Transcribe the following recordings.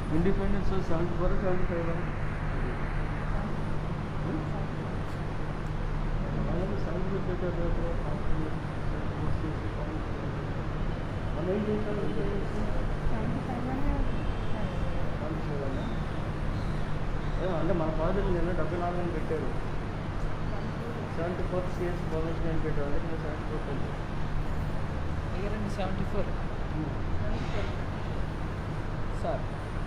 Independence seventy four seventy five seventy పెట్టారు మనం ఏం చేశారు అంటే మన ఫాదర్ నిన్న డెబ్బై నాలుగు అని పెట్టారు సెవెంటీ ఫోర్ సిఎస్ గవర్నమెంట్ అని పెట్టారు అంటే సెవెంటీ ఫోర్ పెట్టారు ఇయరండి సెవెంటీ ఫోర్ సార్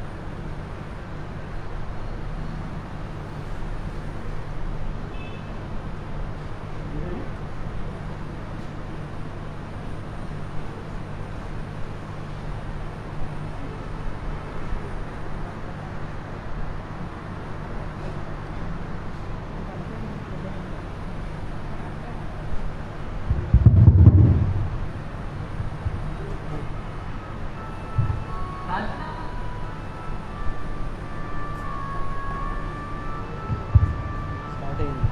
స్టార్ట్ అయింది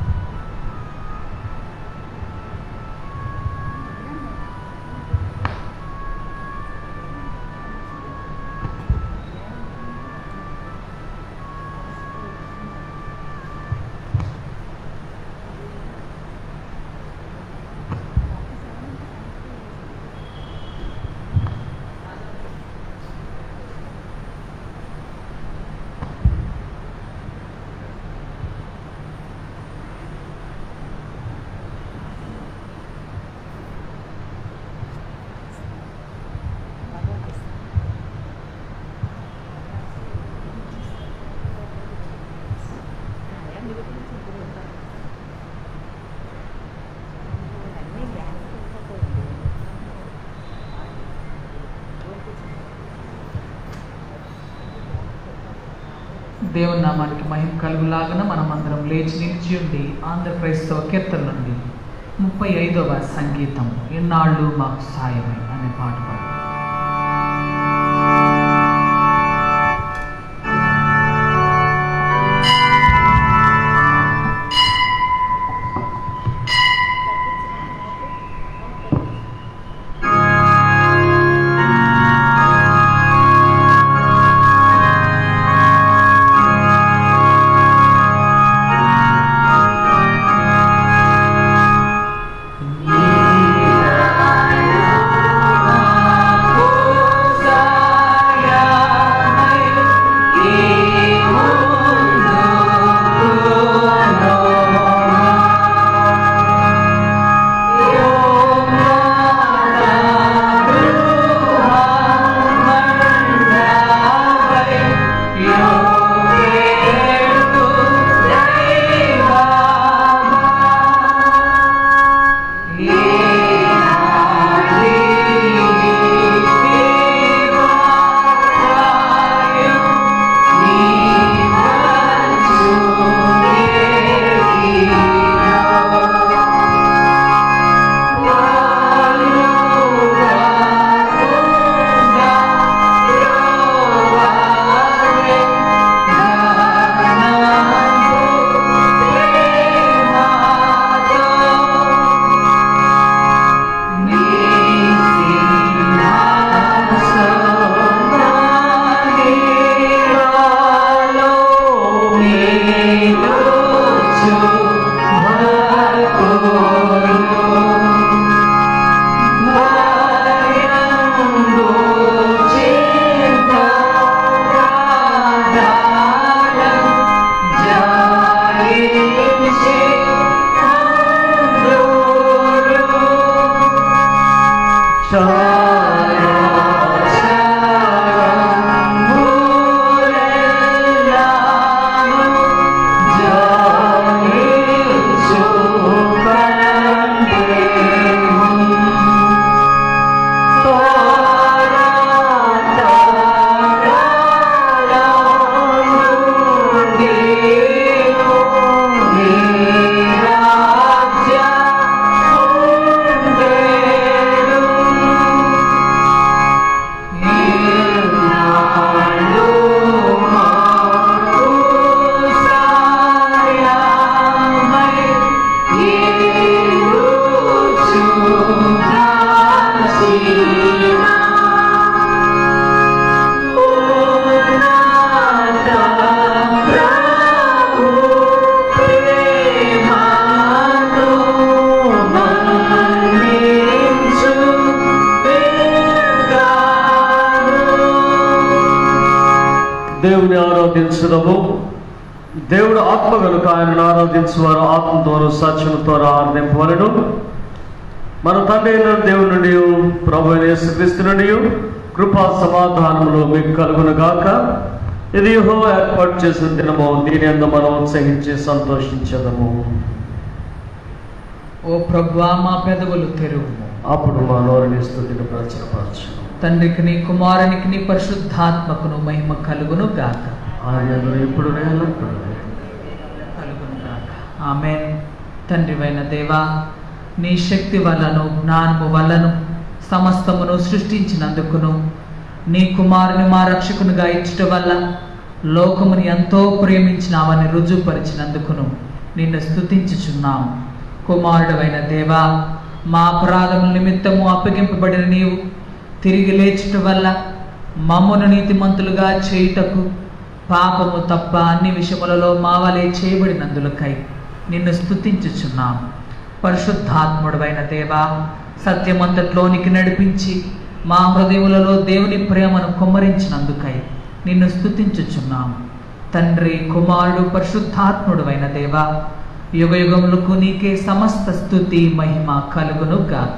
దేవుని నామానికి మహిమ కలుగులాగన మనం అందరం లేచి నిలిచి ఉండి ఆంధ్ర క్రైస్తవ కీర్తన నుండి ముప్పై ఐదవ సంగీతం ఎన్నాళ్ళు మాకు సాయమే అనే పాట పాడు రాజ్య దేవుని ఆరాధించడము దేవుడు ఆత్మ కనుక ఆయనను ఆరాధించువారు ఆత్మ ద్వారా సత్యం ద్వారా ఆరాధింపవలను మన తండ్రి అయిన దేవుని నుండి ప్రభు అయిన యేసుక్రీస్తు నుండి కృపా సమాధానములు మీకు కలుగును గాక ఇది యెహో ఏర్పాటు చేసిన దినము దీని అందు మనం ఉత్సహించి సంతోషించదము ఓ ప్రభువా మా పెదవులు తెరువు అప్పుడు మా నోరుని స్థుతిని ప్రచురపరచును తండ్రికి నీ కుమారునికి నీ పరిశుద్ధాత్మకును మహిమ కలుగును గాక ఆయన ఇప్పుడు ఎల్లప్పుడూ కలుగును గాక ఆమెన్ తండ్రివైన దేవా నీ శక్తి వల్లను జ్ఞానము వల్లను సమస్తమును సృష్టించినందుకును నీ కుమారుని మా రక్షకునిగా ఇచ్చుట వల్ల లోకముని ఎంతో ప్రేమించినావని రుజువుపరిచినందుకును నిన్ను స్తుతించుచున్నాం కుమారుడవైన దేవా మా అపరాధముల నిమిత్తము అప్పగింపబడిన నీవు తిరిగి లేచుట వల్ల మమ్మను నీతిమంతులుగా చేయుటకు పాపము తప్ప అన్ని విషయములలో మా వలె చేయబడినందులకై నిన్ను స్తుతించుచున్నాం పరిశుద్ధాత్ముడవైన దేవా సత్యమంతట్లోనికి నడిపించి మా హృదయములలో దేవుని ప్రేమను కుమ్మరించినందుకై నిన్ను స్తుతించుచున్నాం తండ్రి కుమారుడు పరిశుద్ధాత్ముడవైన దేవా యుగ యుగములకు నీకే సమస్త స్థుతి మహిమ కలుగును గాక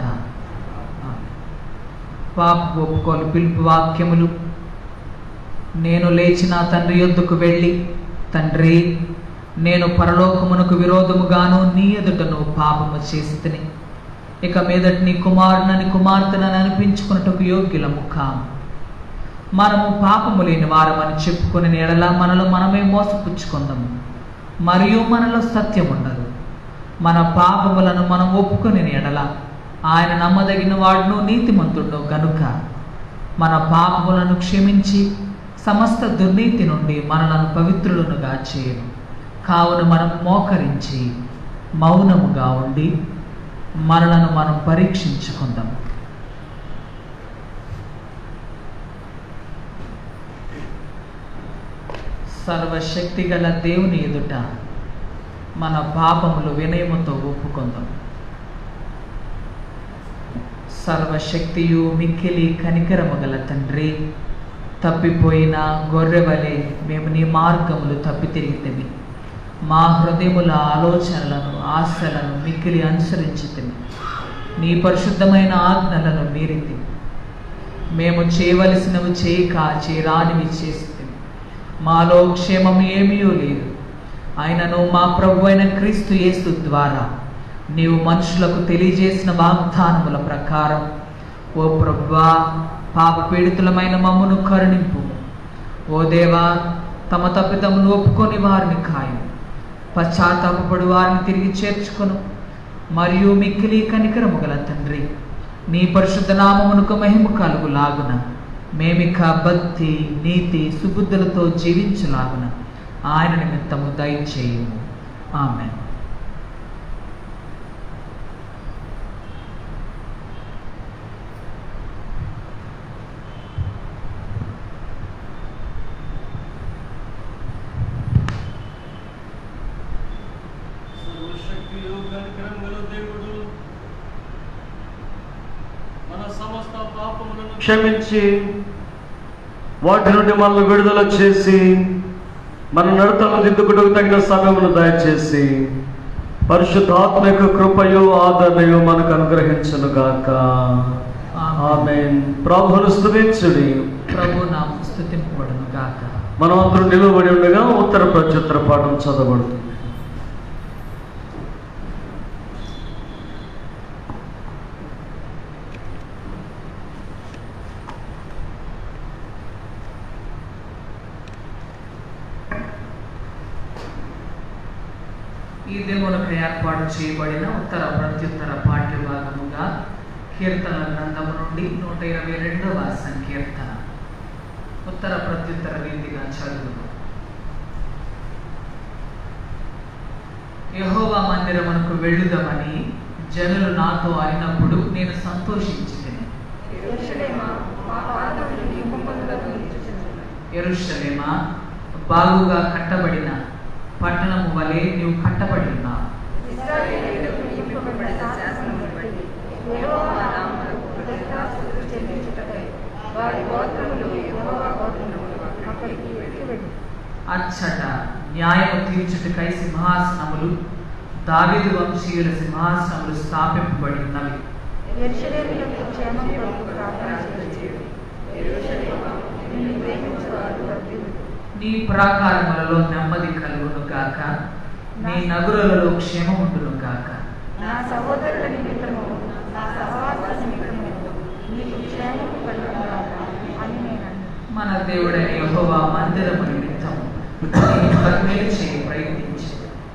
పాప ఒప్పుకోలు పిలుపు వాక్యములు నేను లేచిన తండ్రి యొద్దకు వెళ్ళి తండ్రి నేను పరలోకమునకు విరోధముగాను నీ ఎదుటను పాపము చేసి తిని ఇక మీదటి నీ కుమారునని కుమార్తెనని అనిపించుకున్నటకు యోగ్యులము కాము మనము పాపము లేని వారమని చెప్పుకుని ఎడల మనలో మనమే మోసపుచ్చుకుందాము మరియు మనలో సత్యం ఉండదు మన పాపములను మనం ఒప్పుకొని ఎడల ఆయన నమ్మదగిన వాడును నీతిమంతుడు గనుక మన పాపములను క్షమించి సమస్త దుర్నీతి నుండి మనలను పవిత్రులనుగా చేయను కావున మనం మోకరించి మౌనముగా ఉండి మనలను మనం పరీక్షించుకుందాం సర్వశక్తి గల దేవుని ఎదుట మన పాపములు వినయముతో ఒప్పుకుందాం సర్వశక్తియు మిక్కిలి కనికరము గల తండ్రి తప్పిపోయిన గొర్రెవలే మేము నీ మార్గములు తప్పి తిరిగితేమి మా హృదయముల ఆలోచనలను ఆశలను మిక్కిలి అనుసరించితిమి నీ పరిశుద్ధమైన ఆజ్ఞలను మీరితి మేము చేయవలసినవి చేయక చేయరానివి చేసి మాలో క్షేమం ఏమీ లేదు ఆయనను మా ప్రభు అయిన క్రీస్తు యేసు ద్వారా నీవు మనుషులకు తెలియజేసిన వాగ్దానముల ప్రకారం ఓ ప్రభువా పాప పీడితులమైన మమ్మను కరుణింపు ఓ దేవా తమ తప్పిదములు ఒప్పుకొని వారిని ఖాయం పశ్చాత్తాపడు వారిని తిరిగి చేర్చుకొను మరియు మిక్కిలి కనికరము గల తండ్రి నీ పరిశుద్ధ నామమునకు మహిమ కలుగులాగున మేమిక భక్తి నీతి సుబుద్ధులతో జీవించులాగున ఆయన నిమిత్తము దయచేయము ఆమె సర్వశక్తియు కనికరం గల దేవుడు మన సమస్త పాపములను క్షమించి వాటి నుండి మనల్ని విడుదల చేసి మన నడతలను దిద్దుకుటకు తగిన సమయమును దయచేసి పరిశుద్ధాత్మ యొక్క కృపయు ఆదరణయు మనకు అనుగ్రహించును గాక ఆమె ప్రభును స్తుతించుడి ప్రభు నామ స్థుతింపబడును గాక మనం అందరూ నిలువబడి ఉండగా ఉత్తర ప్రత్యుత్తర పాఠం చదవబడుతుంది ఈ దినములకు ఏర్పాటు చేయబడిన ఉత్తర ప్రత్యుత్తర పాఠ్య భాగముగా కీర్తన గ్రంథము నుండి నూట ఇరవై రెండవ సంకీర్తన ఉత్తర ప్రత్యుత్తర రీతిగా చదువును యహోవా మందిరమునకు వెళ్ళుదామని జనులు నాతో అయినప్పుడు నేను సంతోషించి యెరూషలేమా, మా పాదములు నీ గుమ్మములకు నిలుచుచున్నవి. ఎరుషలేమా బాగుగా కట్టబడిన పట్టణము వలె నీవు కట్టబడి ఉన్నావు ఇశ్రాయేలీయులకు నియమింపబడిన శాసనమును బట్టి యెహోవా నామమునకు కృతజ్ఞతాస్తుతులు చెల్లించుటకై వారి గోత్రములు యెహోవా గోత్రములు అక్కడికి ఎక్కి వెళ్ళి అచ్చట న్యాయము తీర్చుటకై సింహాసనములు దావీదు వంశీయుల సింహాసనములు స్థాపింపబడి ఉన్నవి ఎరుషలేములకు క్షేమం కొరకు ప్రార్థన చేసి నిన్ను ప్రేమించువారు వర్ధిల్లుదురు. నీ ప్రాకారములలో నెమ్మది కలుగును గాక నీ నగురులలో క్షేమముండును గాక నా సహోదరుల నిమిత్తము నా సహవాస నిమిత్తము నీకు క్షేమము కలుగుగాక అని నేను అన్నాను. మన దేవుడైన యెహోవా మందిరము నిమిత్తము నీకు కర్మేలు చేయ ప్రయత్నించి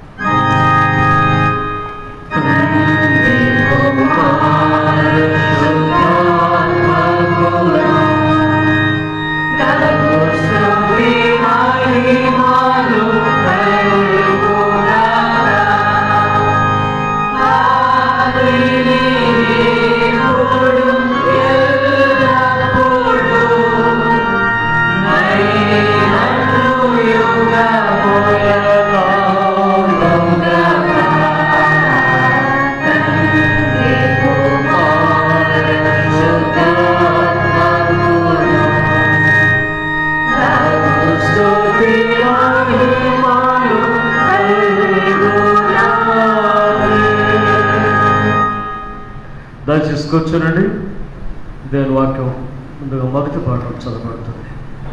దయచేసి కూర్చోనండి దేవుని వాక్యం ముందుగా మొదటి పాఠం చదవబడుతుంది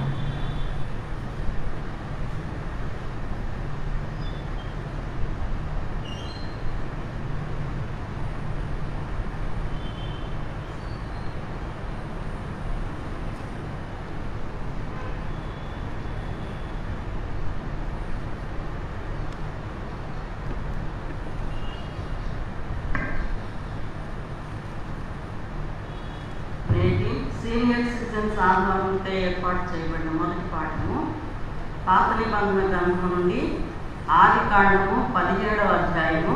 నేటి సీనియర్ సిటిజన్స్ ఆందోళనతో ఏర్పాటు చేయబడిన మొదటి పాఠము పాత నిబంధన గ్రంథం నుండి ఆది కాండము పదిహేడవ అధ్యాయము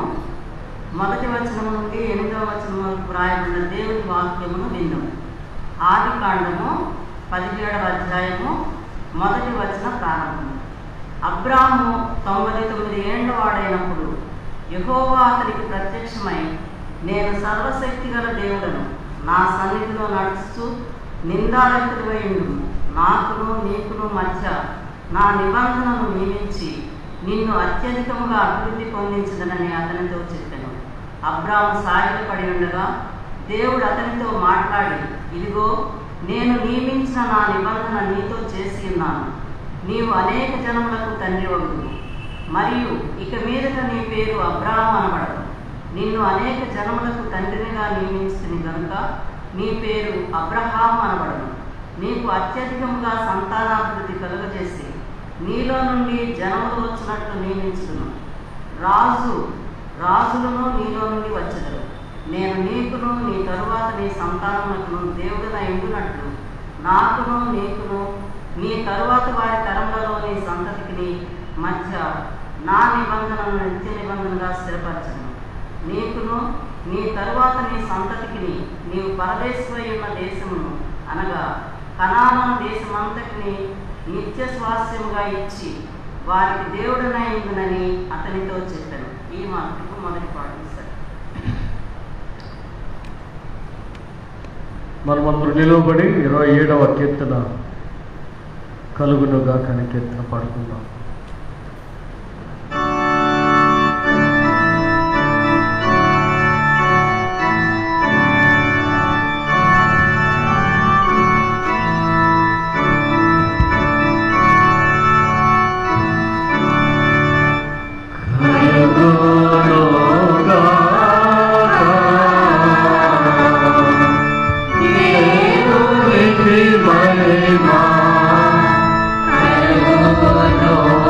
మొదటి వచనం నుండి ఎనిమిదవ వచనం వరకు వ్రాయబడిన దేవుని వాక్యమును విందాం ఆది కాండము పదిహేడవ అధ్యాయము మొదటి వచన ప్రారంభం అబ్రాము తొంభై తొమ్మిది ఏండ్ల వాడైనప్పుడు యెహోవా అతనికి ప్రత్యక్షమై నేను సర్వశక్తి గల దేవుడను నా సన్నిధిలో నడుస్తూ నిందారహితుడైండు నాకును నీకును మధ్య నా నిబంధనను నియమించి నిన్ను అత్యధికముగా అభివృద్ధి పొందించదనని అతనితో చెప్పాను అబ్రాము సాగిలపడి ఉండగా దేవుడు అతనితో మాట్లాడి ఇదిగో నేను నియమించిన నా నిబంధన నీతో చేసి ఉన్నాను నీవు అనేక జనములకు తండ్రి మరియు ఇక మీదట నీ పేరు అబ్రాహం అనబడదు నిన్ను అనేక జనములకు తండ్రినిగా నియమించుకుని గనుక నీ పేరు అబ్రహాం అనబడను నీకు అత్యధికముగా సంతానాభివృద్ధి కలుగజేసి నీలో నుండి జనములు వచ్చినట్లు నియమించుదును రాజు రాజులను నీలో నుండి వచ్చెదరు నేను నీకును నీ తరువాత నీ సంతానములకు దేవుడిన ఎండునట్లు నాకును నీకును నీ తరువాత వారి తరములలో నీ సంతతికి మధ్య నా నిబంధనను నిత్య నిబంధనగా స్థిరపరచను నీకును నీ తరువాత నీ సంతతికి నీవు పరదేశమై ఉన్న దేశమును అనగా కనాన దేశమంతటిని నిత్య స్వాస్యముగా ఇచ్చి వారికి దేవుడనైందునని అతనితో చెప్పాను ఈ మాటకు మొదటి పాటిస్తారు మనమందరూ నిలువబడి ఇరవై ఏడవ కీర్తన కలుగునుగా కానీ కీర్తన పాడుకుందాం దేవునికి మహిమ కలుగును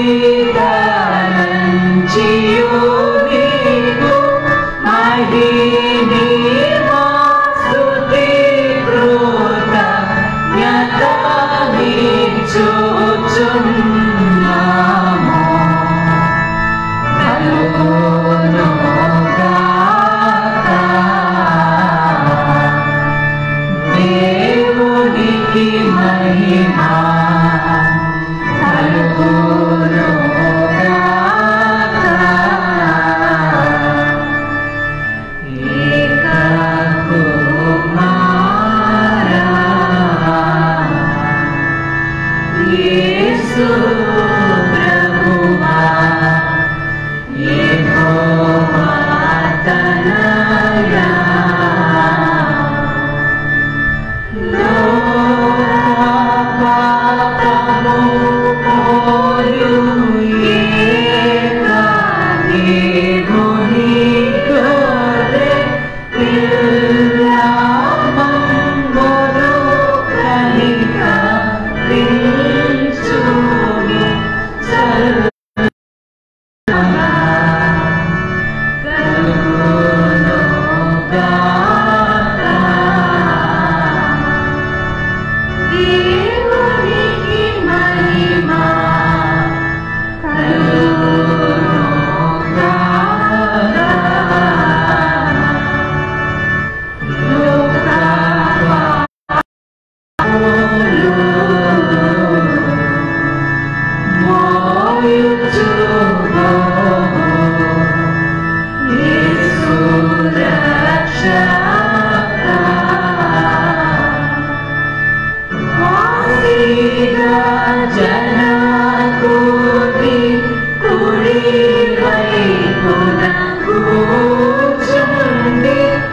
వేదనంచియు నీకు మహిమా స్తుతి కృతజ్ఞతనిచ్చుచున్నాము. కలుగునుగాక దేవునికి మహిమా దేవునికి మహిమా జనకుడి కుడి వైపున కూర్చుండి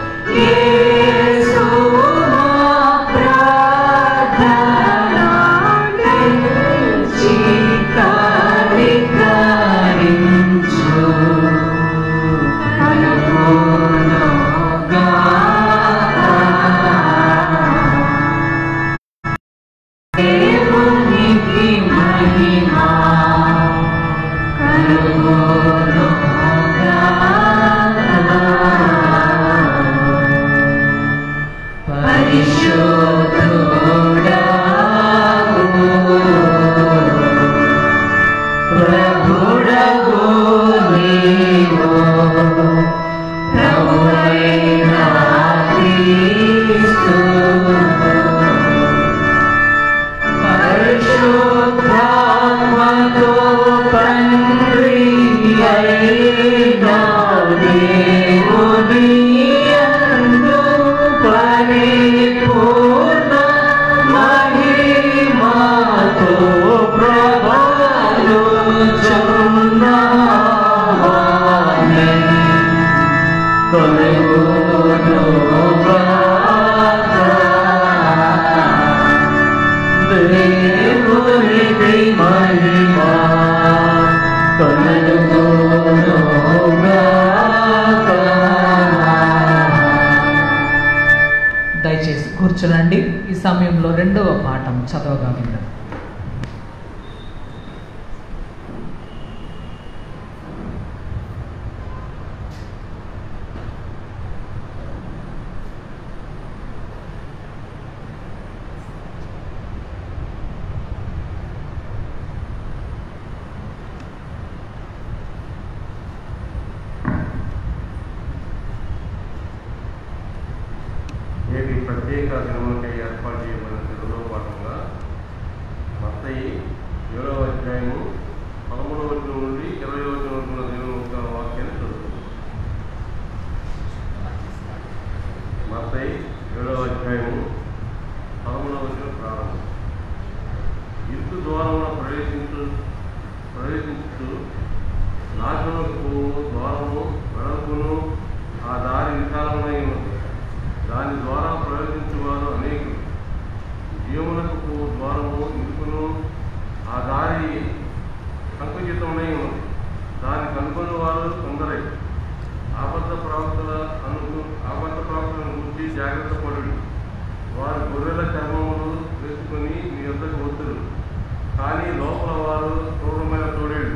యేసు మా ప్రార్థనాలించి కనికరించు. కలుగునుగాక. దేవునికి మహిమా ప్రభుడగు నీవు ప్రభువైన క్రీస్తు పరిశుద్ధాత్మతో తండ్రి అయిన దేవుని యందు పరిపూర్ణ మహిమతో ప్రభలుచున్నావాని కలుగునుగాక. దేవునికి మహిమా కలుగునుగాక. దయచేసి కూర్చునండి ఈ సమయంలో రెండవ పాఠం చదవగా విందాం నేటి ప్రత్యేక దినములకై ఏర్పాటు చేయబడిన తెలుగులో భాగంగా మత్తయి ఏడవ అధ్యాయము పదమూడవ వచనం నుండి ఇరవై వచనం వరకు ఉన్న దేవుని యొక్క వాక్యాన్ని చదువుతుంది మత్తయి ఏడవ అధ్యాయము పదమూడవ వచనం ప్రారంభం ఇరుకు ద్వారమున ప్రవేశించు ప్రవేశించు నాశనకు ద్వారము వెడల్పును ఆ దారి విశాలమై ఉన్నది దాని ద్వారా ప్రవేశించువారు అనేకులు జీవనకు పో- ద్వారము ఇరుకును ఆ దారి సంకుచితమై ఉన్నది దాన్ని కనుగొని వారు కొందరే ఆబద్ధ ప్రవక్తల అను ఆబద్ధ ప్రవక్తలను గురించి జాగ్రత్త పడు వారు గొర్రెల చర్మములు వేసుకుని మీ యొద్దకు వద్దురు కానీ లోపల వారు క్రూరమైన తోడేళ్ళు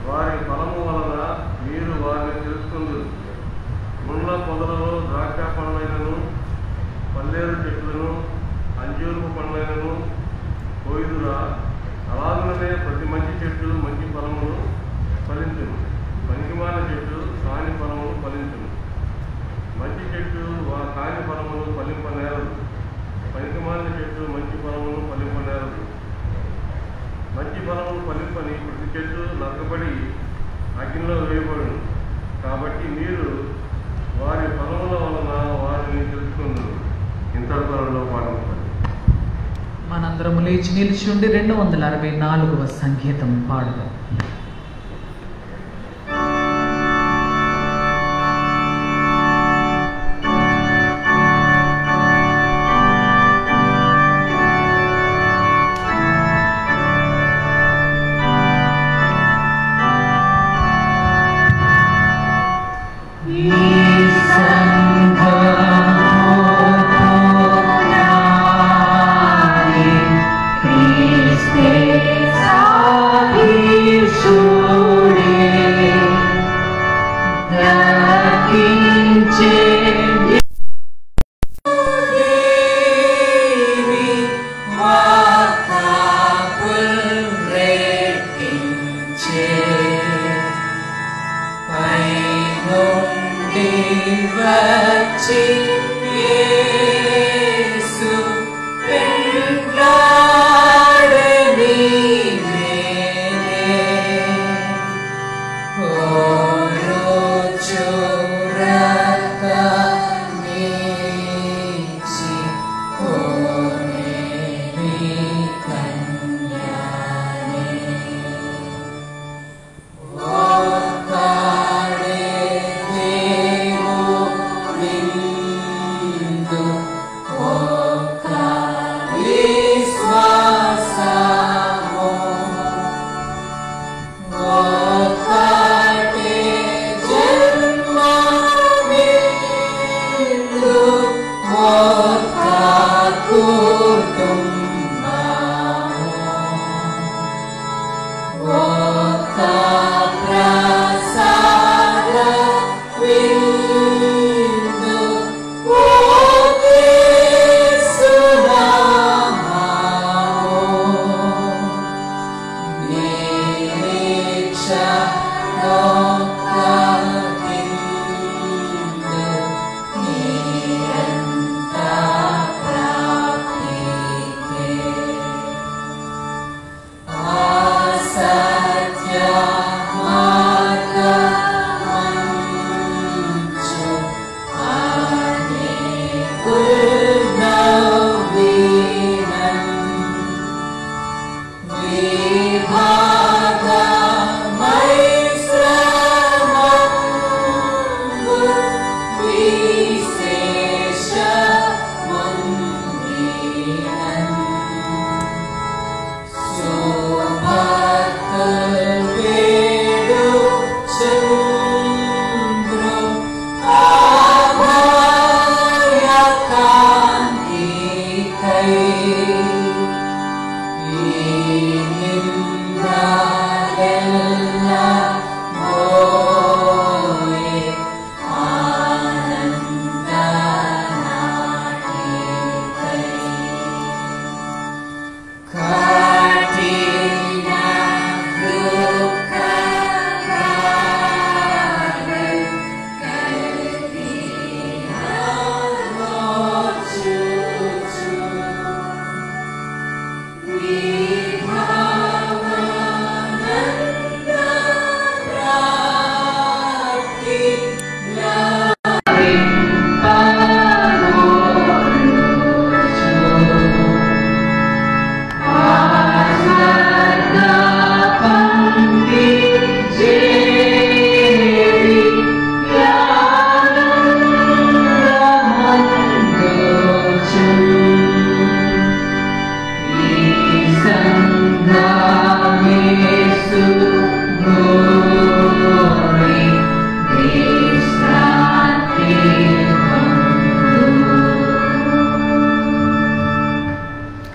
వారి ఫలము వలన మీరు వారిని తెలుసుకుందరు ముళ్ళ పొదలలో ద్రాక్ష పండ్లైనను పల్లేరు చెట్లను అంజూరపు పండ్లైనను కోయిదురా అలాగనే ప్రతి మంచి చెట్టు మంచి ఫలములు ఫలించును పనికిమాల చెట్టు కాని ఫలములు ఫలించును మంచి చెట్టు వా కాని ఫలములు ఫలింపనేరదు పనికిమాల చెట్టు మంచి ఫలములు ఫలింపనేరదు మంచి ఫలములు ఫలింపని ప్రతి చెట్టు నరకబడి అగ్నిలో వేయబడును కాబట్టి మీరు వారి ఫలముల వలన వారిని తెలుసుకుందరు ఇంత త్వరలో పాటించండి మనందరము లేచి నిలిచి ఉండి రెండు వందల అరవై నాలుగవ సంగీతం పాడుదాం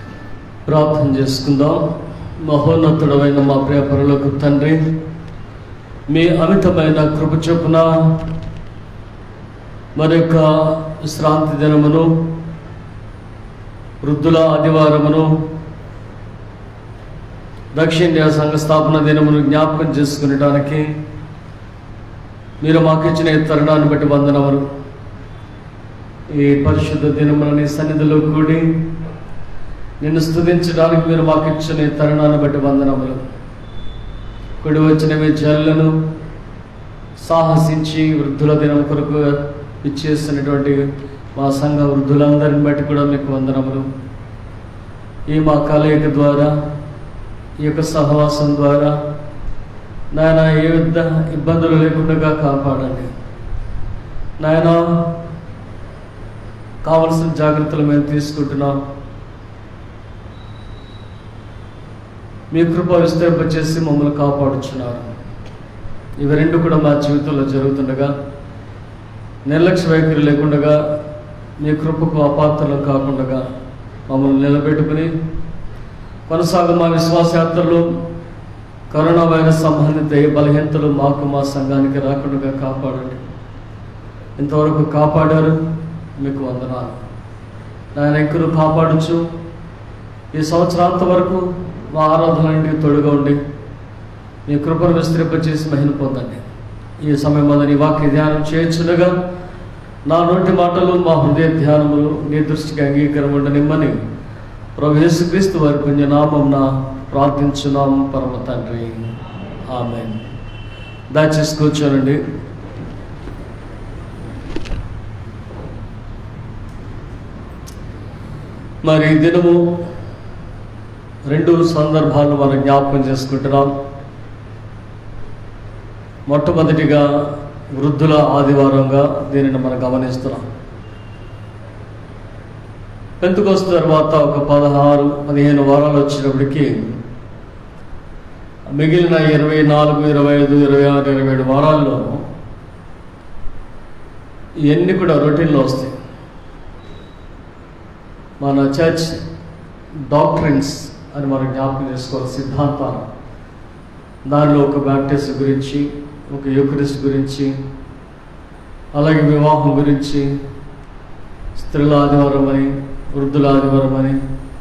ప్రార్థన చేసుకుందాం మహోన్నతుడమైన మా ప్రియ పరులకు తండ్రి మీ అమితమైన కృప చొప్పున మరి యొక్క విశ్రాంతి దినమును వృద్ధుల ఆదివారమును దక్షిణ సంఘ స్థాపన దినమును జ్ఞాపకం చేసుకునేటానికి మీరు మాకు ఇచ్చిన ఈ తరుణాన్ని బట్టి వందనములు ఈ పరిశుద్ధ దినమున నీ సన్నిధిలో కూడి నిన్ను స్తుతించడానికి మీరు మాకు ఇచ్చిన ఈ తరుణాన్ని బట్టి వందనములు కుడి వచ్చిన మీ జల్లను సాహసించి వృద్ధుల దినం కొరకు ఇచ్చేసినటువంటి మా సంఘ వృద్ధులందరిని బట్టి కూడా మీకు వందనములు ఈ మా కలయిక ద్వారా ఈ యొక్క సహవాసం ద్వారా నాయన ఏ విధ ఇబ్బందులు లేకుండా కాపాడండి నాయన కావలసిన జాగ్రత్తలు మేము తీసుకుంటున్నాం మీ కృప విస్తరింపచేసి మమ్మల్ని కాపాడుచున్నారు ఇవి రెండు కూడా మా జీవితంలో జరుగుతుండగా నిర్లక్ష్య వైఖరి లేకుండా మీ కృపకు అపాత్రలు కాకుండా మమ్మల్ని నిలబెట్టుకుని కొనసాగు మా విశ్వాసయాత్రలు కరోనా వైరస్ సంబంధిత ఏ బలహీనతలు మాకు మా సంఘానికి రాకుండా కాపాడండి ఇంతవరకు కాపాడారు మీకు వందనాలు నాయన ఇంకను కాపాడుచు ఈ సంవత్సరాంత వరకు మా ఆరాధనకి తోడుగా ఉండి మీ కృపను విస్తరింపచేసి మహిళ పొందండి ఈ సమయం వల్ల నీ వాక్య ధ్యానం చేయొచ్చునగా నా నోటి మాటలు మా హృదయ ధ్యానములు నీ దృష్టికి అంగీకారం ఉండనిమ్మని ప్రభు యేసుక్రీస్తు వారి పుణ్యనామం ప్రార్థించున్నాం పరమ తండ్రి ఆమె దయచేసి కూర్చోనండి మరి ఈ దినము రెండు సందర్భాలను మనం జ్ఞాపకం చేసుకుంటున్నాం మొట్టమొదటిగా వృద్ధుల ఆదివారంగా దీనిని మనం గమనిస్తున్నాం పెంతుకొస్తు తర్వాత ఒక పదహారు పదిహేను వారాలు వచ్చినప్పటికీ మిగిలిన ఇరవై నాలుగు ఇరవై ఐదు ఇరవై ఆరు ఇరవై ఏడు వారాల్లో ఇవన్నీ కూడా రొటీన్లో వస్తాయి మన చర్చ్ డాక్టరిన్స్ అని మనం జ్ఞాపకం చేసుకోవాలి సిద్ధాంతాలు దానిలో ఒక బ్యాప్టిస్ట్ గురించి ఒక యూకరిస్ట్ గురించి అలాగే వివాహం గురించి స్త్రీల ఆదివారం అని వృద్ధుల ఆదివారం అని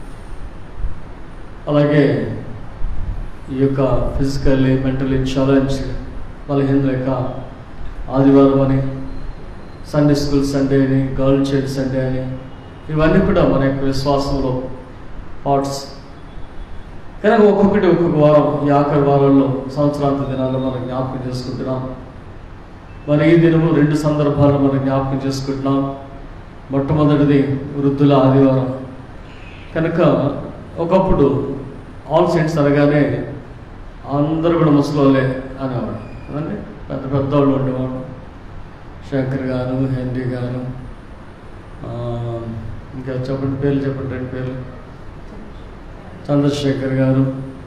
అలాగే ఈ యొక్క ఫిజికల్లీ మెంటలీ ఛాలెంజ్ బలహీనల యొక్క ఆదివారం అని సండే స్కూల్ సండే అని గర్ల్ చైల్డ్ సండే అని ఇవన్నీ కూడా మన యొక్క విశ్వాసంలో పార్ట్స్ కనుక ఒక్కొక్కటి ఒక్కొక్క వారం ఈ ఆఖరి వారంలో సంవత్సరాంత దినాల్లో మనం జ్ఞాపకం చేసుకుంటున్నాం మరి ఈ దినము రెండు సందర్భాల్లో మనం జ్ఞాపకం చేసుకుంటున్నాం మొట్టమొదటిది వృద్ధుల ఆదివారం కనుక ఒకప్పుడు ఆల్ సెంట్స్ అనగానే అందరూ కూడా ముసలోలే అనేవాడు కదండి పెద్ద పెద్దవాళ్ళు ఉండేవాడు శంకర్ గారు హెన్రీ గారు ఆ, ఇంకా చెప్పండి పేర్లు చెప్పండి రెండు పేర్లు చంద్రశేఖర్ గారు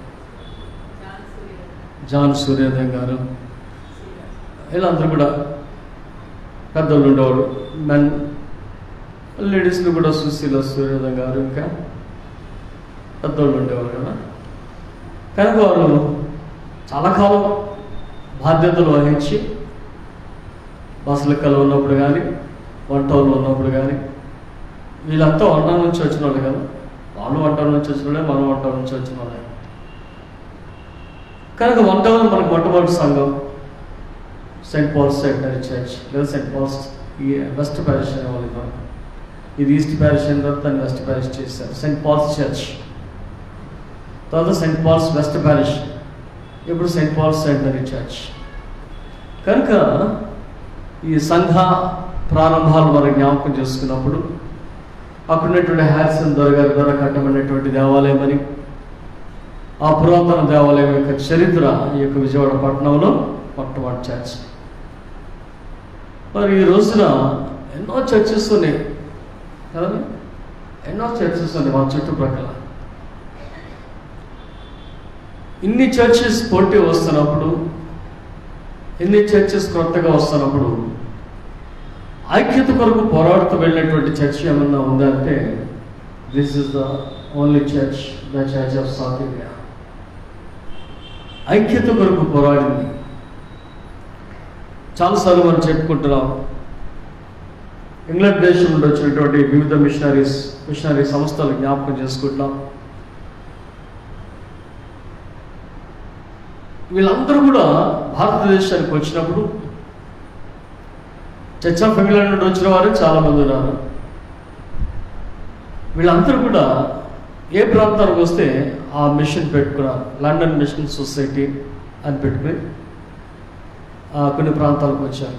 జాన్ సూర్యోదయం గారు వీళ్ళందరూ కూడా పెద్దోళ్ళు ఉండేవాడు మెన్ లేడీస్ని కూడా సుశీల సూర్యోదయం గారు ఇంకా పెద్దోళ్ళు ఉండేవారు కదా కనుక వారు చాలా కాలం బాధ్యతలు వహించి బస్సులెక్కలు ఉన్నప్పుడు కానీ వంటలు ఉన్నప్పుడు కానీ వీళ్ళంతా వంట నుంచి వచ్చిన వాళ్ళు కదా వాళ్ళు వంట నుంచి వచ్చిన వాళ్ళే మనం వంట నుంచి వచ్చిన వాళ్ళే కనుక వంట వాళ్ళు మనకు మొట్టమొదటి సంఘం సెయింట్ పాల్స్ సెకండరీ చర్చ్ లేదా సెయింట్ పాల్స్ ఈ వెస్ట్ ప్యారిష్ అనేవాళ్ళు ఇది మనకు. ఇది ఈస్ట్ ప్యారిష్ అయిన తర్వాత దాన్ని వెస్ట్ ప్యారిష్ చేశారు సెయింట్ పాల్స్ చర్చ్ తర్వాత సెయింట్ పాల్స్ వెస్ట్ ప్యారిష్ ఇప్పుడు సెయింట్ పాల్స్ సెకండరీ చర్చ్ కనుక ఈ సంఘ ప్రారంభాలు మనం జ్ఞాపకం చేసుకున్నప్పుడు అక్కడ ఉన్నటువంటి హ్యారిసన్ దొరగారి ద్వారా కట్టబడినటువంటి దేవాలయం అని ఆ పురాతన దేవాలయం యొక్క చరిత్ర ఈ యొక్క విజయవాడ పట్టణంలో మొట్టమొదటి చర్చ్ మరి ఈ రోజున ఎన్నో చర్చెస్ ఉన్నాయి కదా ఎన్నో చర్చెస్ ఉన్నాయి మా చుట్టుప్రక్కల ఇన్ని చర్చెస్ పోటీ వస్తున్నప్పుడు ఇన్ని చర్చెస్ కొత్తగా వస్తున్నప్పుడు ఐక్యత కొరకు పోరాడుతూ వెళ్ళినటువంటి చర్చ్ ఏమన్నా ఉందా అంటే this is the only church the church of South India ఐక్యత కొరకు పోరాడింది చాలాసార్లు మనం చెప్పుకుంటున్నాం ఇంగ్లాండ్ దేశం నుండి వచ్చినటువంటి వివిధ మిషనరీస్ మిషనరీ సంస్థలు జ్ఞాపకం చేసుకుంటున్నాం వీళ్ళందరూ కూడా భారతదేశానికి వచ్చినప్పుడు చర్చ్ ఆఫ్ ఇంగ్లాండ్ నుండి వచ్చిన వారు చాలామంది ఉన్నారు వీళ్ళందరూ కూడా ఏ ప్రాంతానికి వస్తే ఆ మిషన్ పెట్టుకున్నారు లండన్ మిషన్ సొసైటీ అని పెట్టుకుని ఆ, కొన్ని ప్రాంతాలకు వచ్చారు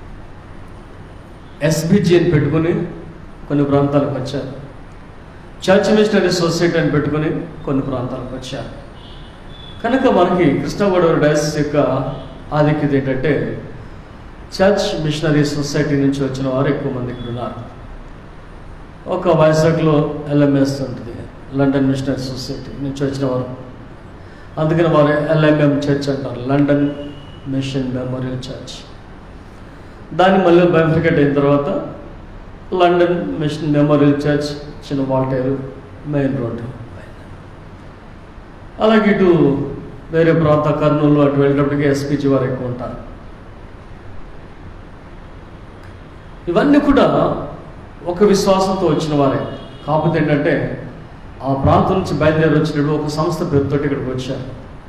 ఎస్బిజి అని పెట్టుకుని కొన్ని ప్రాంతాలకు వచ్చారు చర్చ్ మిషనరీ సొసైటీ అని పెట్టుకుని కొన్ని ప్రాంతాలకు వచ్చారు కనుక మనకి కృష్ణా గోదావరి డయాసిస్ యొక్క ఆధిక్యత ఏంటంటే చర్చ్ మిషనరీ సొసైటీ నుంచి వచ్చిన వారు ఎక్కువ మంది ఇక్కడ ఉన్నారు ఒక వైజాగ్లో ఎల్ఎంఎస్ ఉంటుంది లండన్ మిషనరీ సొసైటీ నుంచి వచ్చిన వారు అందుకని వారు ఎల్ఎంఎం చర్చ్ అంటారు లండన్ మిషన్ మెమోరియల్ చర్చ్ దాన్ని మళ్ళీ బైఫికేట్ అయిన తర్వాత లండన్ మిషన్ మెమోరియల్ చర్చ్ చిన్న వాల్టేరు మెయిన్ రోడ్డు అలాగే ఇటు వేరే ప్రాంత కర్నూలు అటు వెళ్ళేటప్పటికి ఎస్పీజీ వారు ఎక్కువ ఉంటారు ఇవన్నీ కూడా ఒక విశ్వాసంతో వచ్చిన వారే కాకపోతే ఏంటంటే ఆ ప్రాంతం నుంచి బయలుదేరి వచ్చినప్పుడు ఒక సంస్థ పేరుతో ఇక్కడికి వచ్చారు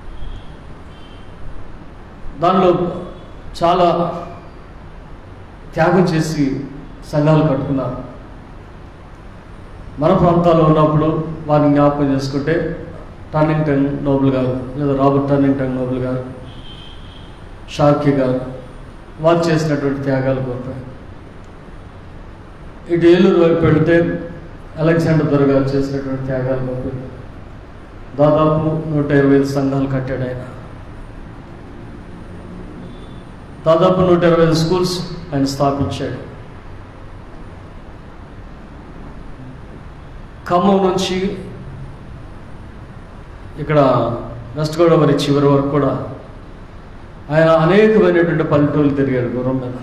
దానిలో చాలా త్యాగం చేసి సంఘాలు కట్టుకున్నారు మన ప్రాంతాల్లో ఉన్నప్పుడు వారిని జ్ఞాపకం చేసుకుంటే టర్నింగ్ టంగ్ నోబుల్ గారు లేదా రాబర్ట్ టర్నింగ్ టంగ్ నోబుల్ గారు షార్కీ గారు వారు చేసినటువంటి త్యాగాలు గొప్ప ఇటు ఏలూరు వైపు వెళితే అలెగ్జాండర్ దొర గారు చేసినటువంటి త్యాగాలు గొప్ప దాదాపు నూట ఇరవై ఐదు సంఘాలు కట్టాడు ఆయన దాదాపు నూట ఇరవై ఐదు స్కూల్స్ ఆయన స్థాపించాడు ఖమ్మం నుంచి ఇక్కడ వెస్ట్ గోదావరి చివరి వరకు కూడా ఆయన అనేకమైనటువంటి పల్లెటూళ్ళు తిరిగాడు గుర్రం మీద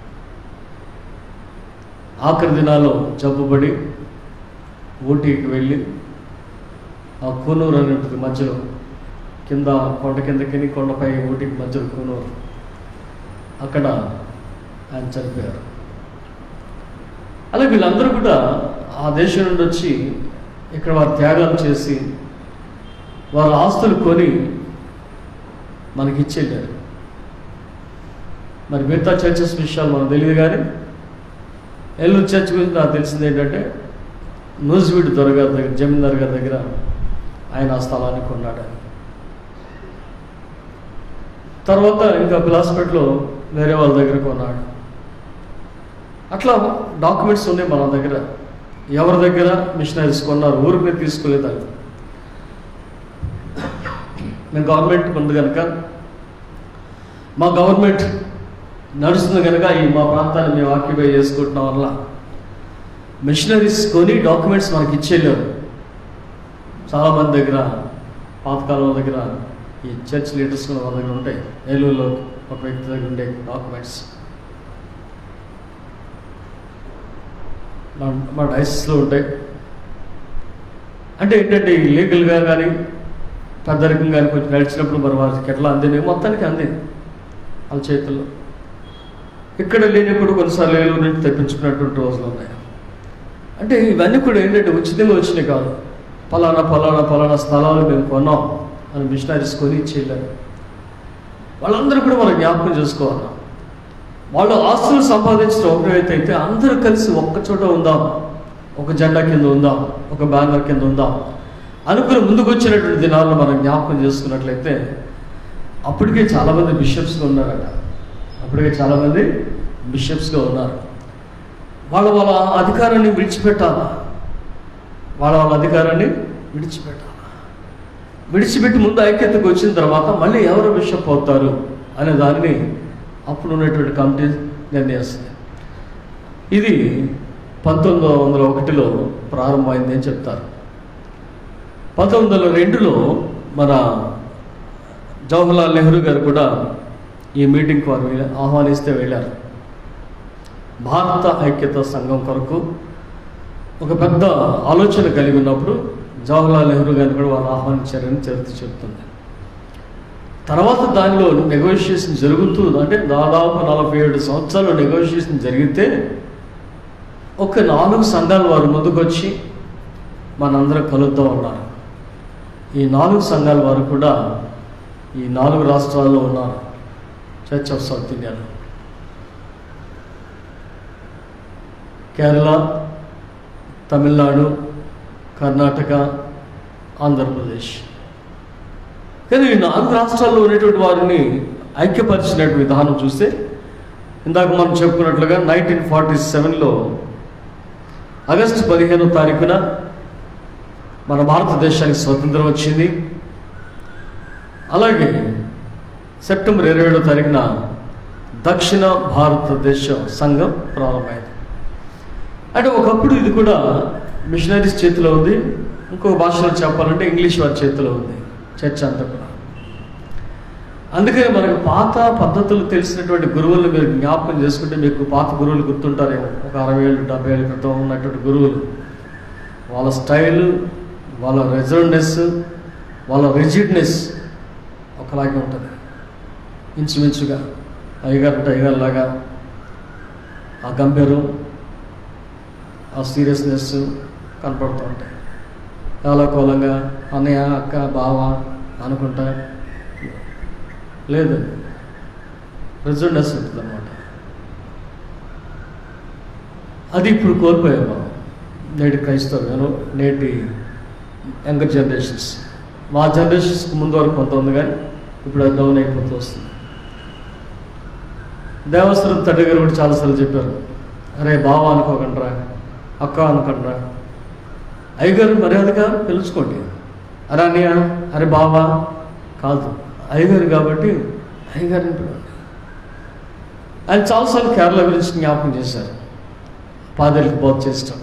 ఆఖరి దినాల్లో జబ్బుపడి ఊటీకి వెళ్ళి ఆ కూనూరు అని ఉంటుంది మధ్యలో కింద కొండ కిందకి కొండపై ఊటీకి మధ్యలో కూనూరు అక్కడ ఆయన చనిపోయారు అలాగే వీళ్ళందరూ కూడా ఆ దేశం నుండి వచ్చి ఇక్కడ వారు త్యాగాలు చేసి వారి ఆస్తులు కొని మనకి ఇచ్చేళ్ళారు మరి మిగతా చర్చెస్ విషయాలు మనకు తెలియదు కానీ ఏలూరు చర్చ్ గురించి నాకు తెలిసింది ఏంటంటే నూజివీడు దొరగారి దగ్గర జమీందార్ గారి దగ్గర ఆయన ఆ స్థలాన్ని కొన్నాడని తర్వాత ఇంకా పిలాస్పేటలో వేరే వాళ్ళ దగ్గర కొన్నాడు అట్లా డాక్యుమెంట్స్ ఉన్నాయి మన దగ్గర ఎవరి దగ్గర మిషనరీస్ కొన్నారు ఊరికి మీద తీసుకోలేదు అది మేము గవర్నమెంట్ ఉంది కనుక మా గవర్నమెంట్ నడుస్తుంది కనుక ఈ మా ప్రాంతాన్ని మేము ఆక్యుపై చేసుకుంటున్నాం వల్ల మిషనరీస్ కొని డాక్యుమెంట్స్ మనకి ఇచ్చేయలేరు చాలామంది దగ్గర పాతకాలం దగ్గర ఈ చర్చ్ లీడర్స్ కూడా వాళ్ళ దగ్గర ఉంటాయి ఏలూరులో ఒక వ్యక్తి దగ్గర ఉండే డాక్యుమెంట్స్ మా మా డైసెస్లో ఉంటాయి అంటే ఏంటంటే ఈ లీగల్గా కానీ పెద్దరికం కానీ కొంచెం నడిచినప్పుడు మరి వారికి ఎట్లా అందినాయి మొత్తానికి అందింది వాళ్ళ చేతుల్లో ఇక్కడ లేనప్పుడు కొన్నిసార్లు ఏలూరు నుంచి తెప్పించుకున్నటువంటి రోజులు ఉన్నాయి అంటే ఇవన్నీ కూడా ఏంటంటే ఉచితంగా వచ్చినాయి కాదు పలానా పలానా పలానా స్థలాలు మేము కొన్నాం అని మిషనరీస్ కొని ఇచ్చేయలేరు వాళ్ళందరూ కూడా మనం జ్ఞాపకం చేసుకోవాలి వాళ్ళు ఆస్తులు సంపాదించడం ఒకటైతే అయితే అందరూ కలిసి ఒక్క చోట ఉందాం ఒక జెండా కింద ఉందాం ఒక బ్యానర్ కింద ఉందాం అనుకుని ముందుకు వచ్చినటువంటి దినాలను మనం జ్ఞాపకం చేసుకున్నట్లయితే అప్పటికే చాలామంది బిషప్స్గా ఉన్నారట అప్పటికే చాలామంది బిషప్స్గా ఉన్నారు వాళ్ళ వాళ్ళ అధికారాన్ని విడిచిపెట్టాలా వాళ్ళ వాళ్ళ అధికారాన్ని విడిచిపెట్టాలి విడిచిపెట్టి ముందు ఐక్యతకు వచ్చిన తర్వాత మళ్ళీ ఎవరు బిషప్ అవుతారు అనే దాన్ని అప్పుడు ఉన్నటువంటి కమిటీ నిర్ణయిస్తుంది ఇది పంతొమ్మిది వందల ఒకటిలో ప్రారంభమైంది అని చెప్తారు పంతొమ్మిది వందల రెండులో మన జవహర్లాల్ నెహ్రూ గారు కూడా ఈ మీటింగ్కి వారు వెళ్ళ- ఆహ్వానిస్తే వెళ్ళారు భారత ఐక్యత సంఘం కొరకు ఒక పెద్ద ఆలోచన కలిగి ఉన్నప్పుడు జవహర్లాల్ నెహ్రూ గారిని కూడా వారు ఆహ్వానించారని చరిత్ర చెప్తుంది తర్వాత దానిలో నెగోషియేషన్ జరుగుతూ అంటే దాదాపు నలభై ఏడు సంవత్సరాలు నెగోషియేషన్ జరిగితే ఒక నాలుగు సంఘాల వారు ముందుకొచ్చి మనందరం కలుద్దాం ఉన్నారు ఈ నాలుగు సంఘాల వారు కూడా ఈ నాలుగు రాష్ట్రాల్లో ఉన్నారు చర్చ్ ఆఫ్ సౌత్ ఇండియాలో కేరళ తమిళనాడు కర్ణాటక ఆంధ్రప్రదేశ్ కానీ ఈ నాలుగు రాష్ట్రాల్లో ఉన్నటువంటి వారిని ఐక్యపరిచినటువంటి విధానం చూస్తే ఇందాక మనం చెప్పుకున్నట్లుగా నైన్టీన్ ఫార్టీ సెవెన్లో ఆగస్టు పదిహేనో తారీఖున మన భారతదేశానికి స్వతంత్రం వచ్చింది అలాగే సెప్టెంబర్ ఇరవై ఏడో తారీఖున దక్షిణ భారతదేశ సంఘం ప్రారంభమైంది అంటే ఒకప్పుడు ఇది కూడా మిషనరీస్ చేతిలో ఉంది ఇంకో భాషలో చెప్పాలంటే ఇంగ్లీష్ వారి చేతిలో ఉంది చర్చ అంతా కూడా అందుకని మనకు పాత పద్ధతులు తెలిసినటువంటి గురువులను మీరు జ్ఞాపకం చేసుకుంటే మీకు పాత గురువులు గుర్తుంటారేమో ఒక అరవై ఏళ్ళు డెబ్బై ఏళ్ళ క్రితం ఉన్నటువంటి గురువులు వాళ్ళ స్టైల్ వాళ్ళ రెజర్వ్నెస్ వాళ్ళ రిజిడ్నెస్ ఒకలాగే ఉంటుంది ఇంచుమించుగా అయ్యగారు అంటే అయ్యగారు లాగా ఆ గంభీరం ఆ సీరియస్నెస్ కనపడుతూ ఉంటాయి కాలకోలంగా అన్నయ్య అక్క బావ అనుకుంటా లేదు రిజర్వ్నెస్ ఉంటుంది అనమాట అది ఇప్పుడు కోల్పోయాం మనం నేటి క్రైస్తవులు నేటి యంగర్ జనరేషన్స్ మా జనరేషన్స్కి ముందు వరకు కొంత ఉంది కానీ ఇప్పుడు అది డౌన్ అయిపోతూ వస్తుంది దేవస్థానం తండ్రి గారు కూడా చాలాసార్లు చెప్పారు అరే బావ అనుకోకండిరా అక్క అనుకోండిరా అయ్యగారు మర్యాదగా పిలుచుకోండి అరే అన్నయ్య అరే బావా కాదు అయ్యగారు కాబట్టి అయ్యగారిని పిలవండి ఆయన చాలాసార్లు కేరళ గురించి జ్ఞాపకం చేశారు పాదరికి బోధ చేస్తాం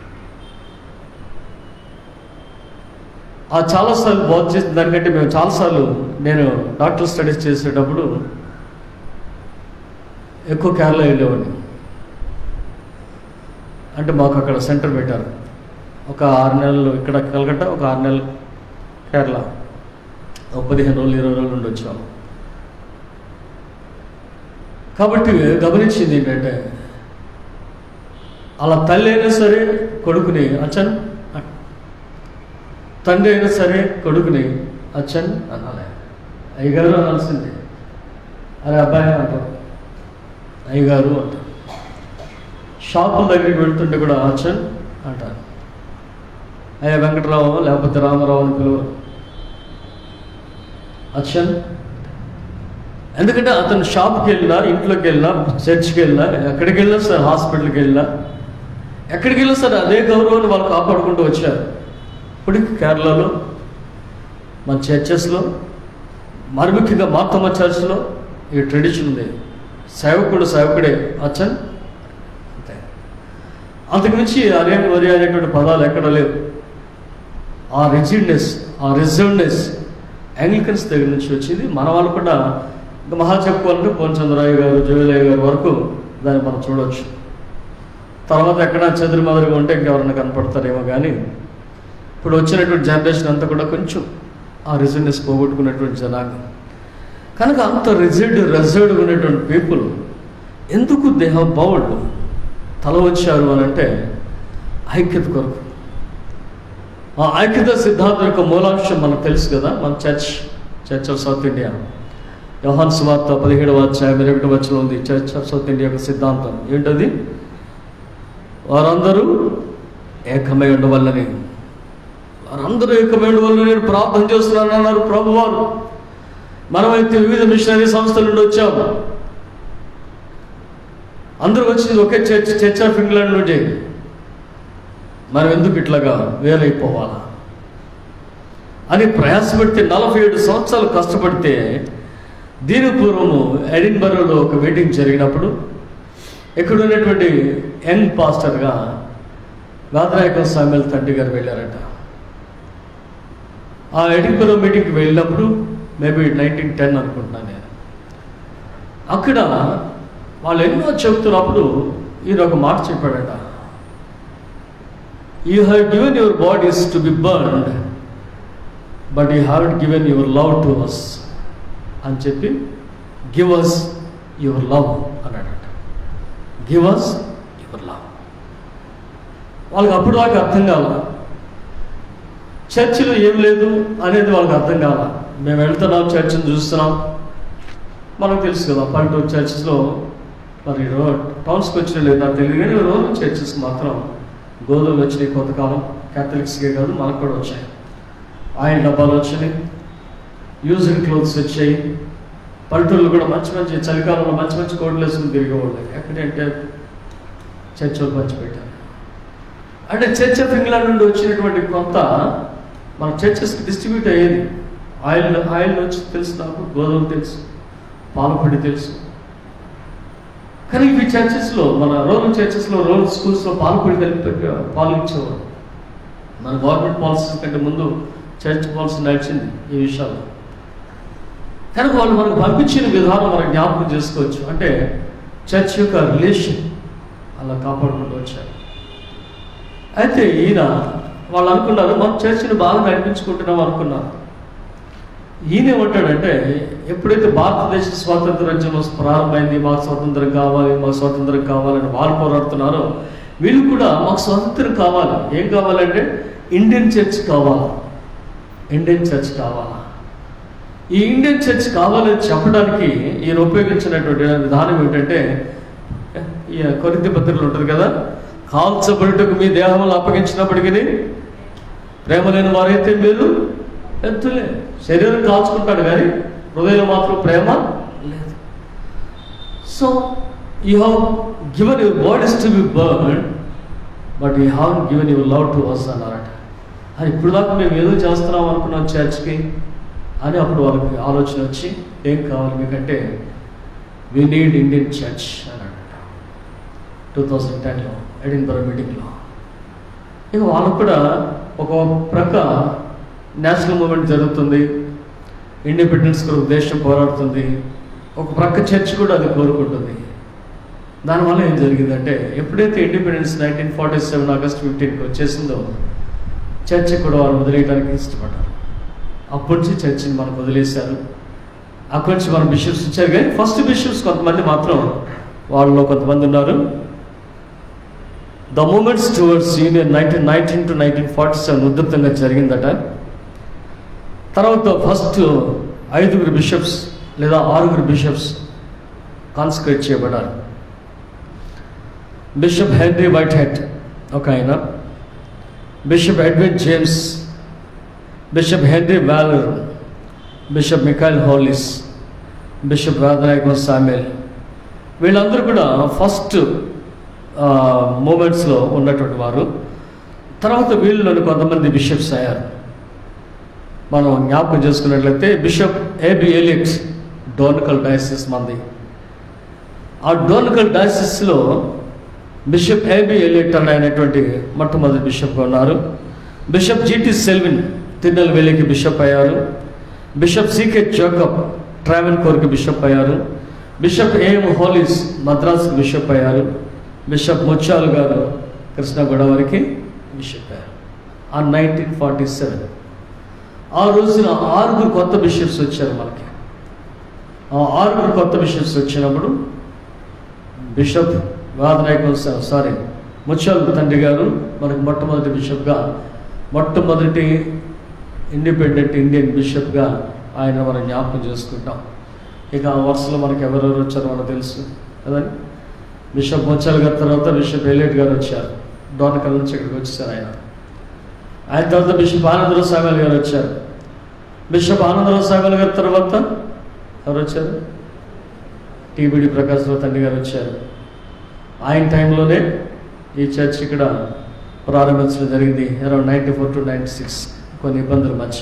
ఆ చాలాసార్లు బోధ చేసిన దానికంటే మేము చాలాసార్లు నేను డాక్టర్ స్టడీస్ చేసేటప్పుడు ఎక్కువ కేరళ వెళ్ళేవాడిని అంటే మాకు అక్కడ సెంటర్ పెట్టారు ఒక ఆరు నెలలు ఇక్కడ కలకట్ట ఒక ఆరు నెలలు కేరళ ఒక పదిహేను రోజులు ఇరవై రోజులు ఉండి వచ్చాము కాబట్టి గమనించింది ఏంటంటే అలా తల్లి అయినా సరే కొడుకుని అచ్చన్ తండ్రి అయినా సరే కొడుకుని అచ్చన్ అనాలి అయ్యగారు అనాల్సిందే అరే అబ్బాయి అంటారు అయ్యగారు అంటారు షాపుల దగ్గరికి వెళ్తుంటే కూడా అచ్చన్ అంటారు అయ్యా వెంకటరావు లేకపోతే రామారావు అని పిలువరు అచ్చన్ ఎందుకంటే అతను షాప్కి వెళ్ళినా ఇంట్లోకి వెళ్ళినా చర్చ్కి వెళ్ళినా ఎక్కడికి వెళ్ళినా సరే హాస్పిటల్కి వెళ్ళినా ఎక్కడికి వెళ్ళినా సరే అదే గౌరవాన్ని వాళ్ళు కాపాడుకుంటూ వచ్చారు ఇప్పటికి కేరళలో మన చర్చెస్లో మరి ముఖ్యంగా మార్తమ్మ చర్చ్లో ఈ ట్రెడిషన్ ఉంది సేవకుడు సేవకుడే అచ్చన్ అంతే అంతకుమించి అరే వరి అనేటువంటి పదాలు ఎక్కడ లేవు ఆ రిజిడ్నెస్ ఆ రిజర్వ్నెస్ యాంగ్లికన్స్ దగ్గర నుంచి వచ్చింది మన వాళ్ళు కూడా ఇంకా మహా చెప్పుకోవాలంటే పోన్చంద్రరావు గారు జోయలయ్య గారి వరకు దాన్ని మనం చూడవచ్చు తర్వాత ఎక్కడ చదురు మొదలుగా ఉంటే ఇంకెవరైనా కనపడతారేమో కానీ ఇప్పుడు వచ్చినటువంటి జనరేషన్ అంతా కూడా కొంచెం ఆ రిజిడ్నెస్ పోగొట్టుకున్నటువంటి జనాంగం కనుక అంత రిజిడ్ రెజర్డ్ ఉన్నటువంటి పీపుల్ ఎందుకు దేహ బౌల్డ్ తల వచ్చారు అని అంటే ఐక్యత కొరకు ఆ ఐక్యత సిద్ధాంతం యొక్క మూలాంశం మనకు తెలుసు కదా మన church church of South India యోహాన్ సువార్త పదిహేడవ అధ్యాయం ఇరవై ఒకటి వచ్చిన ఉంది చర్చ్ ఆఫ్ సౌత్ ఇండియా యొక్క సిద్ధాంతం ఏంటది వారందరూ ఏకమై ఉండవల్లని వారందరూ ఏకమై ఉండవల్లని నేను ప్రార్థన చేస్తున్నాను అన్నారు ప్రభు వారు మనమైతే వివిధ మిషనరీ సంస్థల నుండి వచ్చాము అందరూ వచ్చింది ఒకే చర్చ్ చర్చ్ ఆఫ్ ఇంగ్లాండ్ నుండి మనం ఎందుకు ఇట్లాగా వేలైపోవాలా అని ప్రయాసపెడితే నలభై ఏడు సంవత్సరాలు కష్టపడితే దీని పూర్వము ఎడిన్బరోలో ఒక మీటింగ్ జరిగినప్పుడు ఇక్కడ ఉన్నటువంటి యంగ్ పాస్టర్గా గాదరాయకం సామ్యుల్ తండ్రి గారు వెళ్ళారట ఆ ఎడిన్బరో మీటింగ్కి వెళ్ళినప్పుడు మేబీ నైన్టీన్ టెన్ అనుకుంటున్నాను నేను అక్కడ వాళ్ళు ఎన్నో చెబుతున్నప్పుడు ఈయన ఒక మాట చెప్పాడట you have given your bodies to be burned but you have given your love to us అని చెప్పి గివ్ అస్ యువర్ లవ్ అన్నాడట గివ్ అస్ యువర్ లవ్ వాళ్ళకి అప్పుడు దాకా అర్థం కాల చర్చిలో ఏం లేదు అనేది వాళ్ళకి అర్థం కాల మేము వెళ్తున్నాం చర్చిని చూస్తున్నాం మనకు తెలుసు కదా పల్లెటూరు చర్చెస్లో మరి రో టౌన్స్కి వచ్చిన లేదు నాకు తెలియదు కానీ రోజు చర్చెస్ మాత్రం గోధుమలు వచ్చినాయి కొంతకాలం క్యాథలిక్స్కే కాదు మనకు కూడా వచ్చాయి ఆయిల్ డబ్బాలు వచ్చినాయి యూజ్డ్ క్లోత్స్ వచ్చాయి పల్లెటూళ్ళు కూడా మంచి మంచి చలికాలంలో మంచి మంచి కోట్లు వేసుకుని తిరిగేవాళ్ళు ఎక్కడంటే చర్చలు పంచిపెట్టారు అంటే చర్చ్ ఆఫ్ ఇంగ్లాండ్ నుండి వచ్చినటువంటి కొంత మన చర్చెస్కి డిస్ట్రిబ్యూట్ అయ్యేది ఆయిల్ ఆయిల్ వచ్చి తెలుసు నాకు గోధుమలు తెలుసు పాలపొడి తెలుసు కానీ ఇవి చర్చెస్లో మన రూరల్ చర్చెస్లో రూరల్ స్కూల్స్లో పాలపొడి కలిపి పెట్టే- పాలు ఇచ్చేవారు మన గవర్నమెంట్ పాలసీస్ కంటే ముందు చర్చ్ పాలసీ నడిచింది ఈ విషయాల్లో కనుక వాళ్ళు మనకు పంపించిన విధానం మనం జ్ఞాపకం చేసుకోవచ్చు అంటే చర్చ్ యొక్క రిలేషన్ అలా కాపాడుకుంటూ వచ్చారు అయితే ఈయన వాళ్ళు అనుకున్నారు మనం చర్చిని బాగా నడిపించుకుంటున్నాం అనుకున్నారు ఈయన ఏమంటాడంటే ఎప్పుడైతే భారతదేశ స్వాతంత్రోద్యమం ప్రారంభమైంది మాకు స్వాతంత్రం కావాలి మాకు స్వాతంత్రం కావాలని వాళ్ళు పోరాడుతున్నారో వీళ్ళు కూడా మాకు స్వాతంత్రం కావాలి ఏం కావాలంటే ఇండియన్ చర్చ్ కావాలి ఇండియన్ చర్చ్ కావాలా ఈ ఇండియన్ చర్చ్ కావాలని చెప్పడానికి ఈయన ఉపయోగించినటువంటి విధానం ఏమిటంటే ఈ కొరింథీ పత్రికలు ఉంటుంది కదా కాల్చబడుటకు మీ దేహంలో అప్పగించినప్పటికీ ప్రేమ లేని వారైతే మీరు ఎత్తులే శరీరం కాల్చుకుంటాడు కానీ హృదయంలో మాత్రం ప్రేమ లేదు so you have given your bodies to be burn but you have given your love to us అన్నారట అది ఇప్పుడు దాకా మేము ఏదో చేస్తున్నాం అనుకున్నాం చర్చ్కి అని అప్పుడు వాళ్ళకి ఆలోచన వచ్చి ఏం కావాలి మీకంటే వి నీడ్ ఇండియన్ చర్చ్ అని అన్నాడు టూ థౌజండ్ టెన్లో ఎడిన్బరో మీటింగ్లో ఇక వాళ్ళకు కూడా ఒక ప్రక్క నేషనల్ మూమెంట్ జరుగుతుంది ఇండిపెండెన్స్ కొరకు దేశం పోరాడుతుంది ఒక ప్రక్క చర్చ్ కూడా అది కోరుకుంటుంది దానివల్ల ఏం జరిగిందంటే ఎప్పుడైతే independence nineteen forty seven August ఫిఫ్టీన్కి వచ్చేసిందో చర్చ్ కూడా వారు వదిలేయడానికి ఇష్టపడ్డారు అప్పటి నుంచి చర్చిని మనకు వదిలేశారు అక్కడి నుంచి మన బిషప్స్ ఇచ్చారు కానీ ఫస్ట్ బిషప్స్ కొంతమంది మాత్రం వాళ్ళలో కొంతమంది ఉన్నారు the movements towards union nineteen nineteen to nineteen forty seven ఉధృతంగా జరిగిందట తర్వాత ఫస్ట్ ఐదుగురు బిషప్స్ లేదా ఆరుగురు బిషప్స్ కాన్సన్ట్రేట్ చేయబడారు బిషప్ హెన్రీ వైట్ హెడ్ ఒక ఆయన bishop Edwin James bishop Henry Waller bishop Michael Hollis bishop Radhanayakam Samuel వీళ్ళందరూ కూడా ఫస్ట్ మూమెంట్స్లో ఉన్నటువంటి వారు తర్వాత వీళ్ళలోని కొంతమంది బిషప్స్ అయ్యారు మనం జ్ఞాపకం చేసుకున్నట్లయితే bishop A B Elliott Dornakal diocese మంది ఆ డోర్నకల్ డయాసిస్లో బిషప్ ఏబి ఎలియట్ అని అయినటువంటి మొట్టమొదటి బిషప్గా ఉన్నారు బిషప్ జిటి సెల్విన్ తిరునెల్వేలికి బిషప్ అయ్యారు బిషప్ సికే జోకబ్ ట్రావెన్ కోర్కి బిషప్ అయ్యారు బిషప్ ఏఎం హోలీస్ మద్రాస్కి బిషప్ అయ్యారు బిషప్ ముత్యాలు గారు కృష్ణా గోదావరికి బిషప్ అయ్యారు ఆ నైన్టీన్ ఫార్టీ సెవెన్ ఆ రోజున ఆరుగురు కొత్త బిషప్స్ వచ్చారు మనకి ఆ ఆరుగురు కొత్త బిషప్స్ వచ్చినప్పుడు బిషప్ వాదనాయకం సారీ ముత్యాలు తండ్రి గారు మనకు మొట్టమొదటి బిషప్గా మొట్టమొదటి ఇండిపెండెంట్ ఇండియన్ బిషప్గా ఆయన మనం జ్ఞాపకం చేసుకుంటాం ఇక ఆ వరుసలో మనకి ఎవరెవరు వచ్చారో మనకు తెలుసు కదండి బిషప్ ముత్యాల గారి తర్వాత బిషప్ ఎలియట్ గారు వచ్చారు డోనకల్ నుంచి ఇక్కడికి వచ్చేసారు ఆయన ఆయన తర్వాత బిషప్ ఆనందరావు సాగల్ గారు వచ్చారు బిషప్ ఆనందరావు సాగల్ గారి తర్వాత ఎవరు వచ్చారు టీబీడి ప్రకాశ్రావు తండ్రి గారు వచ్చారు ఆయన టైంలోనే ఈ చర్చ్ ఇక్కడ ప్రారంభించడం జరిగింది around ninety four to ninety six కొన్ని ఇబ్బందుల మధ్య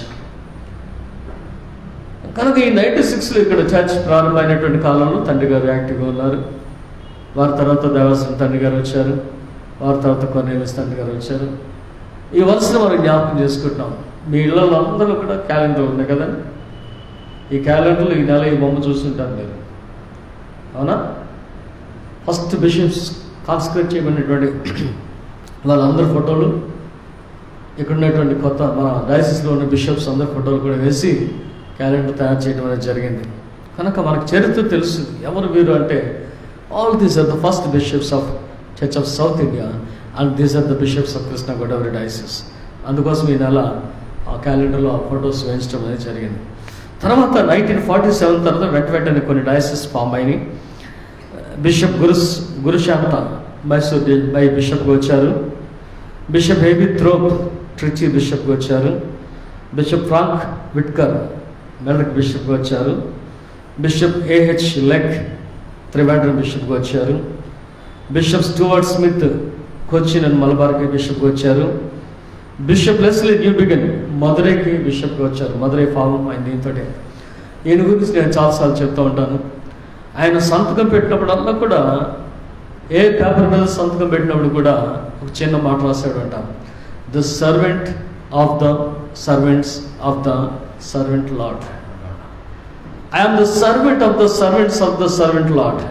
కనుక ఈ నైంటీ సిక్స్లో ఇక్కడ చర్చ్ ప్రారంభమైనటువంటి కాలంలో తండ్రి గారు యాక్టివ్గా ఉన్నారు వారి తర్వాత దేవస్థానం తండ్రి గారు వచ్చారు వారి తర్వాత కొన్నేళ్ళ తండ్రి గారు వచ్చారు ఈ వరుసను మనం జ్ఞాపకం చేసుకుంటున్నాం మీ ఇళ్ళలో అందరూ కూడా క్యాలెండర్ ఉంది కదా ఈ క్యాలెండర్లో ఈ నెల ఈ బొమ్మ చూస్తుంటారు మీరు అవునా ఫస్ట్ బిషప్స్ కాన్సన్ట్రేట్ చేయబడినటువంటి వాళ్ళందరి ఫోటోలు ఇక్కడ ఉన్నటువంటి కొత్త మన డయాసిస్లో ఉన్న బిషప్స్ అందరి ఫోటోలు కూడా వేసి క్యాలెండర్ తయారు చేయడం అనేది జరిగింది కనుక మనకు చరిత్ర తెలుసు ఎవరు వీరు అంటే all these are the first bishops of church of South India and these are the bishops of Krishna Godavari diocese అందుకోసం ఈ నెల ఆ క్యాలెండర్లో ఆ ఫొటోస్ వేయించడం అనేది జరిగింది తర్వాత నైన్టీన్ ఫార్టీ సెవెన్ తర్వాత వెంట వెంటనే కొన్ని డైసిస్ ఫామ్ అయినాయి బిషప్ గురుస్ గురుశాంత మైసూర్ డి- బై బిషప్గా వచ్చారు బిషప్ హేబీ థ్రోప్ ట్రిచి బిషప్గా వచ్చారు బిషప్ ఫ్రాంక్ విట్కర్ మెదక్ బిషప్గా వచ్చారు బిషప్ ఏహెచ్ లెక్ త్రివేండ్రం బిషప్గా వచ్చారు bishop Stewart Smith Cochin and మలబార్కి బిషప్గా వచ్చారు బిషప్ లెస్లీ న్యూ బిగన్ మదురైకి బిషప్గా వచ్చారు మదురై ఫామ్ ఆయన దీంతో ఈయన గురించి నేను చాలాసార్లు చెప్తూ ఉంటాను ఆయన సంతకం పెట్టినప్పుడల్లా కూడా ఏ పేపర్ మీద సంతకం పెట్టినప్పుడు కూడా ఒక చిన్న మాట రాశాడు అంట the servant of the servants of the servant lot I'm the servant of the servants of the servant lot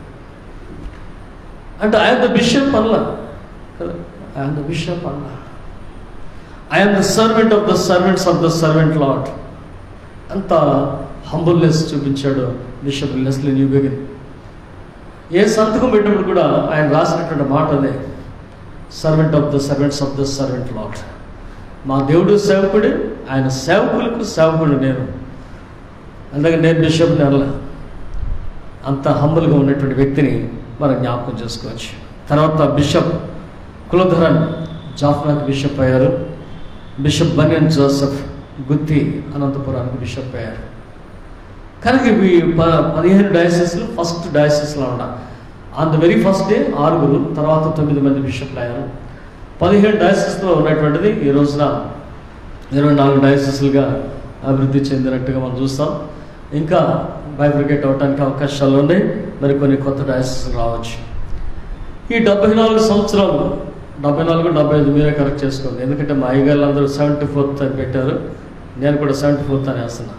అంటే ఐఎమ్ ద బిషప్ అల్లా ఐఎమ్ ద బిషప్ అల్లా I'm the servant of the servants of the servant lot అంత humbleness చూపించాడు bishop Lesslie Newbigin ఏ సంతకం పెట్టినప్పుడు కూడా ఆయన రాసినటువంటి మాట అదే servant of the servants of the servant lot మా దేవుడు సేవకుడు ఆయన సేవకులకు సేవకుడు నేను అందుకని నేను బిషప్ని అనల అంత హంబుల్గా ఉన్నటువంటి వ్యక్తిని మనం జ్ఞాపకం చేసుకోవచ్చు తర్వాత బిషప్ కులధరన్ జాఫ్నాకి బిషప్ అయ్యారు బిషప్ బనియన్ జోసెఫ్ గుత్తి అనంతపురానికి బిషప్ అయ్యారు కనుక ఇవి ప- పదిహేను డయాసిస్లు ఫస్ట్ డయాసిస్లో ఉన్న on the very first day ఆరుగురు తర్వాత తొమ్మిది మంది బిషప్లు అయ్యారు పదిహేను డయాసిస్లో ఉన్నటువంటిది ఈ రోజున ఇరవై నాలుగు డయాసిస్లుగా అభివృద్ధి చెందినట్టుగా మనం చూస్తాం ఇంకా బైఫ్రికేట్ అవడానికి అవకాశాలు ఉన్నాయి మరి కొన్ని కొత్త డయాసిస్లు రావచ్చు ఈ డెబ్బై నాలుగు సంవత్సరాలు డెబ్బై నాలుగు డెబ్బై ఐదు మీరే కరెక్ట్ చేసుకోండి ఎందుకంటే మా అయ్యగారు అందరూ సెవెంటీ ఫోర్త్ అని పెట్టారు నేను కూడా సెవెంటీ ఫోర్త్ అని వేస్తున్నా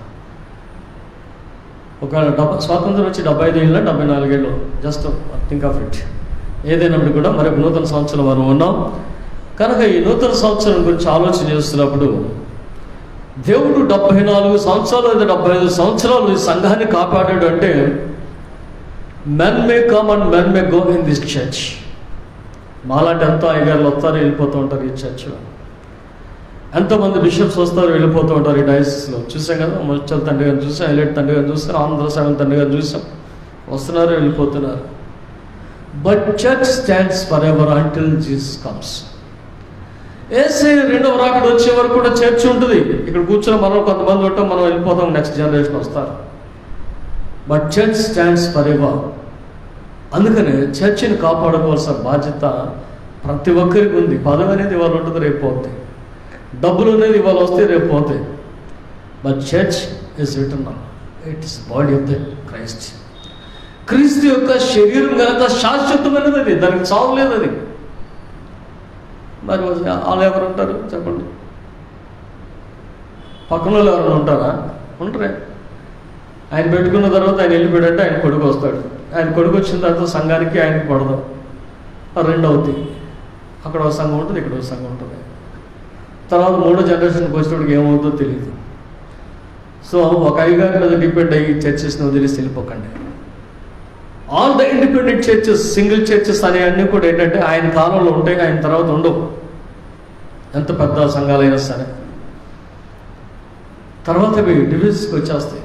ఒక డెబ్బై స్వాతంత్రం వచ్చి డెబ్బై ఐదు ఏళ్ళ డెబ్బై నాలుగేళ్ళు జస్ట్ థింక్ ఆఫ్ ఇట్ ఏదైనప్పుడు కూడా మరి ఒక నూతన సంవత్సరం మనం ఉన్నాం కనుక ఈ నూతన సంవత్సరం గురించి ఆలోచన చేస్తున్నప్పుడు దేవుడు డెబ్బై నాలుగు సంవత్సరాలు లేదా డెబ్బై ఐదు సంవత్సరాలు ఈ సంఘాన్ని కాపాడాడు అంటే men may come and men may go in this church మాలాంటి ఎంతో అయ్యగారులు వస్తారు వెళ్ళిపోతూ ఉంటారు ఈ చర్చ్లో ఎంతోమంది బిషప్స్ వస్తారు వెళ్ళిపోతూ ఉంటారు ఈ డయాసిస్లో చూసాం కదా ముచ్చల్ తండ్రి గారిని చూసాం హైలైట్ తండ్రి గారిని చూసాం ఆంధ్ర సెవెన్ తండ్రి గారిని చూసాం వస్తున్నారు వెళ్ళిపోతున్నారు but church stands for ever until Jesus comes ఏసే రెండవ రాకడ వచ్చే వరకు కూడా చర్చ్ ఉంటుంది ఇక్కడ కూర్చొని మనం కొంతమంది ఉంటాం మనం వెళ్ళిపోతాం నెక్స్ట్ జనరేషన్ వస్తారు but church stands for ever అందుకనే చర్చిని కాపాడుకోవాల్సిన బాధ్యత ప్రతి ఒక్కరికి ఉంది పదవి అనేది ఇవాళ ఉంటుంది రేపు పోతాయి డబ్బులు అనేది ఇవాళ వస్తే రేపు పోతాయి but church is return it is body of the Christ క్రీస్తు యొక్క శరీరం కనుక శాశ్వతమైనది అది దానికి చావు లేదు అది మరి వాళ్ళు ఎవరు ఉంటారు చెప్పండి పక్కన వాళ్ళు ఎవరైనా ఉంటారా ఉంటారే ఆయన పెట్టుకున్న తర్వాత ఆయన వెళ్ళిపోయాడంటే ఆయన కొడుకు వస్తాడు ఆయన కొడుకు వచ్చిన తర్వాత సంఘానికి ఆయనకి పడదు ఆ రెండు అవుతాయి అక్కడ ఒక సంఘం ఉంటుంది ఇక్కడ ఒక సంఘం ఉంటుంది తర్వాత మూడో జనరేషన్కి వచ్చేటప్పటికి ఏమవుతుందో తెలియదు సో ఒక అయ్యగారి మీద డిపెండ్ అయ్యి చర్చెస్ని వదిలేసి వెళ్ళిపోకండి all the independent churches single churches అనే అన్నీ కూడా ఏంటంటే ఆయన కాలంలో ఉంటాయి ఆయన తర్వాత ఉండవు ఎంత పెద్ద సంఘాలైనా సరే తర్వాత ఇవి డివిజన్స్కి వచ్చేస్తాయి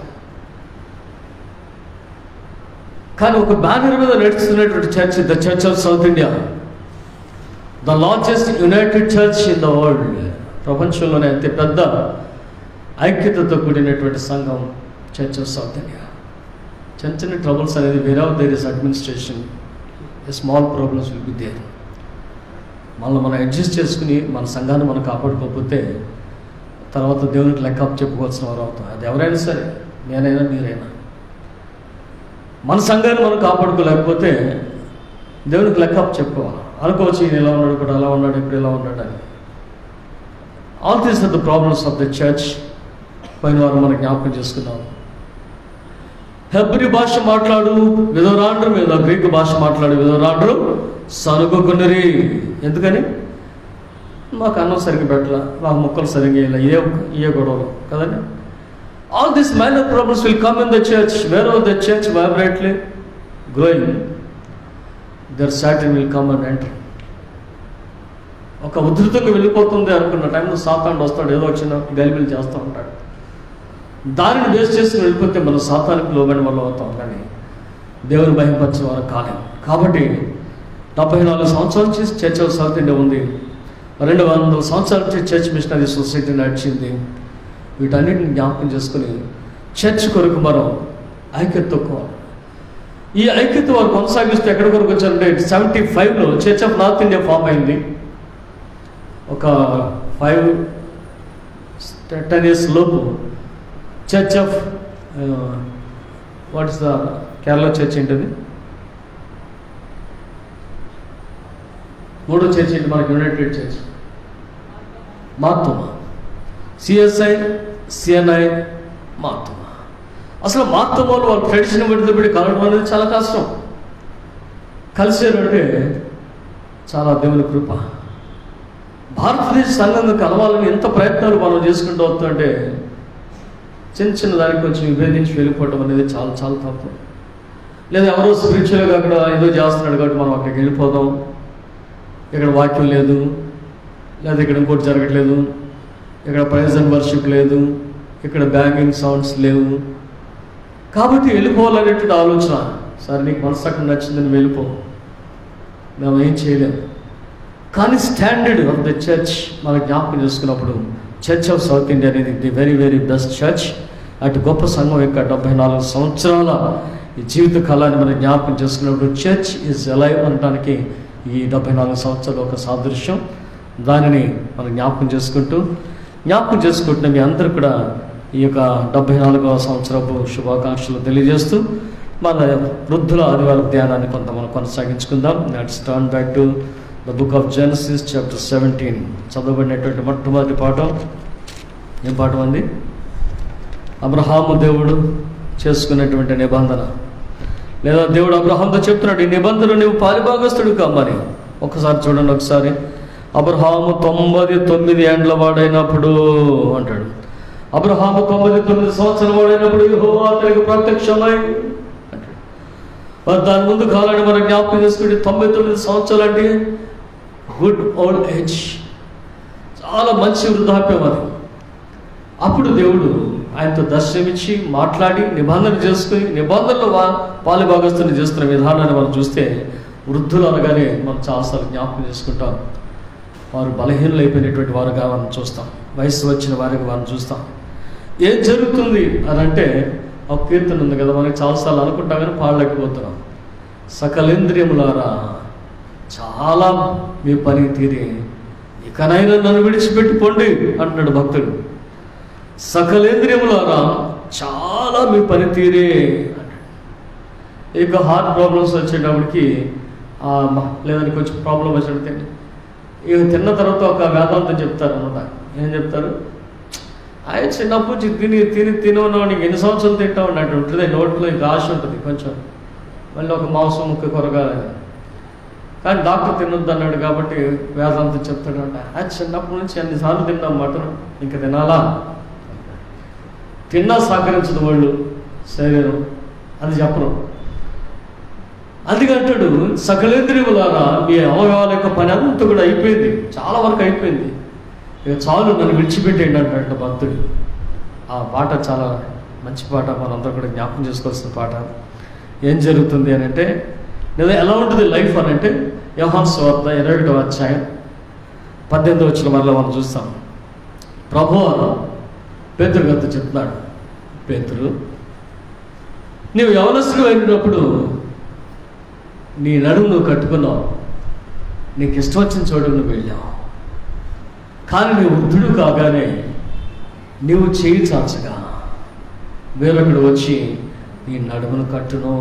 కానీ ఒక బ్యానర్ మీద నడుస్తున్నటువంటి church the church of South India the largest united church in the world ప్రపంచంలోనే అతి పెద్ద ఐక్యతతో కూడినటువంటి సంఘం చర్చ్ ఆఫ్ సౌత్ ఇండియా చిన్న చిన్న ట్రబుల్స్ అనేది wherever there is administration small problems will be there మళ్ళీ మనం అడ్జస్ట్ చేసుకుని మన సంఘాన్ని మనం కాపాడుకోకపోతే తర్వాత దేవునికి లెక్క అప్ చెప్పుకోవాల్సిన వారు అవుతాం అది ఎవరైనా సరే నేనైనా మీరైనా మన సంఘాన్ని మనం కాపాడుకోలేకపోతే దేవునికి లెక్క అప్ చెప్పుకోవాలి అనుకోవచ్చు ఈయన ఎలా ఉన్నాడు ఇప్పుడు అలా ఉన్నాడు ఇప్పుడు ఎలా ఉన్నాడు అని all these are the problems of the church పోయిన వారం మనం జ్ఞాపకం చేసుకున్నాం హెబ్రి భాష మాట్లాడు విధవరాండ్రు మీద గ్రీకు భాష మాట్లాడు విధవరాండ్రు సనుగుకున్నరి ఎందుకని మాకు అన్నం సరిగ్గా పెట్టాల మాకు ముక్కలు సరిగ్గా వేయాల ఏ ఏ గొడవలు కదండి All these minor problems will come in the church. Wherever the church vibrantly growing, their Satan will come and enter. ఒక ఉధృతంగా వెళ్ళిపోతుంది అనుకున్న టైంలో సాతాను వస్తాడు ఏదో వచ్చిన గలిబిలి చేస్తూ ఉంటాడు దానిని బేస్ చేసుకుని వెళ్ళిపోతే మనం సాతానికి లోబడిన వల్ల అవుతాం కానీ దేవుని భయపరిచిన వారు కాలేం కాబట్టి డెబ్బై నాలుగు సంవత్సరాల నుంచి చర్చ్ ఆఫ్ సౌత్ ఇండియా ఉంది రెండు వందల సంవత్సరాల నుంచి చర్చ్ మిషనరీ సొసైటీ నడిచింది వీటన్నిటిని జ్ఞాపకం చేసుకుని చర్చ్ కొరకు మనం ఐక్యత ఈ ఐక్యత వారు కొనసాగిస్తూ ఎక్కడి కొరకు వచ్చారంటే సెవెంటీ ఫైవ్లో church of North India form అయింది ఒక ఫైవ్ టెన్ ఇయర్స్ లోపు church of what is the Kerala church ఏంటిది మూడో చర్చ్ ఏంటి మనకి united church Mar Thoma CSI CNI Mar Thoma అసలు మార్తమాలు వాళ్ళ ట్రెడిషన్ విడుదలపెట్టి కలవడం అనేది చాలా కష్టం కలిసారు అంటే చాలా దేవుని కృప భారతదేశ సంఘం కలవాలని ఎంత ప్రయత్నాలు మనం చేసుకుంటూ వస్తుంటే చిన్న చిన్న దానికి కొంచెం విభేదించి వెళ్ళిపోవడం అనేది చాలా చాలా తప్పు లేదా ఎవరో స్పిరిచువల్గా అక్కడ ఏదో చేస్తున్నాడు కాబట్టి మనం అక్కడికి వెళ్ళిపోదాం ఇక్కడ వాక్యం లేదు లేదా ఇక్కడ ఇంకోటి జరగట్లేదు ఇక్కడ ప్రైజ్ అండ్ వర్షిప్ లేదు ఇక్కడ బ్యాంగింగ్ సౌండ్స్ లేవు కాబట్టి వెళ్ళిపోవాలనేటువంటి ఆలోచన సరే నీకు మనసు అక్కడ నచ్చిందని వెళ్ళిపో మేము ఏం చేయలేము కానీ స్టాండర్డ్ ఆఫ్ ద చర్చ్ మనం జ్ఞాపకం చేసుకున్నప్పుడు చర్చ్ ఆఫ్ సౌత్ ఇండియా అనేది the very very best church అటు గొప్ప సంఘం యొక్క డెబ్బై నాలుగు సంవత్సరాల ఈ జీవిత కాలాన్ని మనం జ్ఞాపకం చేసుకున్నప్పుడు చర్చ్ ఈజ్ అలైవ్ అనడానికి ఈ డెబ్బై నాలుగు సంవత్సరాలు ఒక సాదృశ్యం దానిని మనం జ్ఞాపకం చేసుకుంటూ జ్ఞాపకం చేసుకుంటున్న మీ అందరూ కూడా ఈ యొక్క డెబ్బై నాలుగవ సంవత్సరపు శుభాకాంక్షలు తెలియజేస్తూ మన వృద్ధుల ఆదివారం ధ్యానాన్ని కొంత మనం కొనసాగించుకుందాం let's turn back to the book of Genesis chapter seventeen చదవబడినటువంటి మొట్టమొదటి పాఠం ఏం పాఠం అంది అబ్రహాము దేవుడు చేసుకున్నటువంటి నిబంధన లేదా దేవుడు అబ్రహాంతో చెప్తున్నాడు ఈ నిబంధన నువ్వు పారిభాగస్తుడు కమ్మని ఒకసారి చూడండి ఒకసారి అబ్రహాము తొంభై తొమ్మిది ఏండ్ల వాడైనప్పుడు అంటాడు అబ్రహాము తొమ్మిది తొమ్మిది సంవత్సరాల వాడైనప్పుడు యెహోవా అతనికి ప్రత్యక్షమై అంటాడు మరి దాని ముందు కాలాన్ని మనం జ్ఞాపకం చేసుకుంటే తొంభై తొమ్మిది సంవత్సరాలు అంటే గుడ్ ఓల్డ్ ఏజ్ చాలా మంచి వృద్ధాప్యం అది అప్పుడు దేవుడు ఆయనతో దర్శనమిచ్చి మాట్లాడి నిబంధన చేసుకుని నిబంధనలు వా పాలు భాగస్తుని చేస్తున్న విధానాన్ని మనం చూస్తే వృద్ధులు అనగానే మనం చాలాసార్లు జ్ఞాపకం చేసుకుంటాం వారు బలహీనలు అయిపోయినటువంటి వారుగా మనం చూస్తాం వయసు వచ్చిన వారికి వారిని చూస్తాం ఏం జరుగుతుంది అని అంటే ఒక కీర్తన ఉంది కదా మనకి చాలాసార్లు అనుకుంటాం కానీ పాడలేకపోతున్నాం సకలేంద్రియములారా చాలా మీ పని తీరి ఇకనైనా నన్ను విడిచిపెట్టి పొండి అంటున్నాడు భక్తుడు సకలేంద్రియములారా చాలా మీ పని తీరే అంటాడు ఇక హార్ట్ ప్రాబ్లమ్స్ వచ్చేటప్పటికి ఆ, మ- లేదని కొంచెం ప్రాబ్లం వచ్చినట్టు ఇక తిన్న తర్వాత ఒక వేదాంతం చెప్తారు అనమాట ఏం చెప్తారు ఆయన చిన్నప్పటి నుంచి తిని తిని తిని ఉన్నవాడికి ఎన్ని సంవత్సరాలు తింటావు అన్నట్టు ఉంటుంది నోట్లో ఇంకా ఆశ ఉంటుంది కొంచెం మళ్ళీ ఒక మాంసం ముక్క కొరగాలని కానీ డాక్టర్ తినొద్దు అన్నాడు కాబట్టి వేదాంతం చెప్తాడంట అది చిన్నప్పటి నుంచి అన్నిసార్లు తిన్నాం మటన్ ఇంకా తినాలా తిన్నా సహకరించదు వాళ్ళు శరీరం అది చెప్పరు అందుకంటాడు సకలేంద్రియములారా మీ అవయవాల యొక్క పని అంతా కూడా అయిపోయింది చాలా వరకు అయిపోయింది ఇక చాలు నన్ను విడిచిపెట్టేయండి అంటాడు భక్తుడు ఆ పాట చాలా మంచి పాట మనందరూ కూడా జ్ఞాపకం చేసుకోవాల్సిన పాట ఏం జరుగుతుంది అని అంటే లేదా ఎలా ఉంటుంది లైఫ్ అని అంటే యోహాన్ స్వార్థ ఇరవై ఒకటో అధ్యాయం పద్దెనిమిది వచ్చిన వల్ల మనం చూస్తాం ప్రభు పేతురు గారితో చెప్తున్నాడు పేతురు నీవు యవనస్తుడు అయినప్పుడు నీ నడుము నువ్వు కట్టుకున్నావు నీకు ఇష్టం వచ్చిన చోటు నువ్వు వెళ్ళావు కానీ నీ వృద్ధుడు కాగానే నీవు చేయి చాచగా వేరొకడు వచ్చి నీ నడుమును కట్టును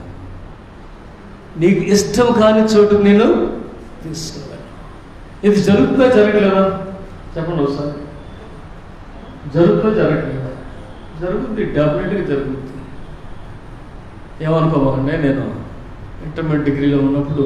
నీకు ఇష్టం కాని చోటు నేను తీసుకువెళ్ళను ఇది జరుగుతుందా జరగలేదా చెప్పండి ఒకసారి జరుగుతుందా జరగట్లేదా జరుగుతుంది డెఫినెట్గా జరుగుతుంది ఏమనుకోమంటే నేను ఇంటర్మీడియట్ డిగ్రీలో ఉన్నప్పుడు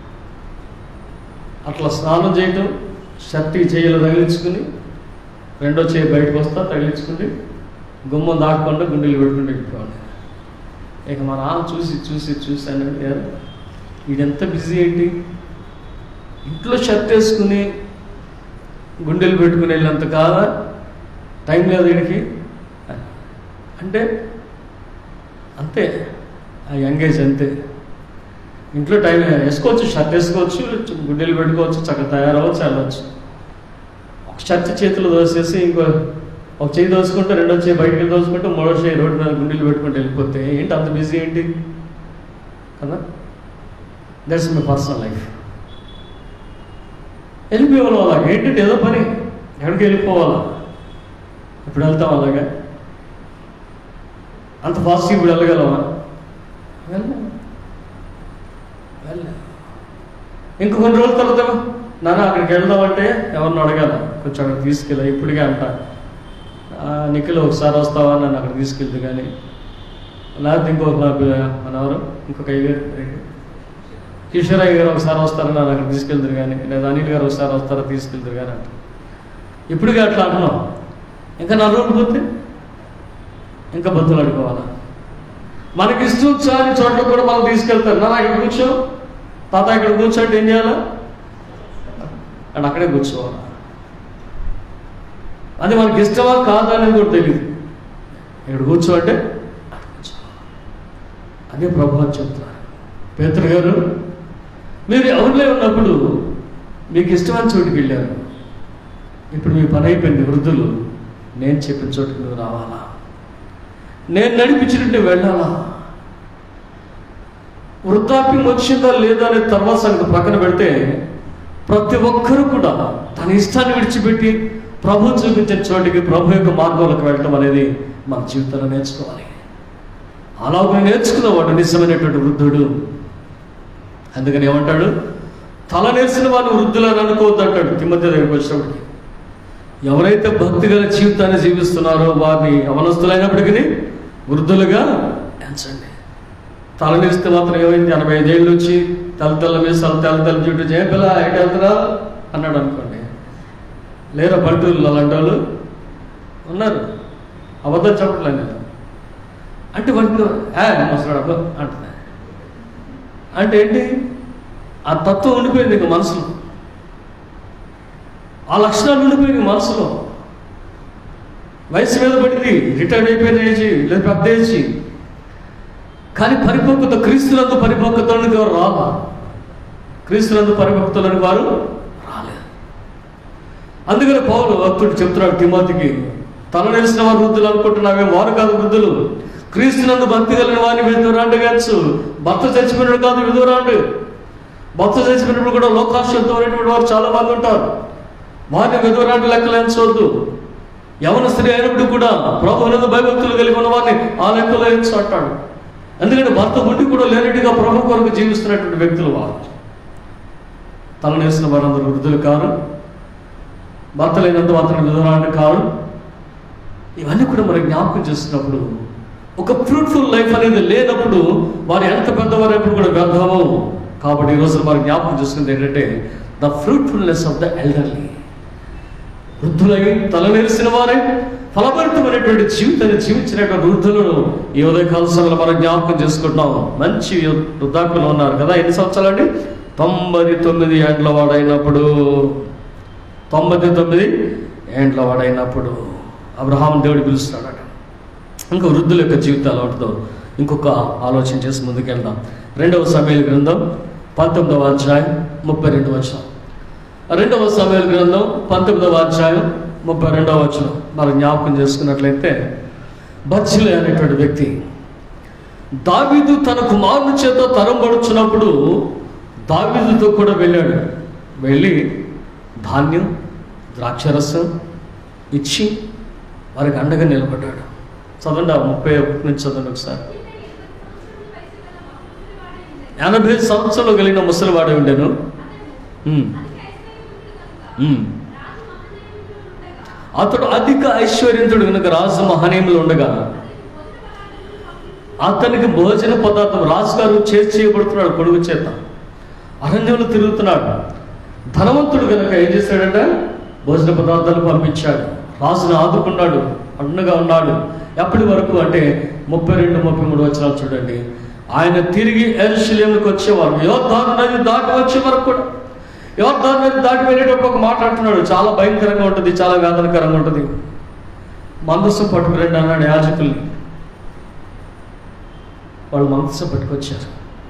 అట్లా స్నానం చేయటం షర్ట్కి చేయలు తగిలించుకుని రెండో చేయి బయటకు వస్తా తగిలించుకుని గుమ్మం దాటకుండా గుండెలు పెట్టుకుంటూ వెళ్ళిపోవాలి ఇక మన ఆ చూసి చూసి చూసి అన్నాడు వీడెంత బిజీ ఏంటి ఇంట్లో షర్ట్ వేసుకుని గుండెలు పెట్టుకుని వెళ్ళినంత కాదా టైం లేదు వీడికి అంటే అంతే ఆ యంగ్ ఏజ్ అంతే ఇంట్లో టైం వేసుకోవచ్చు షర్ట్ వేసుకోవచ్చు గుడ్డెలు పెట్టుకోవచ్చు చక్కగా తయారవ్వచ్చు వెళ్ళవచ్చు ఒక షర్ట్ చేతులు దోసేసి ఇంకో ఒక చేయి దోసుకుంటే రెండో చేయి బయటికి దోసుకుంటే మూడో చేయి రోడ్డు మీద గుండెలు పెట్టుకుంటూ వెళ్ళిపోతే ఏంటి అంత బిజీ ఏంటి కదా దట్స్ మై పర్సనల్ లైఫ్ వెళ్ళిపోవాలి అలాగా ఏంటంటే ఏదో పని ఎక్కడికి వెళ్ళిపోవాలా ఇప్పుడు వెళ్తాం అలాగా అంత ఫాస్ట్ ఇప్పుడు వెళ్ళగలవా వెళ్ళలేం. వెళ్ళలేం. ఇంక కొన్ని రోజుల తర్వాత నాన్న అక్కడికి వెళ్దామంటే ఎవరిని అడగాల కొంచెం అక్కడ తీసుకెళ్ళా ఇప్పటికే అంట "ఆ, నిఖిల్ ఒకసారి వస్తావా నన్ను అక్కడ తీసుకెళ్తే కానీ లేకపోతే ఇంకొక మన ఎవరు ఇంకొక అయ్య గారు కిషోర్ అయ్య గారు ఒకసారి వస్తారా నన్ను అక్కడ తీసుకెళ్తారు కానీ లేదా అనిల్ గారు ఒకసారి వస్తారా తీసుకెళ్తారు కానీ అంట ఇప్పటికే అట్లా అంటున్నాం ఇంకా నా రోజు పోతే ఇంకా బతులు అడుకోవాలా మనకి ఇష్టం చాని చోట్ల కూడా మనం తీసుకెళ్తారు నాన్న ఇక్కడ కూర్చో తాత ఇక్కడ కూర్చోంటే ఏం చేయాలా అండ్ అక్కడే కూర్చోవాలా అది మనకి ఇష్టమా కాదా అనేది కూడా తెలియదు ఇక్కడ కూర్చో అంటే అక్కడ కూర్చోవాలి. అదే ప్రభావం చెప్తున్నారు పేతురు గారు మీరు ఎవరిలో ఉన్నప్పుడు మీకు ఇష్టమైన చోటుకి వెళ్ళారు ఇప్పుడు మీ పని అయిపోయింది వృద్ధులు నేను చెప్పిన చోటుకి నువ్వు రావాలా నేను నడిపించినట్టు వెళ్ళాలా వృద్ధాప్యం వచ్చిందా లేదా అనే తర్వాత సంగతి పక్కన పెడితే ప్రతి ఒక్కరూ కూడా తన ఇష్టాన్ని విడిచిపెట్టి ప్రభు చూపించిన చోటికి ప్రభు యొక్క మార్గంలోకి వెళ్ళటం అనేది మన జీవితంలో నేర్చుకోవాలి అలాగే నేర్చుకున్నవాడు నిజమైనటువంటి వృద్ధుడు అందుకని ఏమంటాడు తల నేర్చిన వారిని వృద్ధులని అనుకోవద్దు అంటాడు తిమ్మతి దగ్గరికి వచ్చినప్పటికి ఎవరైతే భక్తి గల జీవితాన్ని జీవిస్తున్నారో వారిని అవనస్తులైనప్పటికీ వృద్ధులుగా ఎంచండి తల నేరిస్తే మాత్రం ఏమైంది ఎనభై ఐదేళ్ళు వచ్చి తల తెల్ల మీసాలు తెల్ల తెల్ల చుట్టూ చేపల ఎటు వెళ్తున్నా అన్నాడు అనుకోండి లేరా పల్లెటూరులో అలాంటి వాళ్ళు ఉన్నారు అబద్ధం చెప్పట్లేదు నేను అంటే వాటిని ఏ ముసలాడు అబ్బా అంటున్నా అంటే ఏంటి ఆ తత్వం ఉండిపోయింది ఇంక మనసులో ఆ లక్షణాలు ఉండిపోయింది మనసులో వయసు మీద పడింది రిటైర్డ్ అయిపోయిన ఏజ్ లేదా పెద్ద ఏజ్ కానీ పరిపక్వత క్రీస్తులందు పరిపక్వతలకు ఎవరు రాలా క్రీస్తులందు పరిపక్వతలని వారు రాలేదు అందుకని పౌలు భక్తుడు చెప్తున్నాడు తిమోతికి తల నెలిసిన వారు వృద్ధులు అనుకుంటున్నావే వారు కాదు వృద్ధులు క్రీస్తునందు భక్తి కలిగిన వారిని విధురాండు కాచ్చు భర్త చచ్చిపోయినాడు కాదు విధురాండు భర్త చచ్చిపోయినప్పుడు కూడా లోకాశంతో ఉన్నటువంటి వారు చాలా మంది ఉంటారు వారిని విధురాండు లెక్కలు ఎంచవద్దు యవన స్త్రీ అయినప్పుడు కూడా ప్రభువునందు భయభక్తులు కలిగి ఉన్న వారిని ఆ లెక్కలో ఎంచు అంటాడు ఎందుకంటే భర్త ఉండి కూడా లేనట్టుగా ప్రభు కొరకు జీవిస్తున్నటువంటి వ్యక్తులు వారు తల నేసిన వారందరూ వృద్ధులు కారు భర్త లేనంత మాత్రం విధురాండు కారు ఇవన్నీ కూడా మనం జ్ఞాపకం చేస్తున్నప్పుడు ఒక ఫ్రూట్ఫుల్ లైఫ్ అనేది లేనప్పుడు వారు ఎంత పెద్దవారైనప్పుడు కూడా వ్యర్థము కాబట్టి ఈరోజు మనం జ్ఞాపకం చేసుకుంది ఏంటంటే the fruitfulness of the elderly వృద్ధులై తలనేరిసిన వారే ఫలభరితమైనటువంటి జీవితాన్ని జీవించినటువంటి వృద్ధులను ఈ ఉదయకాల సమయంలో మనం జ్ఞాపకం చేసుకుంటున్నాం మంచి వృద్ధాప్యంలో ఉన్నారు కదా ఎన్ని సంవత్సరాలండి తొంభై తొమ్మిది ఏండ్ల వాడైనప్పుడు తొంభై తొమ్మిది ఏండ్ల వాడైనప్పుడు అబ్రహాం దేవుడు పిలుస్తున్నాడట ఇంకా వృద్ధుల యొక్క జీవితాలు వాటితో ఇంకొక ఆలోచన చేసి ముందుకెళ్దాం రెండవ సమయాల గ్రంథం పంతొమ్మిదవ అధ్యాయం ముప్పై రెండు వచనం రెండవ సమయాల గ్రంథం పంతొమ్మిదవ అధ్యాయం ముప్పై రెండవ వచనం మనం జ్ఞాపకం చేసుకున్నట్లయితే బచ్చిలే అనేటువంటి వ్యక్తి దావీదు తన కుమారుని చేత తరంబడుచున్నప్పుడు దావీదుతో కూడా వెళ్ళాడు వెళ్ళి ధాన్యం ద్రాక్షరసం ఇచ్చి వారికి అండగా నిలబడ్డాడు చదవండి ఆ ముప్పై ఒకటి నుంచి చదవండి ఒకసారి ఎనభై సంవత్సరాలు కలిగిన ముసలివాడే ఉండేను ఉమ్. ఉమ్. అతడు అధిక ఐశ్వర్యంతుడు కనుక రాజు మహనీయులు ఉండగా అతనికి భోజన పదార్థం రాజుగారు చేసి చేయబడుతున్నాడు కొడుకు చేత అరణ్యంలో తిరుగుతున్నాడు ధనవంతుడు కనుక ఏం చేశాడంటే భోజన పదార్థాలు పంపించాడు రాజును ఆదుకున్నాడు అండగా ఉన్నాడు ఎప్పటి వరకు అంటే ముప్పై రెండు ముప్పై మూడు వచ్చినాలు చూడండి ఆయన తిరిగి ఎరుశలేముకి వచ్చేవారు యోధాను నది దాటి వచ్చే వరకు కూడా యోధాను నది దాటి వెళ్ళేటప్పుడు ఒక మాట అంటున్నాడు చాలా భయంకరంగా ఉంటుంది చాలా వేదనకరంగా ఉంటుంది మందస్సు పట్టుకురండి అన్నాడు యాజకుల్ని వాళ్ళు మందస్సు పట్టుకొచ్చారు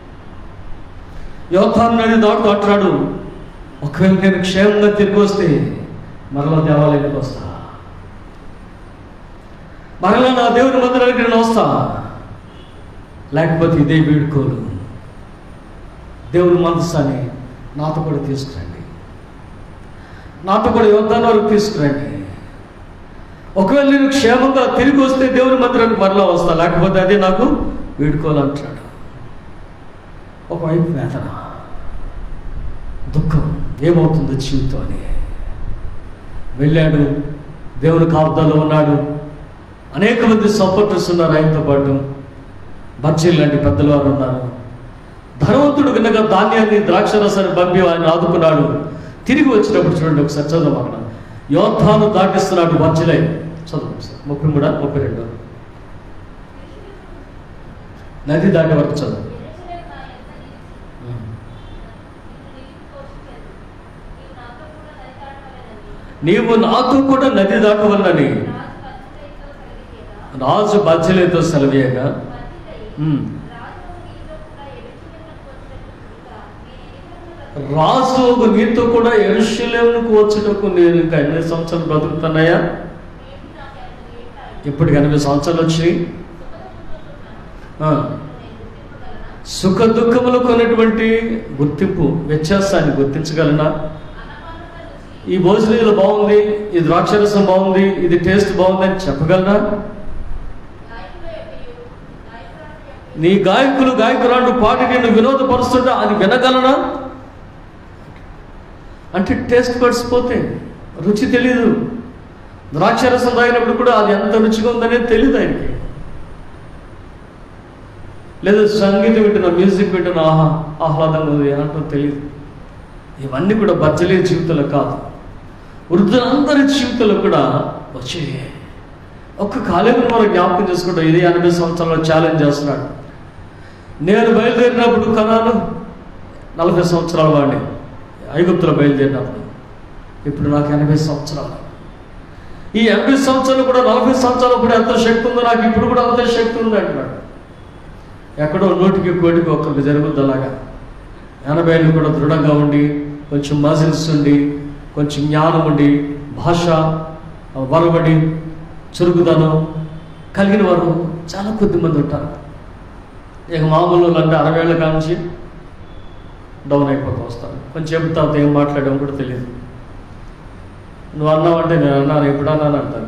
యోధాను నది దాటుతూ అంటున్నాడు ఒకవేళ నేను క్షేమంగా తిరిగి వస్తే మరలా దేవాలయానికి వస్తా మరలా నా దేవుని మందిరానికి నేను వస్తా లేకపోతే ఇదే వీడుకోలు దేవుని మనసాన్ని నాతో కూడా తీసుకురండి నాతో కూడా యోధాన్ని వరకు తీసుకురండి ఒకవేళ నేను క్షేమంగా తిరిగి వస్తే దేవుని మందిరానికి మరలా వస్తా లేకపోతే అదే నాకు వీడుకోవాలంటాడు ఒకవైపు వేదన దుఃఖం ఏమవుతుందో జీవితం అని వెళ్ళాడు దేవుని కాపుదలో ఉన్నాడు అనేక మంది సపోర్టర్స్ ఉన్నారు ఆయనతో పాటు బర్జీలు లాంటి పెద్దల వారు ఉన్నారు ధనవంతుడు కనుక ధాన్యాన్ని ద్రాక్షరసాన్ని పంపి ఆయన ఆదుకున్నాడు తిరిగి వచ్చినప్పుడు చూడండి ఒకసారి చదువు అక్కడ యోధాను దాటిస్తున్నాడు బర్జీలై చదువు సార్ ముప్పై మూడు ముప్పై రెండు నది దాటి వరకు చదువు నీవు నాతో కూడా నది దాటవల్లని రాజు బజ్జలేతో సెలవేయగా ఉమ్, రాజు ఒక నీతో కూడా ఎరుషులేముకు వచ్చేటప్పుడు నేను ఇంకా ఎన్ని సంవత్సరాలు బ్రతుకుతున్నాయా ఇప్పటికి ఎనభై సంవత్సరాలు వచ్చినాయి ఆ, సుఖ దుఃఖములు కొన్నటువంటి గుర్తింపు వ్యత్యాసాన్ని గుర్తించగలనా ఈ భోజనం బాగుంది ఈ ద్రాక్షరసం బాగుంది ఇది టేస్ట్ బాగుంది అని చెప్పగలనా నీ గాయకులు గాయకురాళ్ళు పాటి నిన్ను వినోదపరుస్తుంటే అది వినగలనా అంటే టేస్ట్ బడ్స్ పోతే రుచి తెలియదు ద్రాక్షరసం తాగినప్పుడు కూడా అది ఎంత రుచిగా ఉందనేది తెలియదు ఆయనకి లేదా సంగీతం వింటున్నా మ్యూజిక్ వింటున్నా ఆహా ఆహ్లాదంగా ఉంది అంటూ తెలియదు ఇవన్నీ కూడా బచ్చలే జీవితంలో కాదు వృద్ధులందరి జీవితంలో కూడా వచ్చాయి ఒక్క కాలేజీ మనం జ్ఞాపకం చేసుకుంటాం ఇది ఎనభై సంవత్సరాలు ఛాలెంజ్ చేస్తున్నాడు నేను బయలుదేరినప్పుడు కనాను నలభై సంవత్సరాల వాడిని ఐగుప్తులో బయలుదేరినప్పుడు ఇప్పుడు నాకు ఎనభై సంవత్సరాలు ఈ ఎనభై సంవత్సరాలు కూడా నలభై సంవత్సరాలు కూడా ఎంత శక్తి ఉందో నాకు ఇప్పుడు కూడా అంతే శక్తి ఉంది అంటున్నాడు ఎక్కడో నూటికి కోటికి ఒక్కరికి జరుగుద్ది అలాగా ఎనభై ఏళ్ళు కూడా దృఢంగా ఉండి కొంచెం మజిల్స్ ఉండి కొంచెం జ్ఞానం ఉండి భాష వరబడి చురుకుదనం కలిగిన వారు చాలా కొద్ది మంది ఉంటారు ఇక మామూలు వాళ్ళు అంటే అరవై ఏళ్ళ కాంచి డౌన్ అయిపోతూ వస్తారు కొంచెం చెబుతా ఏం మాట్లాడడం కూడా తెలియదు నువ్వు అన్నావంటే నేను అన్నాను ఎప్పుడు అన్నాను అంటాను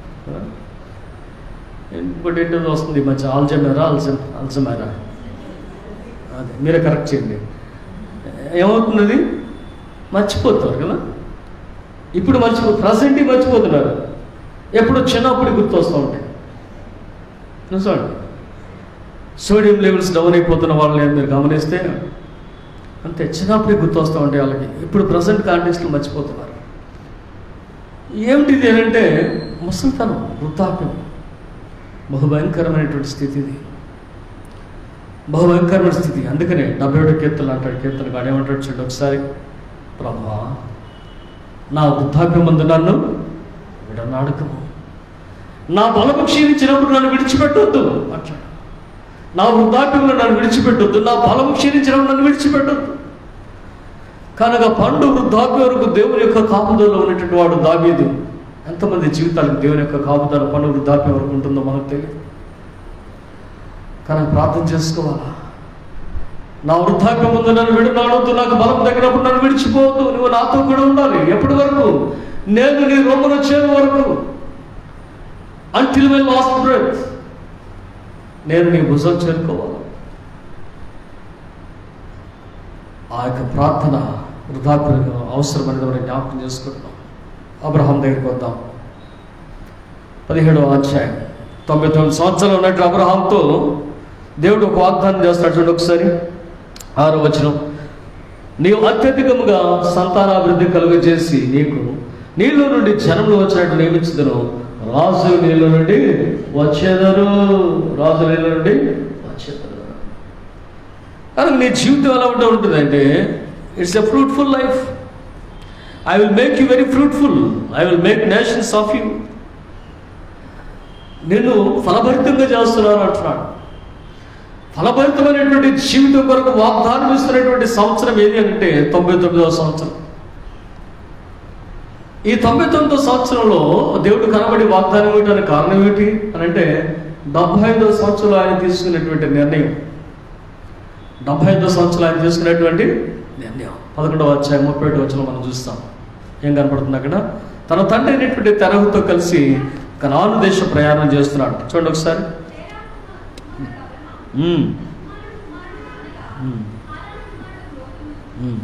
ఇంకోటి ఏంటో వస్తుంది ఈ మధ్య ఆల్జమేరా అల్జమ్ అల్జమేరా అదే మీరే కరెక్ట్ చేయండి ఏమవుతున్నది మర్చిపోతారు కదా ఇప్పుడు మర్చిపో ప్రజెంట్ మర్చిపోతున్నారు ఎప్పుడు చిన్నప్పుడు గుర్తు వస్తూ ఉంటాయి చూసండి సోడియం లెవెల్స్ డౌన్ అయిపోతున్న వాళ్ళని మీరు గమనిస్తే అంతే చిన్నప్పుడే గుర్తు వస్తూ ఉంటాయి వాళ్ళకి ఇప్పుడు ప్రజెంట్ కాంటెక్స్లో మర్చిపోతున్నారు ఏమిటిది అంటే ముసలితనం వృద్ధాప్యం బహుభయంకరమైనటువంటి స్థితి ఇది బహుభయంకరమైన స్థితి అందుకనే డెబ్బై ఒకటి కీర్తనలు అంటాడు కీర్తన గాడు ఏమంటాడు చూడండి ఒకసారి ప్రభా నా వృద్ధాప్యం ముందు నన్ను విడనాడకము నా బలము క్షీణించినప్పుడు నన్ను విడిచిపెట్టొద్దు అంటాడు నా వృద్ధాప్యంలో నన్ను విడిచిపెట్టొద్దు నా బలము క్షీణించినప్పుడు నన్ను విడిచిపెట్టొద్దు కనుక పండు వృద్ధాప్యం వరకు దేవుని యొక్క కాపుదలలో ఉన్నటువంటి వాడు దావీదు ఎంతమంది జీవితాలకు దేవుని యొక్క కాపుదల పండు వృద్ధాప్యం వరకు ఉంటుందో మనకు తెలియదు కానీ ప్రార్థన చేసుకోవాలా నా వృద్ధాప్యం ముందు నన్ను విడనాడొద్దు నాకు బలం తగ్గినప్పుడు నన్ను విడిచిపోవద్దు నువ్వు నాతో కూడా ఉండాలి ఎప్పటి వరకు నేను నీ రొమ్మను వచ్చేంత వరకు అంటిల్ మై లాస్ట్ బ్రెత్ నేను నీ భుజం చేరుకోవాలి ఆ యొక్క ప్రార్థన వృద్ధాప్యంలో అవసరమైనది మనం జ్ఞాపకం చేసుకుంటున్నాం అబ్రహాం దగ్గరికి వద్దాం పదిహేడవ అధ్యాయం తొంభై తొమ్మిది సంవత్సరాలు ఉన్నట్టు అబ్రహాంతో దేవుడు ఒక వాగ్దానం చేస్తాడు చూడండి ఒకసారి ఆరో వచనం నీవు అత్యధికముగా సంతానాభివృద్ధి కలుగజేసి నీకు నీలో నుండి జనములు వచ్చినట్టు నియమించదును రాజు నీళ్ళ నుండి వచ్చేదరు రాజు నీళ్ళ నుండి వచ్చేదరు కానీ నీ జీవితం ఎలా ఉంటూ ఉంటుందంటే it's a fruitful life I will make you very fruitful I will make nations of you నేను ఫలభరితంగా చేస్తున్నాను అంటున్నాడు ఫలభరితమైనటువంటి జీవితం కొరకు వాగ్దానం ఇస్తున్నటువంటి సంవత్సరం ఏది అంటే తొంభై తొమ్మిదవ సంవత్సరం ఈ తొంభై తొమ్మిదవ సంవత్సరంలో దేవుడు కనబడి వాగ్దానం ఇవ్వడానికి కారణం ఏమిటి అని అంటే డెబ్బై ఐదవ సంవత్సరంలో ఆయన తీసుకున్నటువంటి నిర్ణయం డెబ్బై ఐదవ సంవత్సరంలో ఆయన తీసుకున్నటువంటి నిర్ణయం పదకొండవ అధ్యాయం ముప్పై ఒకటి వచ్చిన మనం చూస్తాం ఏం కనపడుతుంది అక్కడ తన తండ్రి అయినటువంటి తెరహుతో కలిసి కనాను దేశ ప్రయాణం చేస్తున్నాడు చూడండి ఒకసారి మ్మ్. మ్మ్. మ్మ్.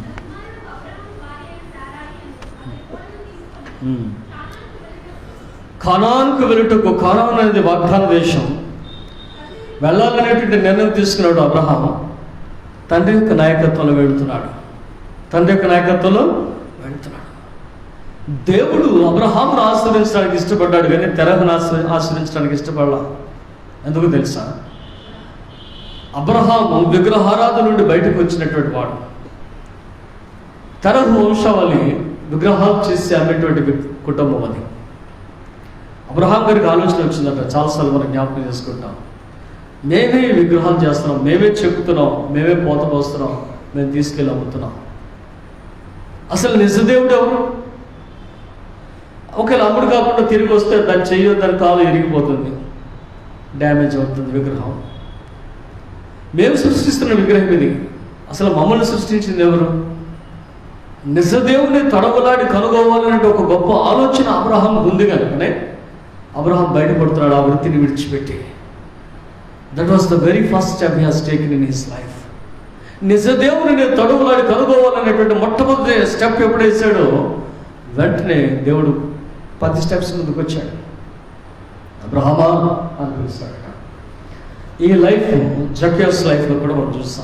మ్మ్. ఖనాన్కు వెళ్ళుటకు ఖనాన్ అనేది వాగ్దాన దేశం వెళ్ళాలనేటువంటి నిర్ణయం తీసుకున్నాడు అబ్రహాం తండ్రి యొక్క నాయకత్వంలో వెళ్తున్నాడు తండ్రి యొక్క నాయకత్వంలో వెళ్తున్నాడు దేవుడు అబ్రహాంను ఆశ్రయించడానికి ఇష్టపడ్డాడు కానీ తెరహను ఆశ్ర ఆశ్రయించడానికి ఇష్టపడలా ఎందుకు తెలుసా అబ్రహాము విగ్రహారాధన నుండి బయటకు వచ్చినటువంటి వాడు తెరహు వంశావళి విగ్రహాలు చేసి అమ్మేటువంటి వి- కుటుంబం అది అబ్రహాం గారికి ఆలోచన వచ్చిందట చాలాసార్లు మనం జ్ఞాపకం చేసుకుంటాం మేమే విగ్రహాలు చేస్తున్నాం మేమే చెక్కుతున్నాం మేమే పోత పోస్తున్నాం మేము తీసుకెళ్ళి అమ్ముతున్నాం అసలు నిజదేవుడు ఎవరు ఒకవేళ అమ్ముడు కాకుండా తిరిగి వస్తే దాన్ని చెయ్యో దాని కాలు ఇరిగిపోతుంది డ్యామేజ్ అవుతుంది విగ్రహం మేము సృష్టిస్తున్న విగ్రహం ఇది అసలు మమ్మల్ని సృష్టించింది ఎవరు నిజదేవుని తడవలాడి కనుగోవాలనే ఒక గొప్ప ఆలోచన అబ్రహాం ఉంది కనుకనే అబ్రహాం బయటపడుతున్నాడు ఆ వృత్తిని విడిచిపెట్టి that was the very first step he has taken in his life నిజదేవుని నేను తడువులాడి కనుగోవాలనేటువంటి మొట్టమొదటి స్టెప్ ఎప్పుడు వేసాడో వెంటనే దేవుడు పది స్టెప్స్ ముందుకు వచ్చాడు అబ్రహమా అని పిలుస్తాడు ఈ లైఫ్ జకేస్ లైఫ్లో కూడా మనం చూస్తాం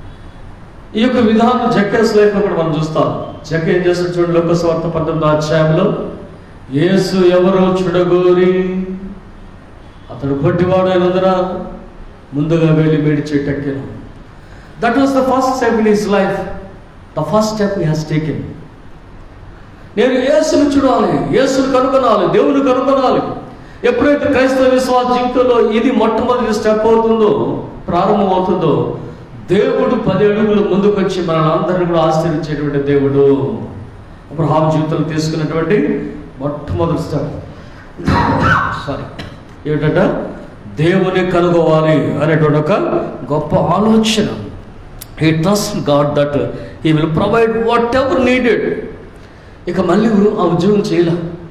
ఈ యొక్క విధానం జకేస్ లైఫ్లో కూడా మనం చూస్తాం జక ఏం చేస్తాడు చూడండి లోకస్వార్త పంతొమ్మిదో అధ్యాయంలో యేసు ఎవరో చూడగోరి అతడు పొట్టివాడు అయినందున ముందుగా వెళ్ళి మేడి చెట్టెక్కాను that was the first step in his life the first step he has taken నేను యేసును చూడాలి యేసును కనుగొనాలి దేవుని కనుగొనాలి ఎప్పుడైతే క్రైస్తవ విశ్వాస జీవితంలో ఇది మొట్టమొదటి స్టెప్ అవుతుందో ప్రారంభం అవుతుందో దేవుడు పది అడుగులు ముందుకొచ్చి మనల్ని అందరినీ కూడా ఆశ్చర్యించేటువంటి దేవుడు అబ్రహాం జీవితంలో తీసుకున్నటువంటి మొట్టమొదటి స్టెప్ సారీ ఏమిటంట దేవుని కనుగోవాలి అనేటువంటి ఒక గొప్ప ఆలోచన he trust God that he will provide whatever needed ఇక మళ్ళీ ఉ- ఆ ఉద్యోగం చేయలే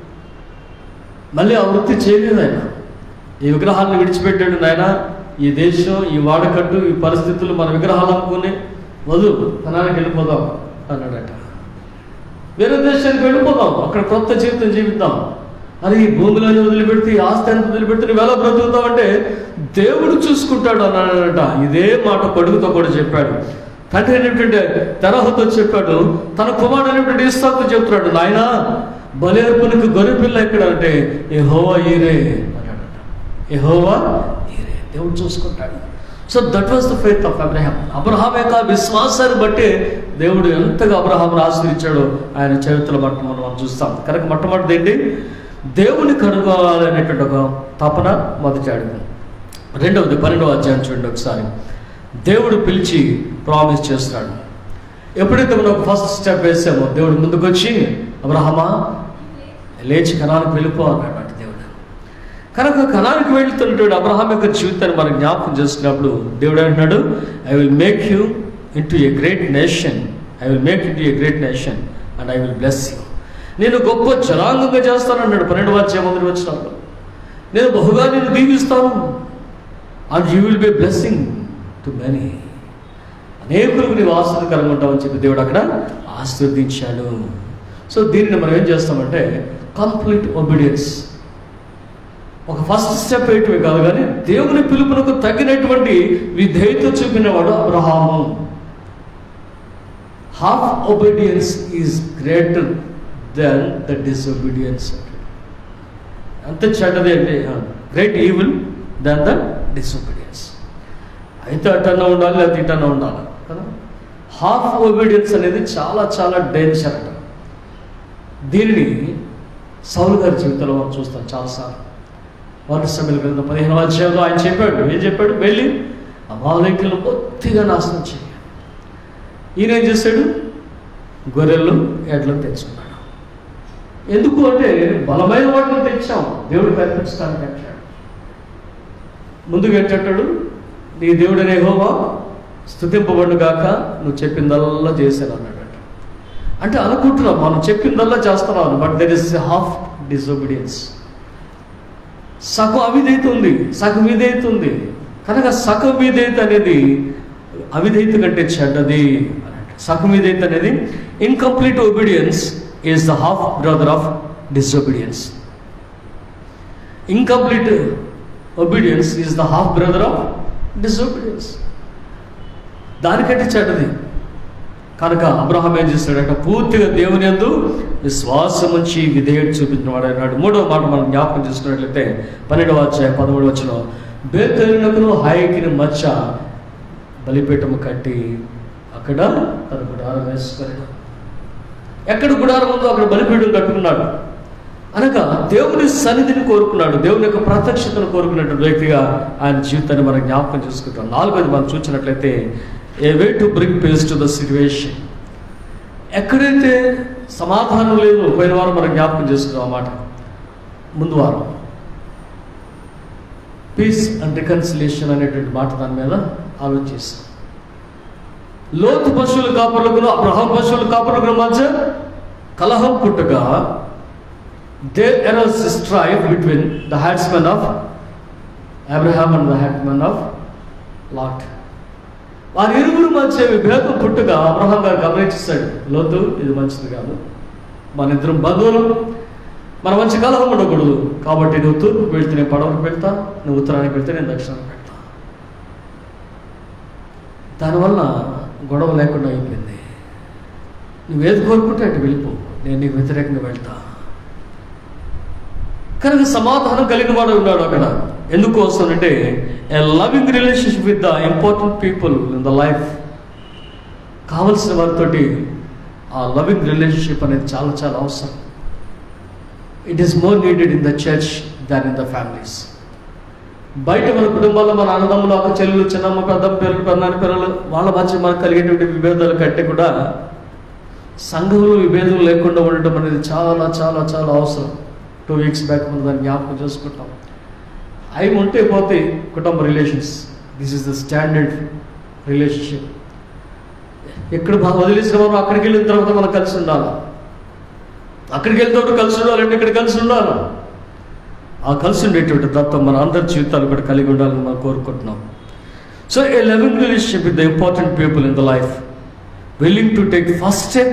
మళ్ళీ ఆ వృత్తి చేయలేదు ఆయన ఈ విగ్రహాలను విడిచిపెట్టాడు నాయన ఈ దేశం ఈ వాడకట్టు ఈ పరిస్థితులు మన విగ్రహాలు అమ్ముకుని వదులు తనానికి వెళ్ళిపోదాం అన్నాడట వేరే దేశానికి వెళ్ళిపోదాం అక్కడ కొత్త జీవితం జీవిద్దాం అది ఈ భూమిలోని వదిలిపెడితే ఈ ఆస్తి ఎంత వదిలిపెడితే నువ్వు ఎలా బ్రతుకుతావు అంటే దేవుడు చూసుకుంటాడు అన్నాడట ఇదే మాట కొడుకుతో కూడా చెప్పాడు తండ్రి అయినటువంటి తరహతో చెప్పాడు తన కుమారుడు అయినటువంటి ఇస్తాకు చెప్తున్నాడు నాయన బలేర్పునికి గొర్రె పిల్ల ఎక్కడ అంటే ఏ హోవా ఈరే అన్నాడట ఏ హోవా ఈరే దేవుడు చూసుకుంటాడు so that was the faith of Abraham Abraham యొక్క విశ్వాసాన్ని బట్టి దేవుడు ఎంతగా అబ్రహాంను ఆశ్రయించాడో ఆయన చరిత్రలో బట్టి మనం మనం చూస్తాం కనుక మొట్టమొదటిది ఏంటి దేవుని కనుగోవాలనేటువంటి ఒక తపన మొదటి అడుగు రెండవది పన్నెండవ అధ్యాయం చూడండి ఒకసారి దేవుడు పిలిచి ప్రామిస్ చేస్తాడు ఎప్పుడైతే మనం ఒక ఫస్ట్ స్టెప్ వేసామో దేవుడు ముందుకు వచ్చి అబ్రహమా లేచి కణానికి వెళ్ళిపో అన్నాడు అంటే దేవుడు కనుక కణానికి వెళ్తున్నటువంటి అబ్రహాం యొక్క జీవితాన్ని మనం జ్ఞాపకం చేసుకున్నప్పుడు దేవుడు అంటున్నాడు I will make you into a great nation I will make into a great nation and I will bless you నేను గొప్ప జనాంగంగా చేస్తాను అన్నాడు పన్నెండు వచ్చే మొదటి వచ్చినప్పుడు నేను బహుగా నేను దీవిస్తాను and you will be blessing to many అనేకులకు నీవు ఆశ్రదకరంగా ఉంటావని చెప్పి దేవుడు అక్కడ ఆశీర్వదించాడు సో దీనిని మనం ఏం చేస్తామంటే కంప్లీట్ ఒబీడియన్స్ ఒక ఫస్ట్ స్టెప్ వేయటమే కాదు కానీ దేవుని పిలుపునకు తగినటువంటి విధేయత చూపినవాడు అబ్రహాము half obedience is greater than the disobedience అంత చెడ్డది అంటే great evil than the disobedience అయితే అటన్నా ఉండాలి లేకపోతే ఇటన్నా ఉండాలి కదా హాఫ్ ఒబీడియన్స్ అనేది చాలా చాలా డేంజర్ అంట దీనిని సౌలు గారి జీవితంలో మనం చూస్తాం చాలాసార్లు వాటి సమయంలో గ్రంథం పదిహేను అధ్యాయంలో ఆయన చెప్పాడు ఏం చెప్పాడు వెళ్ళి అమాలకులను కొద్దిగా నాశనం చేయాలి ఈయన ఏం చేశాడు గొర్రెలు ఎడ్లను తెచ్చుకున్నాడు ఎందుకు అంటే బలమైన వాటిని తెచ్చాం దేవుడికి అర్పించడానికి అంటాడు ముందుకు ఏంటంటాడు నీ దేవుడనే హోవా స్థుతింపబడు గాక నువ్వు చెప్పిందల్లా చేశాను అన్నాడు అంటే అనుకుంటున్నాం మనం చెప్పిందల్లా చేస్తున్నాం but there is half disobedience సగం అవిధేయత ఉంది సగం విధేయత ఉంది కనుక సగం విధేయత అనేది అవిధేయత కంటే చెడ్డది అన్నట్టు. సగం విధేయత అనేది incomplete obedience is the half brother of disobedience incomplete obedience is the half brother of disobedience దానికంటే చెడ్డది కనుక అబ్రహాం ఏం చేశాడంటే పూర్తిగా దేవుని యందు విశ్వాసం ఉంచి విధేయత చూపించిన వాడు అన్నాడు మూడవ మాట మనం జ్ఞాపకం చేసుకున్నట్లయితే పన్నెండవ అధ్యాయం పదమూడు వచ్చిన బేతరునకును హాయికిని మధ్య బలిపీఠము కట్టి అక్కడ తన గుడారం వేసుకొని ఎక్కడ గుడారం ఉందో అక్కడ బలిపీఠం కట్టుకున్నాడు అనగా దేవుని సన్నిధిని కోరుకున్నాడు దేవుని యొక్క ప్రత్యక్షతను కోరుకున్నటువంటి వ్యక్తిగా ఆయన జీవితాన్ని మనం జ్ఞాపకం చేసుకుంటాం నాలుగోది మనం చూసినట్లయితే a way to bring peace to the situation ఎక్కడైతే సమాధానం లేదు పోయిన వారం మనం జ్ఞాపకం చేసుకున్నాం ఆ మాట ముందు వారం పీస్ అండ్ రికన్సిలేషన్ అనేటువంటి మాట దాని మీద ఆలోచిస్తాం లోతు పశువుల కాపులకు అబ్రహం పశువుల కాపులకు మధ్య కలహం పుట్టగా there arose strife between the herdsmen of Abraham and the herdsmen of Lot. వారి ఇరువురు మధ్య విభేదం పుట్టుగా అబ్రహాం గారు గమనించాడు లోతు ఇది మంచిది కాదు మన ఇద్దరం బంధువులు మన మంచి కలహం ఉండకూడదు కాబట్టి నువ్వు తూర్పుకి వెళ్తే నేను పడవకు వెళ్తా నువ్వు ఉత్తరానికి వెళ్తే నేను దక్షిణానికి వెళ్తా దానివల్ల గొడవ లేకుండా అయిపోయింది నువ్వు ఏది కోరుకుంటే అటు వెళ్ళిపో నేను నీకు వ్యతిరేకంగా వెళ్తా కనుక సమాధానం కలిగిన వాడు ఉన్నాడు అక్కడ ఎందుకోసం అంటే a loving relationship with the important people in the life కావలసిన వారితోటి ఆ లవింగ్ రిలేషన్షిప్ అనేది చాలా చాలా అవసరం it is more needed in the church than in the families బయట మన కుటుంబాల్లో మన అన్నదమ్ములు అక్క చెల్లెలు చిన్నమ్మ పెద్దమ్మ పిల్లలు పెన్నాని పిల్లలు వాళ్ళ మధ్య మనకు కలిగేటువంటి విభేదాలు కంటే కూడా సంఘంలో విభేదం లేకుండా ఉండటం అనేది చాలా చాలా చాలా అవసరం టూ వీక్స్ బ్యాక్ మనం దాన్ని జ్ఞాపకం చేసుకుంటాం అవి ఉంటే పోతే కుటుంబ relations this is the standard relationship ఎక్కడ బాగా వదిలేసిన మనం అక్కడికి వెళ్ళిన తర్వాత మనం కలిసి ఉండాలి అక్కడికి వెళ్తే కలిసి ఉండాలంటే ఇక్కడ కలిసి ఉండాలి ఆ కలిసి ఉండేటువంటి తత్వం మన అందరి జీవితాలు కూడా కలిగి ఉండాలని మనం కోరుకుంటున్నాం so a loving relationship with the important people in the life willing to take first step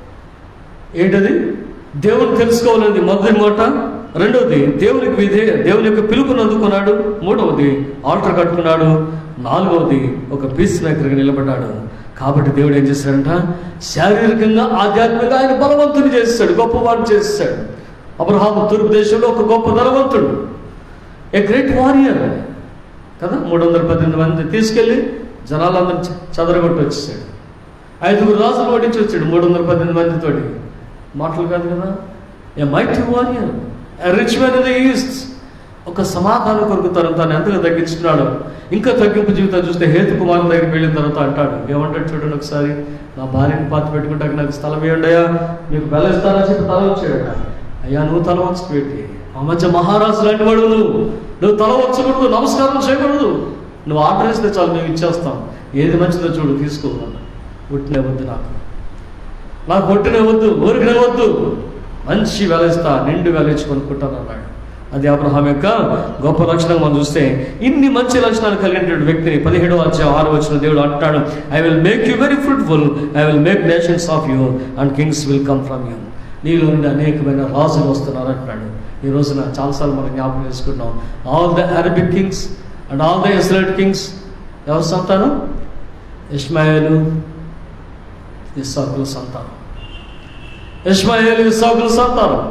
ఏంటది దేవుని తెలుసుకోవాలని మొదటి మాట రెండవది దేవునికి విధే దేవుని యొక్క పిలుపుని అందుకున్నాడు మూడవది ఆల్టర్ కట్టుకున్నాడు నాలుగవది ఒక పీస్ మేకర్గా నిలబడ్డాడు కాబట్టి దేవుడు ఏం చేశాడంట శారీరకంగా ఆధ్యాత్మికంగా ఆయన బలవంతుని చేస్తాడు గొప్పవాడు చేస్తాడు అబ్రహాము తూర్పు దేశంలో ఒక గొప్ప ధనవంతుడు ఏ గ్రేట్ వారియర్ కదా మూడు వందల పద్దెనిమిది మంది తీసుకెళ్ళి జనాలందరూ చ- చెదరగొట్టి వచ్చేసాడు ఐదుగురు రాజులు ఓడించి వచ్చాడు మూడు వందల పద్దెనిమిది మందితోటి మాటలు కాదు కదా a mighty warrior rich man in the east ఒక సమాధానం కొరకు తను తాను ఎంతగా తగ్గించుకున్నాడు ఇంకా తగ్గింపు జీవితం చూస్తే హేతు కుమార్ దగ్గరికి వెళ్ళిన తర్వాత అంటాడు ఏమంటాడు చూడండి ఒకసారి నా భార్యని పాతి పెట్టుకుంటాక నాకు స్థలం ఇవ్వండి అయ్యా మీకు బెల్లిస్తానని చెప్పి తల వచ్చాడు అయ్యా నువ్వు తల వంచుకుపెట్టి ఆ మధ్య మహారాజు లాంటి వాడు నువ్వు నువ్వు తల వంచకూడదు నమస్కారం చేయకూడదు నువ్వు ఆర్డర్ ఇస్తే చాలు మేము ఇచ్చేస్తాం ఏది మంచిదో చూడు తీసుకో ఉట్టినే వద్దు నాకు నాకు ఒట్టినే వద్దు ఊరికనే వద్దు మంచి వెలిస్తా నిండు వెలిచి కొనుక్కుంటాను అన్నాడు అది అబ్రహాం యొక్క గొప్ప లక్షణం మనం చూస్తే ఇన్ని మంచి లక్షణాలు కలిగినటువంటి వ్యక్తిని పదిహేడో అధ్యాయం ఆరు వచ్చిన దేవుడు అంటాడు I will make you very fruitful I will make nations of you and kings will come from you నీలో నుండి అనేకమైన రాజులు వస్తున్నారు అంటున్నాడు ఈ రోజున చాలాసార్లు మనం జ్ఞాపకం చేసుకుంటున్నాం all the Arabic kings and all the Israel kings ఎవరు సంతానం ఇస్మాయిలు ఇస్సాకుల సంతానం ఇస్మాయిల్ ఇస్సాకుల సంతానం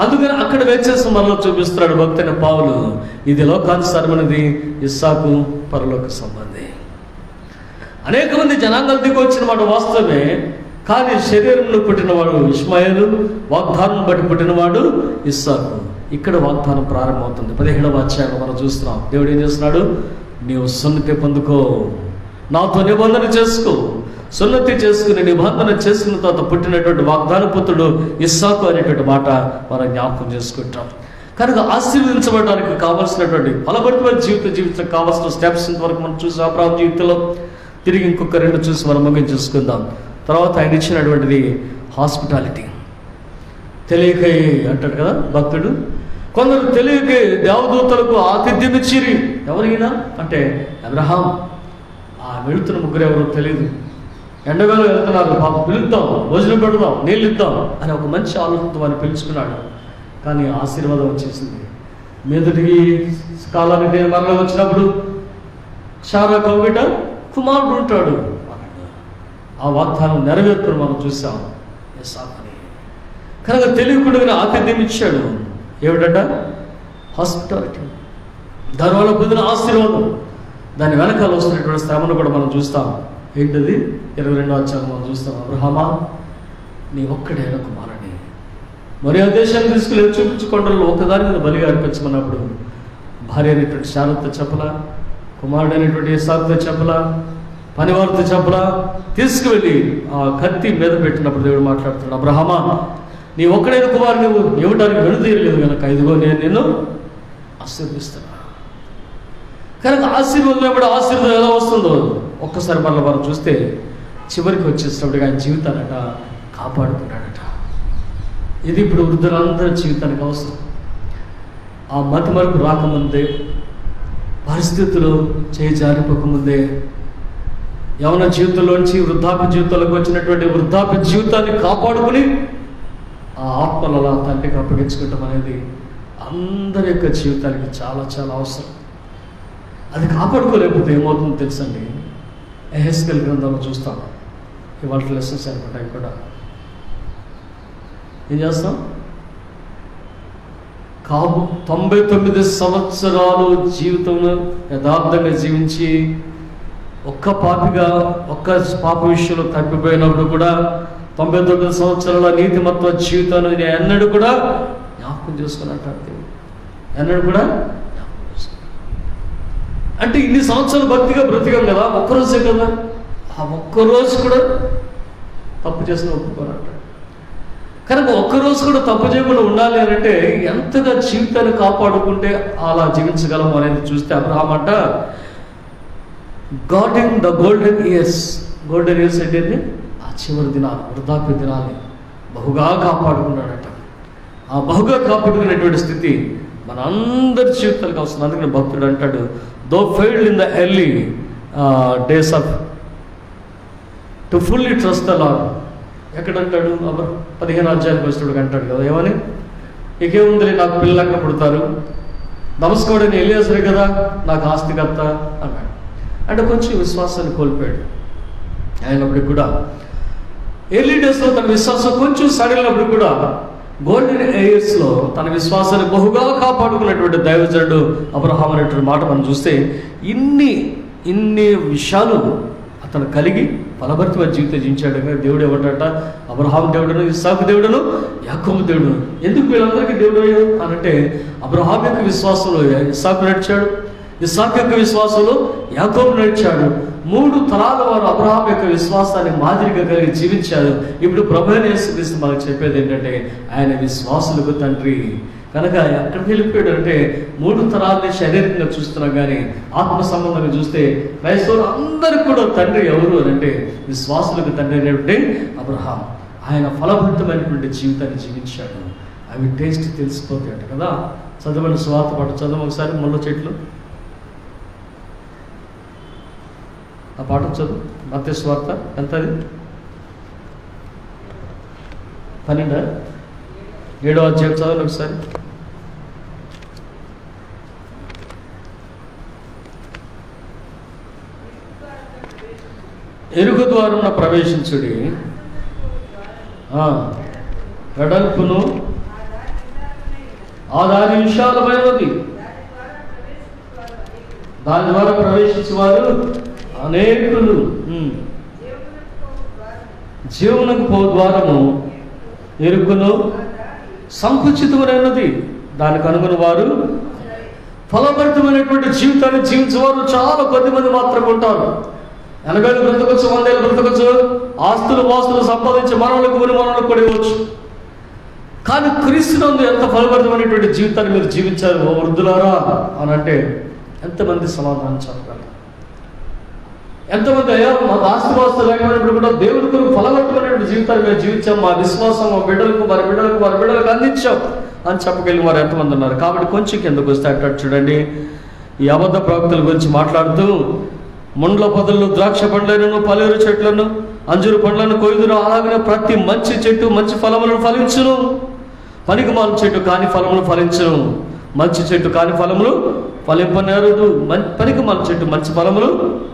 అందుకని అక్కడ వేచేసి మనలో చూపిస్తున్నాడు భక్తైన పావులు ఇది లోకానుసారమైనది ఇస్సాకు పరలోక సంబంధి అనేక మంది జనాంగాల దిగి వచ్చిన మాట వాస్తవమే కానీ శరీరంలో పుట్టినవాడు ఇస్మాయిలు వాగ్దానం బట్టి పుట్టినవాడు ఇస్సాకు ఇక్కడ వాగ్దానం ప్రారంభమవుతుంది పదిహేడవ అధ్యాయం మనం చూస్తున్నాం దేవుడు ఏం చేస్తున్నాడు నీవు సున్నతి పొందుకో నాతో నిబంధన చేసుకో సున్నతి చేసుకుని నిబంధన చేసుకున్న తర్వాత పుట్టినటువంటి వాగ్దాన పుత్రుడు ఇస్సాకు అనేటువంటి మాట మనం జ్ఞాపకం చేసుకుంటాం కనుక ఆశీర్వదించబడడానికి కావాల్సినటువంటి ఫలభరితమైన జీవితం జీవితం కావాల్సిన స్టెప్స్ ఇంతవరకు మనం చూసాం అబ్రాహం జీవితంలో తిరిగి ఇంకొక రెండు చూసి మనం ముగించి చూసుకుందాం తర్వాత ఆయన ఇచ్చినటువంటిది హాస్పిటాలిటీ తెలియక అంటాడు కదా భక్తుడు కొందరు తెలియక దేవదూతలకు ఆతిథ్యం ఇచ్చిరి ఎవరిగినా అంటే అబ్రహాం ఆ వెళుతున్న ముగ్గురు ఎవరో తెలియదు ఎండవేళ వెళ్తున్నారు పాప పిలుద్దాం భోజనం పెడదాం నీళ్ళు ఇద్దాం అని ఒక మంచి ఆలోచనతో వారిని పిలుచుకున్నాడు కానీ ఆశీర్వాదం వచ్చేసింది మీదటికి కాలానికి నేను మరణ వచ్చినప్పుడు చారా కవిట కుమారుడు ఉంటాడు అన్నాడు. ఆ వాగ్దానం నెరవేర్పును మనం చూసాం యెసాకుని. కనుక తెలియకుండా ఆతిథ్యం ఇచ్చాడు ఏమిటంట హాస్పిటాలిటీ దానివల్ల పొందిన ఆశీర్వాదం దాని వెనకాల వస్తున్నటువంటి శ్రమను కూడా మనం చూస్తాం ఏంటది ఇరవై రెండో అధ్యాయం మనం చూస్తాం అబ్రహమా నీ ఒక్కడే కుమారుని మరి ఆ దేశాన్ని తీసుకుని చూపించుకోవడంలో ఒకదాని మీద బలిగా అర్పించమన్నప్పుడు భార్య అయినటువంటి శారత్తో చెప్పలా కుమారుడు అయినటువంటి సాగుతో చెప్పలా పనివారితో చెప్పలా తీసుకువెళ్ళి ఆ కత్తి మీద పెట్టినప్పుడు దేవుడు మాట్లాడుతున్నాడు అబ్రహమా నీ ఒక్కడైన కుమారు నువ్వు ఇవ్వడానికి వెనుదీయలేదు కనుక ఇదిగో నేను నిన్ను ఆశీర్వదిస్తున్నా కనుక ఆశీర్వాదం ఎప్పుడు ఆశీర్వాదం ఎలా వస్తుందో ఒక్కసారి మళ్ళీ మనం చూస్తే చివరికి వచ్చేసినప్పుడు ఆయన జీవితానట కాపాడుకున్నాడట ఇది ఇప్పుడు వృద్ధులందరి జీవితానికి అవసరం ఆ మతి మరుపు రాకముందే పరిస్థితులు చేయి జారిపోకముందే యవన జీవితంలోంచి వృద్ధాప్య జీవితంలోకి వచ్చినటువంటి వృద్ధాప్య జీవితాన్ని కాపాడుకుని ఆ ఆత్మలు అలా తండ్రికి అప్పగించుకోవటం అనేది అందరి యొక్క జీవితానికి చాలా చాలా అవసరం అది కాపాడుకోలేకపోతే ఏమవుతుందో తెలుసండి ఎహెస్కెల్ గ్రంథంలో చూస్తాం ఇవాళ లెసన్స్ అనమాట అవి కూడా ఏం చేస్తాం కాబు తొంభై తొమ్మిది సంవత్సరాలు జీవితంలో యథార్థంగా జీవించి ఒక్క పాపిగా ఒక్క పాప విషయంలో తప్పిపోయినప్పుడు కూడా తొంభై తొమ్మిది సంవత్సరాల నీతిమత్వ జీవితాన్ని నేను ఎన్నడూ కూడా జ్ఞాపకం చేసుకుని అంటాడు దేవుడు ఎన్నడూ కూడా జ్ఞాపకం చేసుకుని. అంటే ఇన్ని సంవత్సరాలు భక్తిగా బ్రతికాం కదా ఒక్కరోజే కదా ఆ ఒక్కరోజు కూడా తప్పు చేసిన ఒప్పుకోరంటాడు కనుక ఒక్కరోజు కూడా తప్పు చేయకుండా ఉండాలి అని అంటే ఎంతగా జీవితాన్ని కాపాడుకుంటే అలా జీవించగలము అనేది చూస్తే అబ్రహాం అంట God in the golden years golden years అంటే ఏంటి? ఆ చివరి దినాలు వృద్ధాప్య దినాల్ని బహుగా కాపాడుకున్నాడట ఆ బహుగా కాపాడుకునేటువంటి స్థితి మన అందరి జీవితాలకు అవసరం అందుకని భక్తుడు అంటాడు though failed in the early days of to fully trust the Lord ఎక్కడంటాడు అబ్బా పదిహేను అధ్యాయానికి వచ్చినప్పుడు అంటాడు కదా ఏమని ఇకేముంది నాకు పిల్లలక్క పుడతారు నమస్కారం ఎలియాసరే కదా నాకు ఆస్తికర్త అన్నాడు అంటే కొంచెం విశ్వాసాన్ని కోల్పోయాడు అయినప్పటికి కూడా ఎర్లీ డేస్లో తన విశ్వాసం కొంచెం సడలినప్పుడు కూడా గోల్డెన్ ఏయర్స్లో తన విశ్వాసాన్ని బహుగా కాపాడుకున్నటువంటి దైవజనుడు అబ్రహాం అనేటువంటి మాట మనం చూస్తే ఇన్ని ఇన్ని విషయాలు అతను కలిగి ఫలభరితమైన జీవితం జీవించాడు కానీ దేవుడు ఏమంటాడట అబ్రహాం దేవుడును ఇస్సాకు దేవుడును యాకోబు దేవుడును ఎందుకు వీళ్ళందరికీ దేవుడు అయ్యాడు అని అంటే అబ్రహాం యొక్క విశ్వాసంలో ఇస్సాకు నడిచాడు ఇస్సాకు యొక్క విశ్వాసంలో యాకోబు నడిచాడు మూడు తరాల వారు అబ్రహాం యొక్క విశ్వాసాన్ని మాదిరిగా కలిగి జీవించారు ఇప్పుడు ప్రభు యేసుక్రీస్తు మనకు చెప్పేది ఏంటంటే ఆయన విశ్వాసులకు తండ్రి కనుక ఎక్కడికి వెళ్ళిపోయాడు అంటే మూడు తరాలని శారీరకంగా చూస్తున్నాం కానీ ఆత్మ సంబంధంగా చూస్తే క్రైస్తవులు అందరికి కూడా తండ్రి ఎవరు అని అంటే విశ్వాసులకు తండ్రి అనేటువంటి అబ్రహాం ఆయన ఫలభరితమైనటువంటి జీవితాన్ని జీవించాడు అవి టేస్ట్ తెలిసిపోతాయట కదా చదవండి స్వార్థ పాట చదవం ఒకసారి ముళ్ళ చెట్లు ఆ పాట చదువు మత్య స్వార్థ ఎంత అది పన్నెండా ఏడో అధ్యాయం చదవండి ఒకసారి ఎరుగు ద్వారమున ప్రవేశించుడి ఆ, వెడల్పును ఆ దారి విశాలమైనది దాని ద్వారా ప్రవేశించే వారు అనేకులు ఉమ్. జీవనకు పో ద్వారము ఎరుకును సంకుచితమైనది దానికి అనుగుణ వారు ఫలభరితమైనటువంటి జీవితాన్ని జీవించేవారు చాలా కొద్ది మంది మాత్రమే ఉంటారు ఎనభై ఏళ్ళు బ్రతకొచ్చు వందేళ్ళు బ్రతకొచ్చు ఆస్తులు వాస్తులు సంపాదించి మనవలకు ఊరి మనవలకు కూడా ఇవ్వచ్చు కానీ క్రీస్తునందు ఎంత ఫలభరితమైనటువంటి జీవితాన్ని మీరు జీవించారు ఓ వృద్ధులారా అని అంటే ఎంతమంది సమాధానం చెప్పగలరు ఎంతమంది అయ్యా మాకు ఆస్తి వాస్తు లేకపోయినప్పుడు కూడా దేవుడి కొరకు ఫలవంతమైనటువంటి జీవితాన్ని మేము జీవించాం మా విశ్వాసం మా బిడ్డలకు వారి బిడ్డలకు వారి బిడ్డలకు అందించాం అని చెప్పగలిగిన వారు ఎంతమంది ఉన్నారు కాబట్టి కొంచెం కిందకు వస్తే అంటాడు చూడండి ఈ అబద్ధ ప్రవక్తల గురించి మాట్లాడుతూ ముండ్ల పొదలను ద్రాక్ష పండ్లను పలేరు చెట్లను అంజూరు పండ్లను కొయ్యుదురు అలాగనే ప్రతి మంచి చెట్టు మంచి ఫలములను ఫలించును పనికి మాల చెట్టు కాని ఫలములు ఫలించును మంచి చెట్టు కాని ఫలములు ఫలింపనేరుడు మం పనికి మాల చెట్టు మంచి ఫలములు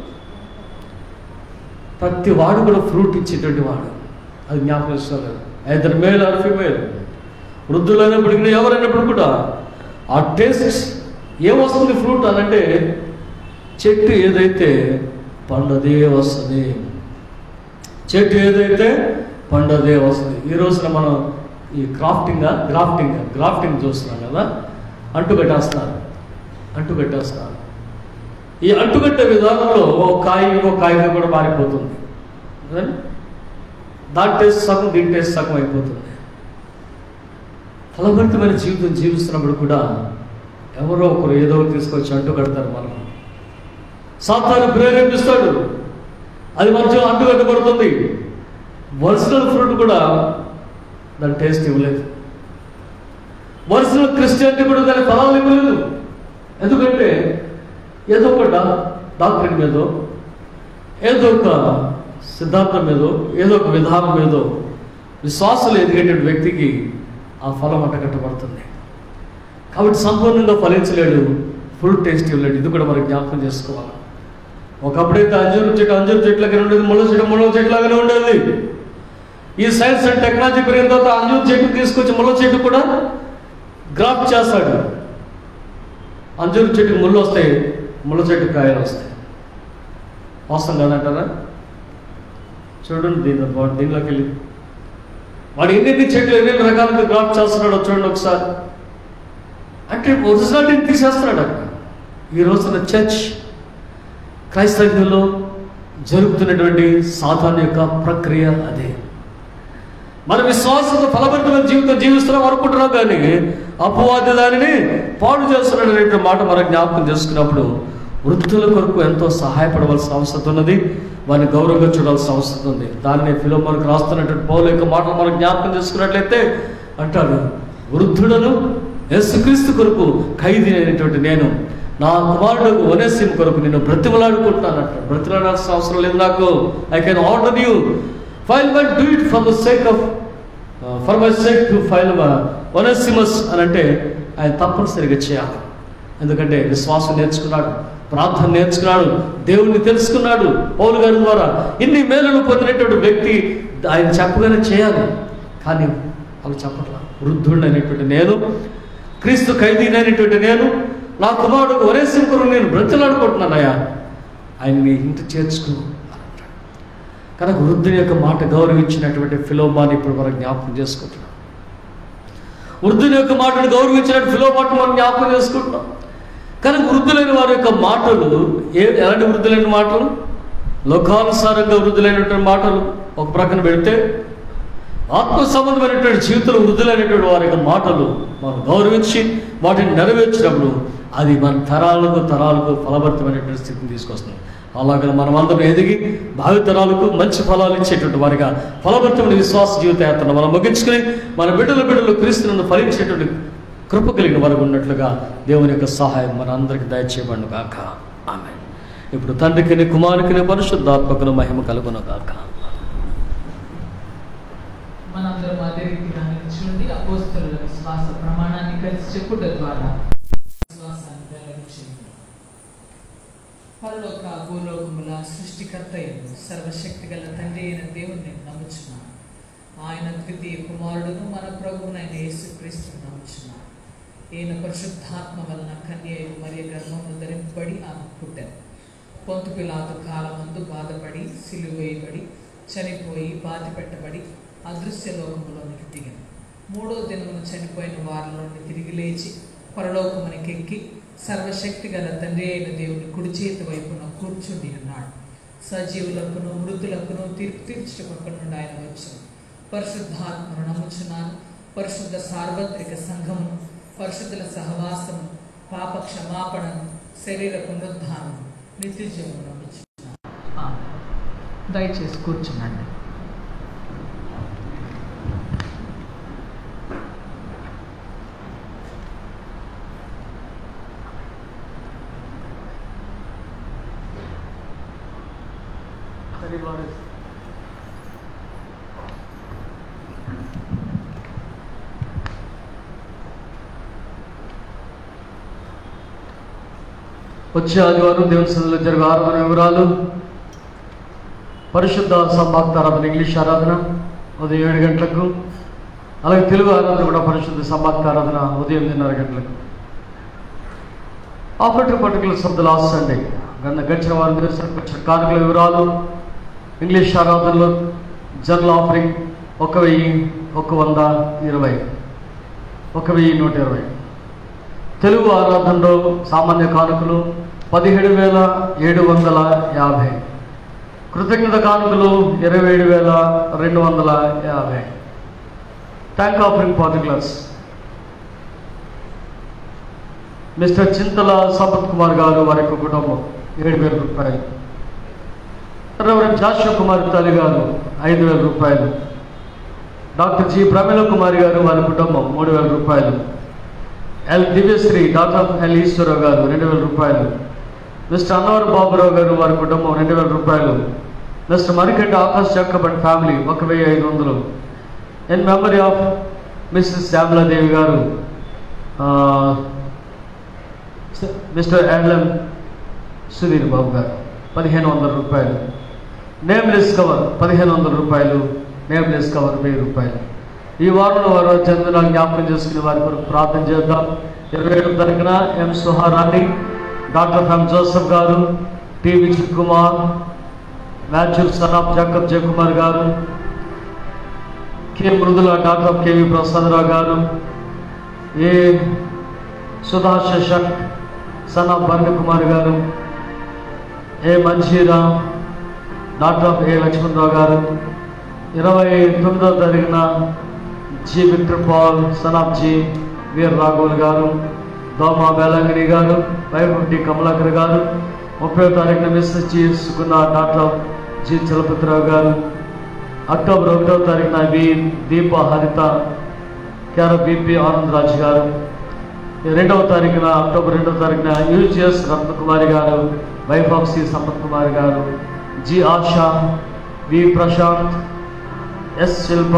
ప్రతి వాడు కూడా ఫ్రూట్ ఇచ్చేటువంటి వాడు అది జ్ఞాపకం చేసుకోవాలి ఐదర్ మేల్ ఆర్ ఫిమేల్ వృద్ధులైనప్పటికీ ఎవరైనప్పుడు కూడా ఆ టేస్ట్ ఏమొస్తుంది ఫ్రూట్ అని అంటే చెట్టు ఏదైతే పండదే వస్తుంది చెట్టు ఏదైతే పండదే వస్తుంది ఈ రోజున మనం ఈ క్రాఫ్టింగ్ గ్రాఫ్టింగ్ గ్రాఫ్టింగ్ చూస్తున్నాం కదా అంటు కట్టేస్తున్నారు అంటు కట్టేస్తున్నారు ఈ అంటుకట్టే విధానంలో ఒక కాయ ఇంకో కాయగా కూడా మారిపోతుంది కదండి? దాని టేస్ట్ సగం దీని టేస్ట్ సగం అయిపోతుంది ఫలభరితమైన జీవితం జీవిస్తున్నప్పుడు కూడా ఎవరో ఒకరు ఏదో ఒకటి తీసుకొచ్చి అంటు కడతారు మనం సాతాను ప్రేరేపిస్తాడు అది మంచిగా అంటుకట్టబడుతుంది ఒరిజినల్ ఫ్రూట్ కూడా దాని టేస్ట్ ఇవ్వలేదు ఒరిజినల్ క్రిస్టియానిటీ కూడా దాని ఫలాలు ఇవ్వలేదు ఎందుకంటే ఏదో ఒక డా డాక్టరీన్ మీదో ఏదో ఒక సిద్ధాంతం మీదో ఏదో ఒక విధానం మీదో విశ్వాసాలు ఎదిగేట వ్యక్తికి ఆ ఫలం అంటగట్టబడుతుంది కాబట్టి సంపూర్ణంగా ఫలించలేడు ఫుల్ టేస్ట్ ఇవ్వలేడు ఇది కూడా మనం జ్ఞాపకం చేసుకోవాలి ఒకప్పుడైతే అంజూరు చెట్టు అంజూరు చెట్లాగానే ఉండేది ముళ్ళ చెట్టు ముళ్ళ చెట్లాగానే ఉండేది ఈ సైన్స్ అండ్ టెక్నాలజీ పెరిగిన తర్వాత అంజూరు చెట్టు తీసుకొచ్చి ముళ్ళ చెట్టు కూడా గ్రాఫ్ట్ చేస్తాడు అంజూరు చెట్టుకి ముళ్ళు వస్తాయి ముళ్ళ చెట్టు కాయలు వస్తాయి మోసం కాదంటారా చూడండి దీని వాడు దీనిలోకి వెళ్ళి వాడు ఎన్నెన్ని చెట్లు ఎన్నెన్ని రకాలుగా గ్రాఫ్ట్ చేస్తున్నాడో చూడండి ఒకసారి అంటే ఒరిజినాలిటీని తీసేస్తున్నాడు అక్కడ ఈ రోజున చర్చ్ క్రైస్తవ్యంలో జరుగుతున్నటువంటి సాధారణ యొక్క ప్రక్రియ అదే మన విశ్వాసంతో ఫలభరితమైన జీవితం జీవిస్తున్నాం అనుకుంటున్నాం కానీ అపవాది దానిని పాడు చేస్తున్నాడు అనే మాట మనం జ్ఞాపకం చేసుకున్నప్పుడు వృద్ధుల కొరకు ఎంతో సహాయపడవలసిన అవసరం ఉన్నది వారిని గౌరవంగా చూడాల్సిన అవసరం ఉంది దానిని ఫిలో మనకు రాస్తున్నటువంటి పౌల యొక్క మాటలు మనం జ్ఞాపకం చేసుకున్నట్లయితే అంటాడు వృద్ధుడను యేసుక్రీస్తు కొరకు ఖైదీ అయినటువంటి నేను నా కుమారుడు వనేసిం కొరకు నేను బ్రతిమలాడుకుంటానంట బ్రతిమలాడాల్సిన అవసరం లేదు నాకు I can order you file my do it for the sake of for my sake to file Onesimus అని అంటే ఆయన తప్పనిసరిగా చేయాలి ఎందుకంటే విశ్వాసం నేర్చుకున్నాడు ప్రార్థన నేర్చుకున్నాడు దేవుణ్ణి తెలుసుకున్నాడు పౌలు గారి ద్వారా ఇన్ని మేలులు పొందినటువంటి వ్యక్తి ఆయన చెప్పగానే చేయాలి కానీ అవి చెప్పట్లా వృద్ధుడైనటువంటి నేను క్రీస్తు ఖైదీనైనటువంటి నేను నా కుమారుడు ఒరే సింపురు నేను బ్రతిలాడుకుంటున్నానయ్యా ఆయన్ని ఇంటి చేర్చుకో అని అంటాడు. కనుక వృద్ధుని యొక్క మాట గౌరవించినటువంటి ఫిలోమాని ఇప్పుడు మనం జ్ఞాపకం చేసుకుంటున్నాం వృద్ధుని యొక్క మాటను గౌరవించినట్టు ఫిలోమాట మనం జ్ఞాపకం చేసుకుంటున్నాం కనుక వృద్ధులైన వారి యొక్క మాటలు ఏ ఎలాంటి వృద్ధులైన మాటలు లోకానుసారంగా వృద్ధులైనటువంటి మాటలు ఒక ప్రక్కన పెడితే ఆత్మ సంబంధమైనటువంటి జీవితంలో వృద్ధులైనటువంటి వారి యొక్క మాటలు మనం గౌరవించి వాటిని నెరవేర్చినప్పుడు అది మన తరాలకు తరాలకు ఫలభరితమైనటువంటి స్థితిని తీసుకొస్తుంది అలాగే మనం అందరం ఎదిగి భావితరాలకు మంచి ఫలాలు ఇచ్చేటువంటి వారిగా ఫలభరితమైన విశ్వాస జీవిత యాత్రను మనం ముగించుకుని మన బిడ్డల బిడ్డలు క్రీస్తులను ఫలించేటువంటి కృప కలిగిన వారు ఉన్నట్లుగా దేవుని యొక్క సహాయం మన అందరికి దయచేయబడును గాక ఆమె ఇప్పుడు తండ్రికిని కుమారుకిని పరిశుద్ధాత్మకును మహిమ కలుగును గాక మనందరం అదే రీతిగా నిలిచి అపోస్తుల విశ్వాస ప్రమాణాన్ని కలిసి చెప్పుట ద్వారా విశ్వాసాన్ని వెల్లడించింది పరలోక భూలోకముల సృష్టికర్త అయిన సర్వశక్తి గల తండ్రి అయిన దేవుని నమ్ముచున్నాను ఆయన ద్వితీయ కుమారుడును మన ప్రభువునైన యేసుక్రీస్తుని నమ్ముచున్నాను ఈయన పరిశుద్ధాత్మ వలన కన్య మరియ గర్భమును ధరింపబడి ఆమె పుట్టారు పొంతు పిలాతు కాలమందు బాధపడి సిలువేయబడి చనిపోయి బాధ పెట్టబడి అదృశ్య లోకములోనికి దిగాను మూడో దినమున చనిపోయిన వారిలో నుండి తిరిగి లేచి పరలోకమునికి ఎక్కి సర్వశక్తి గల తండ్రి అయిన దేవుని కుడి చేతి వైపున కూర్చుండి ఉన్నాడు సజీవులకును మృతులకును తీర్పు తీర్చుటకు నుండి ఆయన వచ్చాను పరిశుద్ధాత్మను నమ్ముచున్నాను పరిశుద్ధ సార్వత్రిక సంఘమును పరిశుద్ధుల సహవాసము పాప క్షమాపణను శరీర పునరుద్ధానం నిత్య జీవనం నమ్ముచున్నాను ఆమెన్. దయచేసి కూర్చున్నాండి వచ్చే ఆదివారం దేవుని సన్నిధిలో జరిగే ఆరాధన వివరాలు పరిశుద్ధ సంభాక్త ఆరాధన ఇంగ్లీష్ ఆరాధన ఉదయం ఏడు గంటలకు అలాగే తెలుగు ఆరాధన కూడా పరిశుద్ధ సంభాక్త ఆరాధన ఉదయం ఎనిమిదిన్నర గంటలకు after particular of the last Sunday గన్న గడిచిన వారం దివసానికి వచ్చిన కానుకల వివరాలు ఇంగ్లీష్ ఆరాధనలో జనరల్ ఆఫరింగ్ ఒక వెయ్యి ఒక వంద ఇరవై ఒక వెయ్యి నూట ఇరవై తెలుగు ఆరాధనలో సామాన్య కానుకలు పదిహేడు వేల ఏడు వందల యాభై కృతజ్ఞత కానుకలు ఇరవై ఏడు వేల రెండు వందల యాభై thank offering particulars Mr Chintala Sampath Kumar garu వారి యొక్క కుటుంబం ఏడు వేల రూపాయలు రెవరెండ్ జాషువా కుమార్ తల్లి గారు ఐదు వేల రూపాయలు డాక్టర్ జి ప్రమీల కుమారి గారు వారి కుటుంబం మూడు వేల రూపాయలు L Divyasri daughter L Eswararao garu రెండు వేల రూపాయలు మిస్టర్ అన్నవర్ బాబురావు గారు వారి కుటుంబం రెండు వేల రూపాయలు Mr Marikanti Akash Jacob and family ఒక వెయ్యి ఐదు వందలు in memory of Mrs Syamaladevi garu ఆ, స- మిస్టర్ యాడ్లం సుధీర్ బాబు గారు పదిహేను వందల రూపాయలు నేమ్లెస్ కవర్ పదిహేను వందల రూపాయలు నేమ్లెస్ కవర్ వెయ్యి రూపాయలు ఈ వారంలో వారు జన్మదినాలు జ్ఞాపకం చేసుకునే వారి కొరకు ప్రార్థన చేద్దాం ఇరవై ఏడు తారీఖున M Suharani daughter M Joseph garu T Vijay Kumar Matthew son of Jacob Jayakumar garu K Mrudula daughter KV Prasadarao garu A Sudha Sasank son of Barna Kumar garu A Manjeera daughter of A Lakshmanarao garu ఇరవై తొమ్మిదవ తారీఖున G Victor Paul son of G Veer రాఘవుల్ గారు దోమ వేలంగిణి గారు వైఫ్ డి కమలాకర్ గారు ముప్పై తారీఖున Mr G Suguna daughter G Chalapathirao garu October ఒకటవ తారీఖున వి దీప హరిత కేర బిపి ఆనందరాజ్ గారు రెండవ తారీఖున అక్టోబర్ రెండవ తారీఖున UGS Ratnakumari garu wife of C Sampath Kumar garu G Asha V Prashanth S Shilpa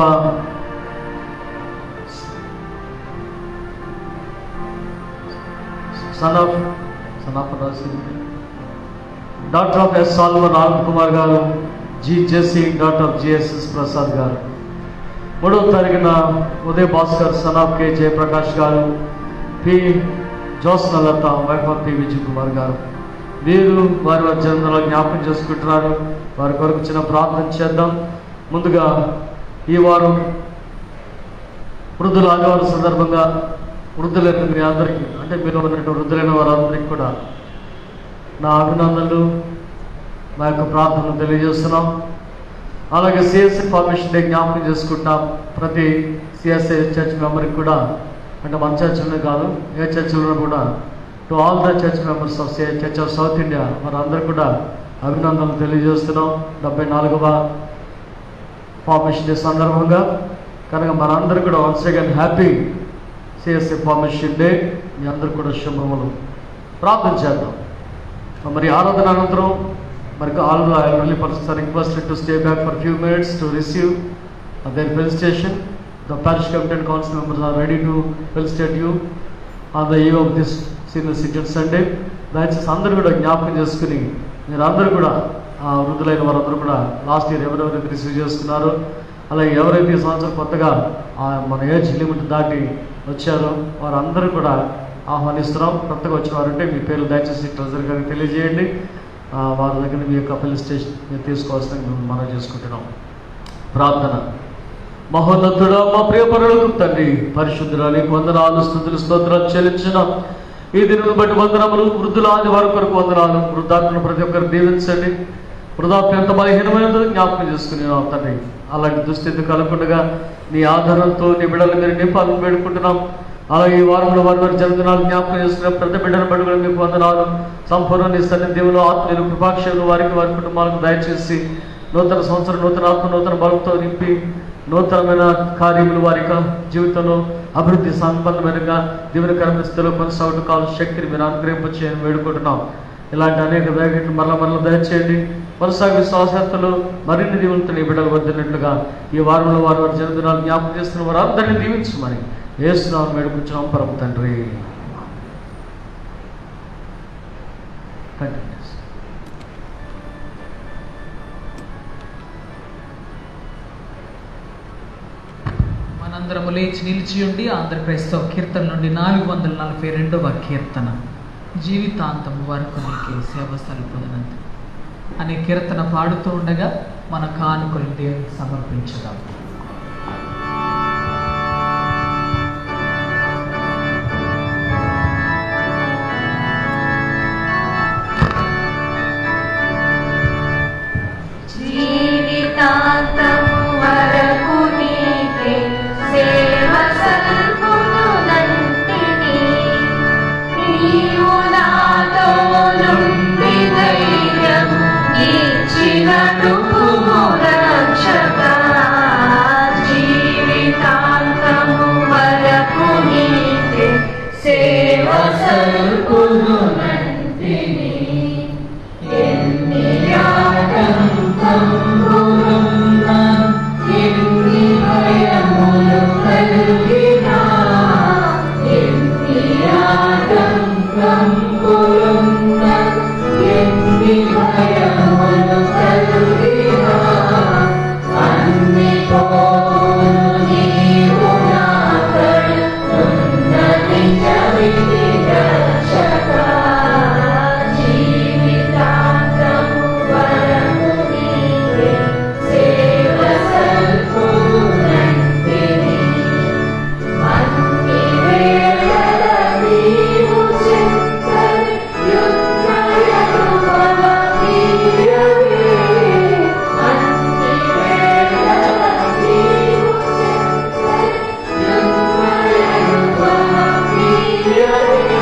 son of son of రాసింది daughter of S Salvan Anand Kumar garu G JC daughter of GSS Prasad garu మూడవ తారీఖున Uday Bhaskar son of K Jayaprakash garu P Jyosna Latha wife of P Vijay Kumar garu వీరు వారి వారి జన్మలో జ్ఞాపకం చేసుకుంటున్నారు వారి కొరకు చిన్న ప్రార్థన చేద్దాం ముందుగా ఈ వారం వృద్ధుల ఆదివారం సందర్భంగా వృద్ధులైన మీ అందరికీ అంటే మీరు ఉన్నటువంటి వృద్ధులైన వారందరికీ కూడా నా అభినందనలు నా యొక్క ప్రార్థనలు తెలియజేస్తున్నాం అలాగే సిఎస్ఐ ఫార్మేషన్ డే జ్ఞాపకం చేసుకుంటాం ప్రతి సిఎస్ఐ చర్చ్ మెంబర్కి కూడా అంటే మన చర్చిలోనే కాదు ఏ చర్చిలో కూడా to all the church members of church of South India వారందరూ కూడా అభినందనలు తెలియజేస్తున్నాం డెబ్బై నాలుగవ ఫార్మేషన్ డే సందర్భంగా కనుక మనందరూ కూడా once again happy CSI formation day మీ అందరూ కూడా శుభములు ప్రార్థన చేద్దాం మరి ఆరాధన అనంతరం మరి all elderly persons are requested to stay back for few minutes to receive their felicitation the parish committee and council members are ready to felicitate you on the eve of this senior citizen Sunday దయచేసి అందరూ కూడా జ్ఞాపకం చేసుకుని మీరు అందరూ కూడా ఆ వృద్ధులైన వారందరూ కూడా లాస్ట్ ఇయర్ ఎవరెవరైతే రిసీవ్ చేసుకున్నారో అలాగే ఎవరైతే ఈ సంవత్సరం కొత్తగా ఆ మన ఏజ్ లిమిట్ దాటి వచ్చారో వారందరూ కూడా ఆహ్వానిస్తున్నాం కొత్తగా వచ్చిన వారంటే మీ పేర్లు దయచేసి ట్రెజర్ గారికి తెలియజేయండి ఆ, వారి దగ్గర మీ యొక్క ఫెలిస్టేషన్ మీరు తీసుకోవాల్సిన మేము మనం చేసుకుంటున్నాం ప్రార్థన మహోన్నతుడా మా ప్రియపరులకు తండ్రి పరిశుద్ధురాలి వందనాలు స్థుతులు స్తోత్రాలు చెల్లించిన ఈ దినం బట్టి వందనములు వృద్ధుల ఆది వారి కొరకు వందనాలు వృద్ధాత్మను ప్రతి ఒక్కరు దీవించండి వృద్ధాప్యం ఎంత బలహీనమైనదో జ్ఞాపకం చేసుకునేవాం తండ్రి అలాంటి దుస్థితి కలగకుండా నీ ఆధారంతో నీ బిడ్డలు మీరు నింపాలని వేడుకుంటున్నాం అలాగే ఈ వారంలో వారి వారి జన్మదినాలు జ్ఞాపకం చేసుకున్న ప్రతి బిడ్డల బట్టి కూడా మీకు వందనాలు సంపూర్ణ నీ సన్నిధిలో ఆత్మీయులు కృపాక్షలు వారికి వారి కుటుంబాలకు దయచేసి నూతన సంవత్సరం నూతన ఆత్మ నూతన బలంతో నింపి నూతనమైన కార్యములు వారి యొక్క జీవితంలో అభివృద్ధి సంపన్నమైనగా దీవెనకరమైన స్థితిలో కొనసాగుతూ కావాల్సిన శక్తిని మీరు అనుగ్రహింపచేయని వేడుకుంటున్నాం ఇలాంటి అనేక దయగట్లు మరల మరల దయచేయండి కొనసాగి విశ్వాసతలు మరిన్ని దీవులతో నీ బిడ్డలు వద్దినట్లుగా ఈ వారంలో వారి వారి జన్మదినాలు జ్ఞాపకం చేస్తున్న వారు అందరినీ దీవించమని వేస్తున్నాం వేడుకుంటున్నాం పరమ తండ్రి Continuous. మనందరము లేచి నిలిచి ఉండి ఆంధ్ర క్రైస్తవ కీర్తన నుండి నాలుగు వందల నలభై రెండవ కీర్తన జీవితాంతం వరకు నీకే సేవ సల్పదనంత అనే కీర్తన పాడుతూ ఉండగా మన కానుకలు దేవునికి సమర్పించదాం జీవితాంతము వరకు నీకే సేవ సల్పునునంటిని. నీవు నాతో నుండి ధైర్యం ఇచ్చిన నృపుము రక్షకా. జీవితాంతము వరకు నీకే సేవ సల్పునునంటిని. ఎన్ని ఆటంకములున్నా, ఎన్ని భయములు కలిగినా, ఎన్ని ఆటంకములున్నా, ఎన్ని భయములు కలిగినా, అన్ని పోను నీవు నాకడ ఉన్నది చవితి రక్షకా. జీవితాంతము వరకు నీవే సేవ సల్పునంటిని. అన్ని వేళల నీవు చెంతని యుద్ధయనుభవ తీరవే. అన్ని వేళల నీవు చెంతని యుద్ధయనుభవ తీరవే.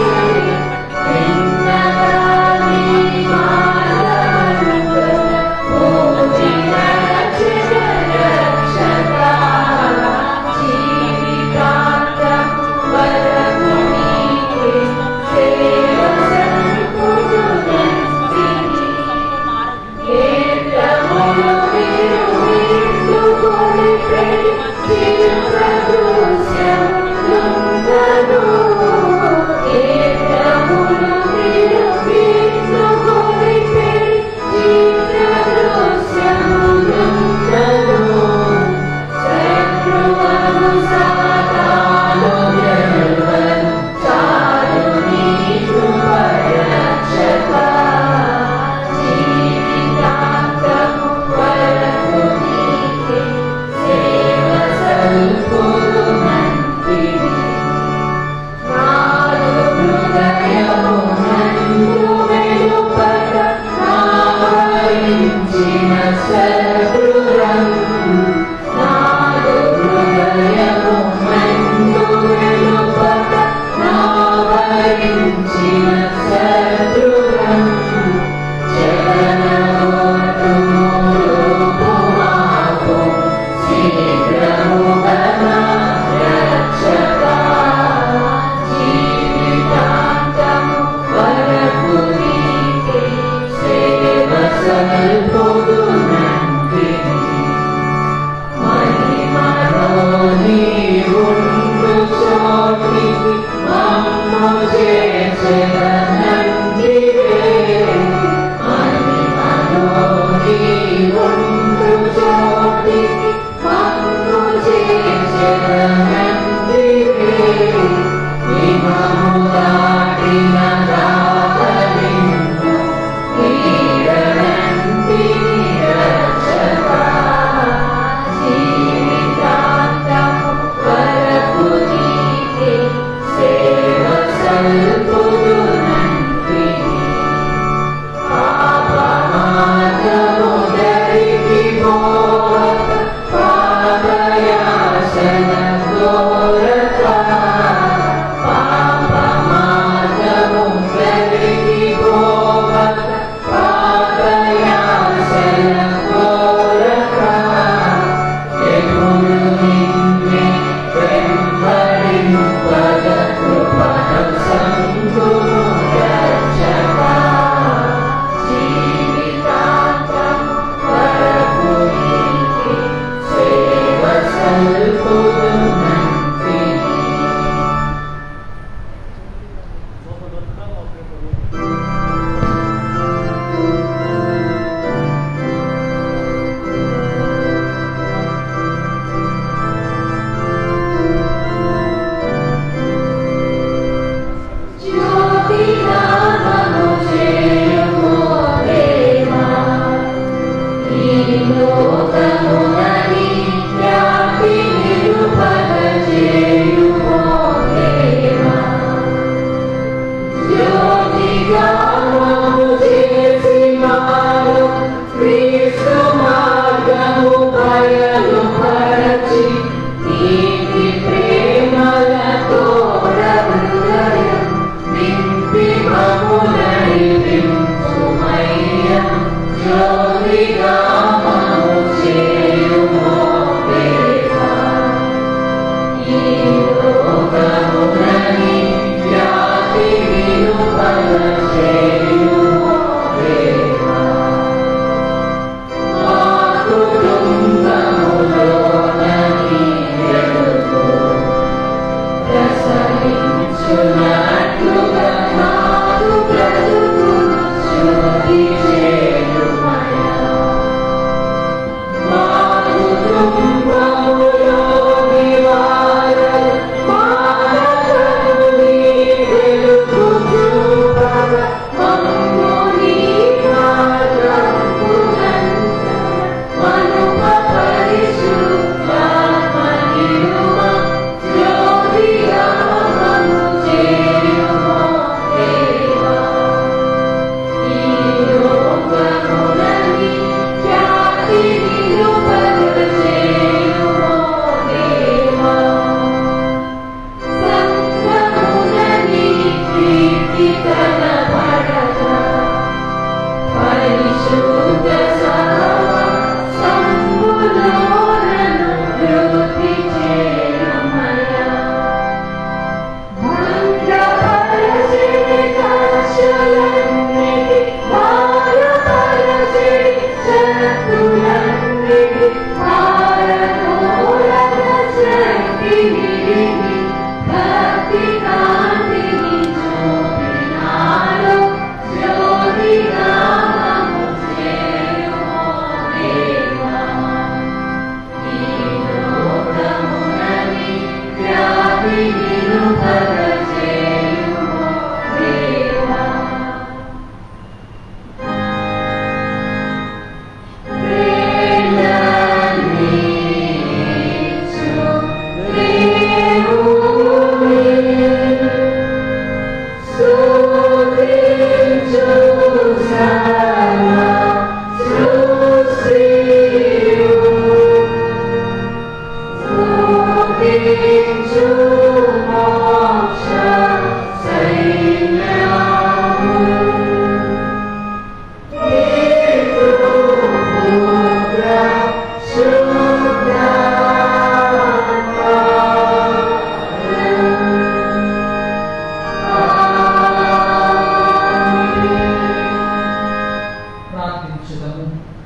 Thank you. ప్రార్థించుదాము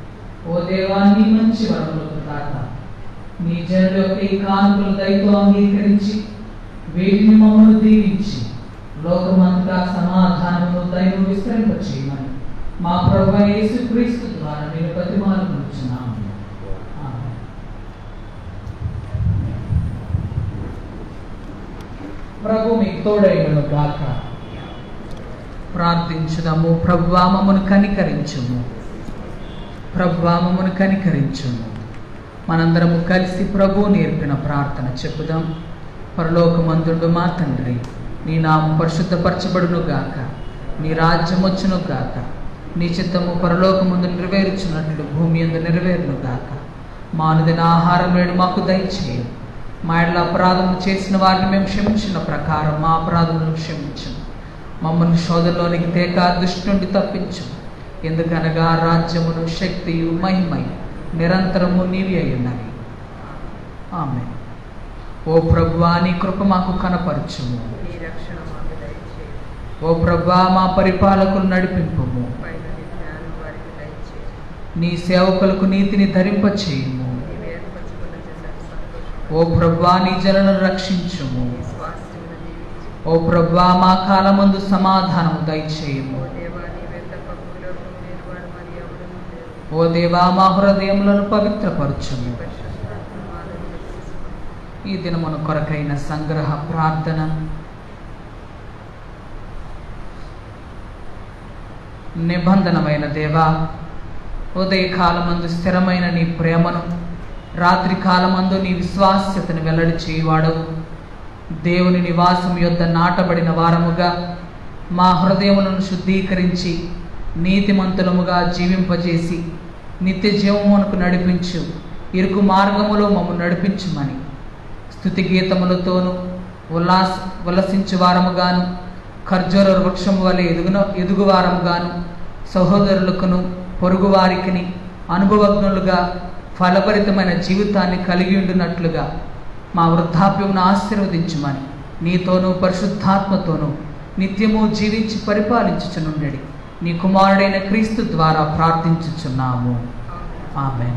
ఓ దేవా నీ మంచి వరములకు దాత నీ జనుల యొక్క ఈ కానుకలు దయతో అంగీకరించి వీటిని మమ్మల్ని దీవించి లోకమంతా సమాధానమును దయను విస్తరింపచేయమని మా ప్రభు యేసు క్రీస్తు ద్వారా నేను ప్రతిమానుకుంటున్నాము ఆమేన్. ప్రభు మీకు తోడైనను గాక ప్రార్థించుదాము ప్రభువా మమ్మను కనికరించుము ప్రభువా మమ్మను కనికరించుము మనందరము కలిసి ప్రభు నేర్పిన ప్రార్థన చెప్పుదాం పరలోకమందుండు మా తండ్రి నీ నామం పరిశుద్ధపరచబడును గాక నీ రాజ్యం వచ్చును గాక నీ చిత్తము పరలోకముందు నెరవేర్చున్నట్లు భూమి ఎందు నెరవేరును గాక మానుదిన ఆహారం నేడు మాకు దయచేయం మా ఇళ్ళ అపరాధము చేసిన వారిని మేము క్షమించిన ప్రకారం మా అపరాధములను క్షమించము మమ్మల్ని శోధనలోనికి తేక దుష్టి నుండి తప్పించు ఎందుకనగా రాజ్యమును శక్తియు మహిమయు నిరంతరము నీవి అయ్యున్నవి ఆమె ఓ ప్రభువా నీ కృప మాకు కనపరచుము నీ రక్షణ మాకు దయచేయి ఓ ప్రభువా మా పరిపాలకులు నడిపింపుము పైన నీ జ్ఞానం వారికి దయచేయి నీ సేవకులకు నీతిని ధరింపచేయుము నీవు ఏర్పరచుకున్న జనులకు సంతోషం ఓ ప్రభా నీ జలను రక్షించుము ఓ ప్రభా మా కాలమందు సమాధానము దయచేయము ఓ దేవా మా హృదయములను పవిత్రపరచుము ఈ దినమున కొరకైన సంగ్రహ ప్రార్థన నిబంధనమైన దేవా ఉదయకాలమందు స్థిరమైన నీ ప్రేమను రాత్రి కాలమందు నీ విశ్వాస్యతను వెల్లడి చేయువాడవు దేవుని నివాసం యొద్ద నాటబడిన వారముగా మా హృదయములను శుద్ధీకరించి నీతిమంతులముగా జీవింపజేసి నిత్య జీవమునకు నడిపించు ఇరుకు మార్గములో మమ్ము నడిపించుమని స్థుతి గీతములతోనూ ఉల్లాస ఉల్లసించు వారముగాను ఖర్జూర వృక్షము వలె ఎదుగున ఎదుగువారముగాను సహోదరులకును పొరుగువారికిని అనుభవజ్ఞులుగా ఫలభరితమైన జీవితాన్ని కలిగి ఉండినట్లుగా మా వృద్ధాప్యమును ఆశీర్వదించుమని నీతోనూ పరిశుద్ధాత్మతోనూ నిత్యము జీవించి పరిపాలించుచునుండెడి నీ కుమారుడైన క్రీస్తు ద్వారా ప్రార్థించుచున్నాము ఆమె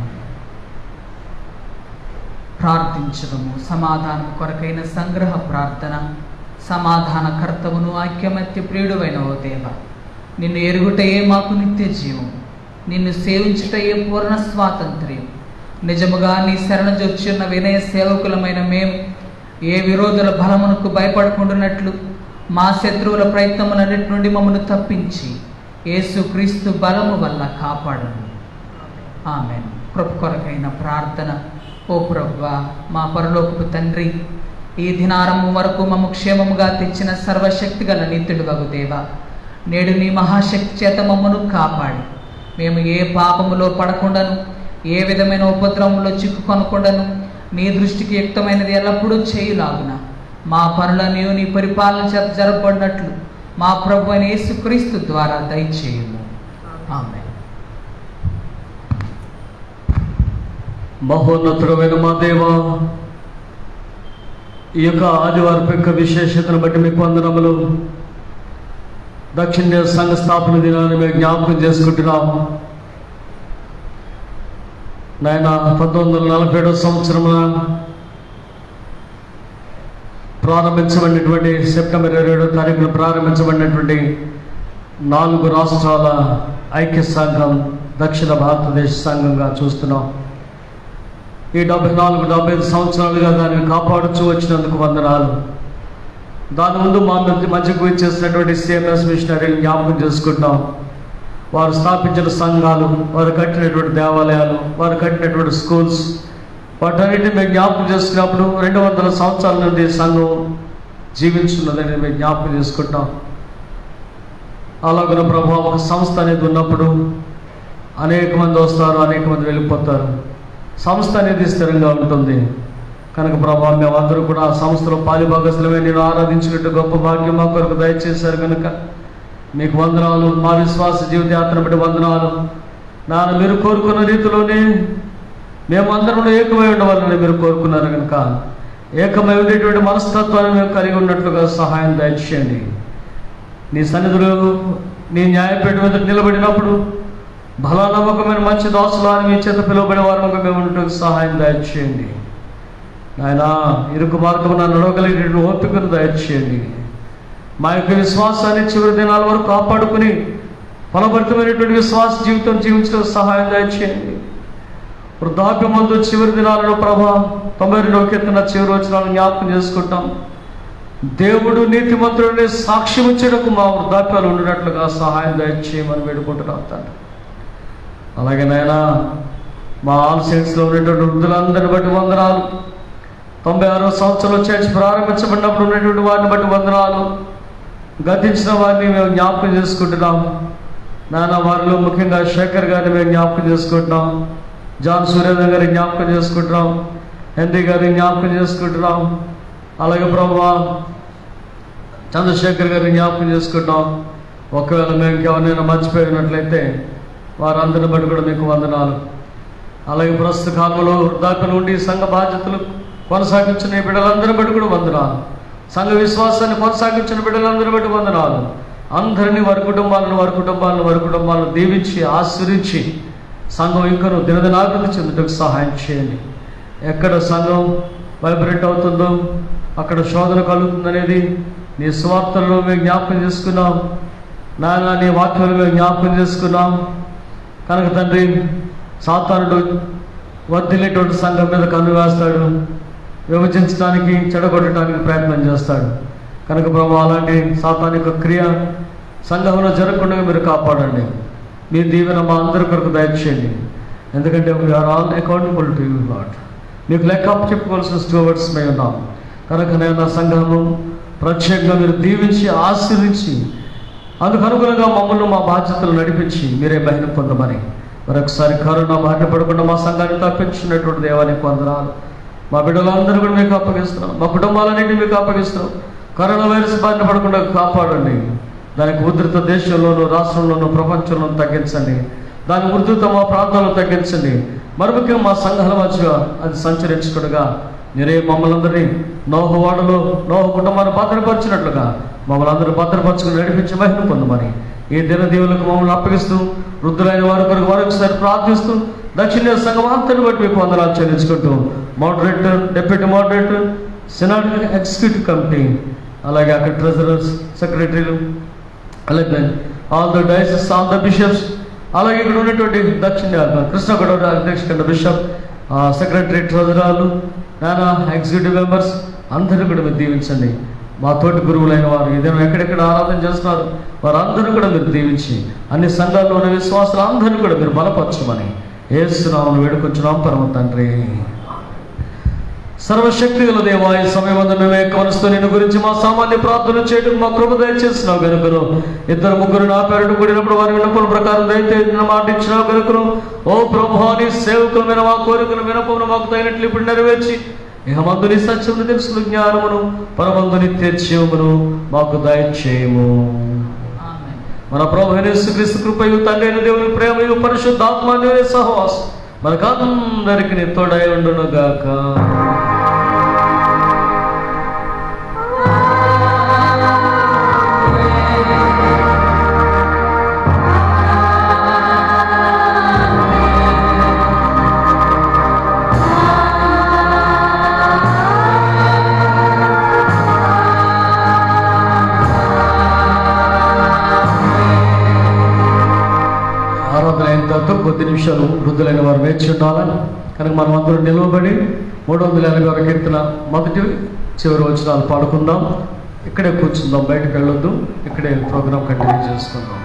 ప్రార్థించడము సమాధానం కొరకైన సంగ్రహ ప్రార్థన సమాధాన కర్తవును ఐక్యమత్య ప్రియుడువైన ఓ దేవ నిన్ను ఎరుగుటయే మాకు నిత్య జీవం నిన్ను సేవించుటయే పూర్ణ స్వాతంత్ర్యం నిజముగా నీ శరణ జొచ్చున్న వినయ సేవకులమైన మేము ఏ విరోధుల బలమునకు భయపడకుండానట్లు మా శత్రువుల ప్రయత్నములన్నిటి నుండి మమ్మను తప్పించి యేసుక్రీస్తు బలము వల్ల కాపాడను ఆమె ప్రభు కొరకైన ప్రార్థన ఓ ప్రభువా మా పరలోకపు తండ్రి ఈ దినారంభం వరకు మమ్మ క్షేమముగా తెచ్చిన సర్వశక్తి గల నిత్యుడు వగు దేవా నేడు నీ మహాశక్తి చేత మమ్మను కాపాడి మేము ఏ పాపములో పడకుండాను ఏ విధమైన ఉపద్రవంలో చిక్కుకొనకుండాను నీ దృష్టికి యుక్తమైనది ఎల్లప్పుడూ చేయులాగున మా పనులను నీ పరిపాలన చేత జరపబడినట్లు మా ప్రభు అయిన యేసుక్రీస్తు ద్వారా దయచేయము ఆమె మహోన్నతుడమైన మా దేవా ఈ యొక్క ఆదివారపు యొక్క విశేషతను బట్టి మీకు వందనములు దక్షిణ సంఘ స్థాపన దినాన్ని మేము జ్ఞాపకం చేసుకుంటున్నాం నాయన పంతొమ్మిది వందల నలభై ఏడవ సంవత్సరమున ప్రారంభించబడినటువంటి సెప్టెంబర్ ఇరవై ఏడవ తారీఖున ప్రారంభించబడినటువంటి నాలుగు రాష్ట్రాల ఐక్య సంఘం దక్షిణ భారతదేశ సంఘంగా చూస్తున్నాం ఈ డెబ్బై నాలుగు డెబ్బై ఐదు సంవత్సరాలుగా దానిని కాపాడుచూ వచ్చినందుకు వందనాలు దాని ముందు మా మధ్య మధ్యకు ఇచ్చేసినటువంటి సిఎంఎస్ మిషనరీని జ్ఞాపకం చేసుకుంటాం వారు స్థాపించిన సంఘాలు వారు కట్టినటువంటి దేవాలయాలు వారు కట్టినటువంటి స్కూల్స్ వాటన్నిటిని మేము జ్ఞాపకం చేసుకున్నప్పుడు రెండు వందల సంవత్సరాల నుండి సంఘం జీవించున్నదని మేము జ్ఞాపకం చేసుకుంటాం అలాగే ప్రభావ ఒక సంస్థ అనేది ఉన్నప్పుడు అనేక మంది వస్తారు అనేక మంది వెళ్ళిపోతారు సంస్థ అనేది స్థిరంగా ఉంటుంది కనుక ప్రభావ మేమందరూ కూడా ఆ సంస్థలో పాలిభాగస్తులమే నేను ఆరాధించినట్టు గొప్ప భాగ్యం మా కొరకు దయచేశారు కనుక మీకు వందనాలు మా విశ్వాస జీవిత యాత్ర బట్టి వందనాలు నాన్న మీరు కోరుకున్న రీతిలోనే మేమందరం ఏకమై ఉండవాలని మీరు కోరుకున్నారు కనుక ఏకమై ఉండేటువంటి మనస్తత్వాన్ని మేము కలిగి ఉన్నట్లుగా సహాయం దయచేయండి నీ సన్నిధిలో నీ న్యాయపీఠ మీద నిలబడినప్పుడు బలానమ్మకమైన మంచి దోసలు అని మీ చేత పిలువబడే వారు మేము ఉండటానికి సహాయం దయచేయండి నాయన ఇరుకు మార్గం నడవగలిగినటువంటి ఓపికను దయచేయండి మా యొక్క విశ్వాసాన్ని చివరి దినాల వరకు కాపాడుకుని ఫలభరితమైనటువంటి విశ్వాస జీవితం జీవించడం సహాయం దయచేయండి వృద్ధాప్యమందు చివరి దినాలలో ప్రభా తొంభై రెండవ కీర్తన చివరి వచ్చినాలను జ్ఞాపకం చేసుకుంటాం దేవుడు నీతిమంతుడిని సాక్ష్యం ఇచ్చేటకు మా వృద్ధాప్యాలు ఉండినట్లుగా సహాయం దయచేయమని వేడుకుంటున్నాం తండ్రి అలాగే నాయన మా ఆల్ సైడ్స్లో ఉన్నటువంటి వృద్ధులందరిని బట్టి వందనాలు తొంభై ఆరో సంవత్సరంలో చర్చ్ ప్రారంభించబడినప్పుడు ఉన్నటువంటి వారిని బట్టి వందనాలు గతించిన వారిని మేము జ్ఞాపకం చేసుకుంటున్నాం నాన్న వారిలో ముఖ్యంగా శేఖర్ గారిని మేము జ్ఞాపకం చేసుకుంటున్నాం జాన్ సూర్యేంద్ర గారిని జ్ఞాపకం చేసుకుంటున్నాం హెన్రీ గారిని జ్ఞాపకం చేసుకుంటున్నాం అలాగే ప్రభా చంద్రశేఖర్ గారిని జ్ఞాపకం చేసుకుంటాం ఒకవేళ మేము ఇంకెవరినైనా మర్చిపోయినట్లయితే వారందరిని బట్టి కూడా మీకు వందనాలు అలాగే ప్రస్తుత కాలంలో వృద్ధాప్యం నుండి సంఘ బాధ్యతలు కొనసాగించిన ఈ బిడ్డలందరిని బట్టి కూడా వందనాలు సంఘ విశ్వాసాన్ని కొనసాగించిన బిడ్డలందరిని బట్టి వందనాలు అందరినీ వారి కుటుంబాలను వారి కుటుంబాలను వారి కుటుంబాలను దీవించి ఆశ్రయించి సంఘం ఇంకను దినదినాభివృద్ధి చెందుటకు సహాయం చేయండి ఎక్కడ సంఘం వైబ్రేట్ అవుతుందో అక్కడ శోధన కలుగుతుందనేది నీ స్వార్థంలో మేము జ్ఞాపకం చేసుకున్నాం నాయన నీ వాక్యంలో మేము జ్ఞాపకం చేసుకున్నాం కనుక తండ్రి సాతానుడు వర్ధిల్లేటువంటి సంఘం మీద కన్ను వేస్తాడు విభజించడానికి చెడగొట్టడానికి ప్రయత్నం చేస్తాడు కనుక ప్రభు అలాంటి సాతానిక క్రియ సంఘంలో జరగకుండా మీరు కాపాడండి మీ దీవెన మా అందరి కొరకు దయచేయండి ఎందుకంటే we are all accountable to you Lord మీకు లెక్క చెప్పుకోవాల్సిన స్టూవర్డ్స్ మేము ఉన్నాం కనుక నేను నా సంఘము ప్రత్యేకంగా మీరు దీవించి ఆశీర్వించి అందుకు అనుగుణంగా మమ్మల్ని మా బాధ్యతలు నడిపించి మీరే మహిళ పొందమని మరొకసారి కరోనా బారిన పడకుండా మా సంఘాన్ని తప్పించినటువంటి దేవానికి వందనాలు మా బిడ్డలందరూ కూడా మీకు అప్పగిస్తున్నాం మా కుటుంబాలన్నింటినీ మీకు అప్పగిస్తున్నాం కరోనా వైరస్ బారిన పడకుండా కాపాడండి దానికి ఉధృత దేశంలోనూ రాష్ట్రంలోనూ ప్రపంచంలోనూ తగ్గించండి దాని ఉధృత మా ప్రాంతాల్లో తగ్గించండి మరి ముఖ్యంగా మా సంఘాల మధ్యగా అది సంచరించుకుండగా మీరే మమ్మల్ని అందరినీ నోహవాడలో నోహ కుటుంబాన్ని భద్రపరిచినట్లుగా మమ్మల్ని అందరూ భద్రపరచుకుని నడిపించి మహిమ పొందమని ఈ దినదీవులకు మమ్మల్ని అప్పగిస్తూ వృద్ధులైన వారి కొరకు మరొకసారి ప్రార్థిస్తూ దక్షిణ సంఘం అంతని బట్టి మీకు వందనాలు చెల్లించుకుంటూ moderator deputy moderator synod executive committee అలాగే అక్కడ ట్రెజరర్స్ సెక్రటరీలు అలాగే all the dioceses all the bishops అలాగే ఇక్కడ ఉన్నటువంటి దక్షిణ కృష్ణ గొడవ అధ్యక్ష బిషప్ సెక్రటరీ ట్రెజరాలు నానా ఎగ్జిక్యూటివ్ మెంబర్స్ అందరూ కూడా మీరు దీవించండి మా తోటి గురువులైన వారు ఇదేమో ఎక్కడెక్కడ ఆరాధన చేస్తున్నారు వారందరూ కూడా మీరు దీవించి అన్ని సంఘాల్లో ఉన్న విశ్వాసాలు అందరినీ కూడా మీరు బలపరచమని ఏసునామను వేడుకొచ్చున్నాం పరమ తండ్రి సర్వశక్తి గల దేవా ఈ సమయం అందు మేము ఎక్కవరుస్తూ నిన్ను గురించి మా సామాన్య ప్రార్థన చేయడం మా కృప దయచేసినావు గనుకను ఇద్దరు ముగ్గురు నా పేరుడు కూడినప్పుడు వారి వినపల ప్రకారం దయచేసిన మాట ఇచ్చినావు గనుకను ఓ ప్రభాని సేవకులమైన మా కోరికలు వినపమును మాకు తగినట్లు ఇప్పుడు నెరవేర్చి ఇక మందుని సత్యమును తెలుసుకుని జ్ఞానమును పరమందు నిత్య జీవమును మాకు దయచేయము ఆమేన్. మన ప్రభు యేసుక్రీస్తు కృపయు తండ్రి అయిన దేవుని ప్రేమయు పరిశుద్ధాత్మ సహవాసం మనకందరికి తోడై ఉండును గాక ఆరాధన అయిన తర్వాత కొద్ది నిమిషాలు వృద్ధులైన వారు వేచి ఉండాలని కనుక మనం అందరూ నిలవబడి మూడు వందల ఎనభై వరకు ఎత్తున మొదటి చివరి వచ్చినాలు పాడుకుందాం ఇక్కడే కూర్చుందాం బయటకు వెళ్ళొద్దు ఇక్కడే ప్రోగ్రాం కంటిన్యూ చేసుకుందాం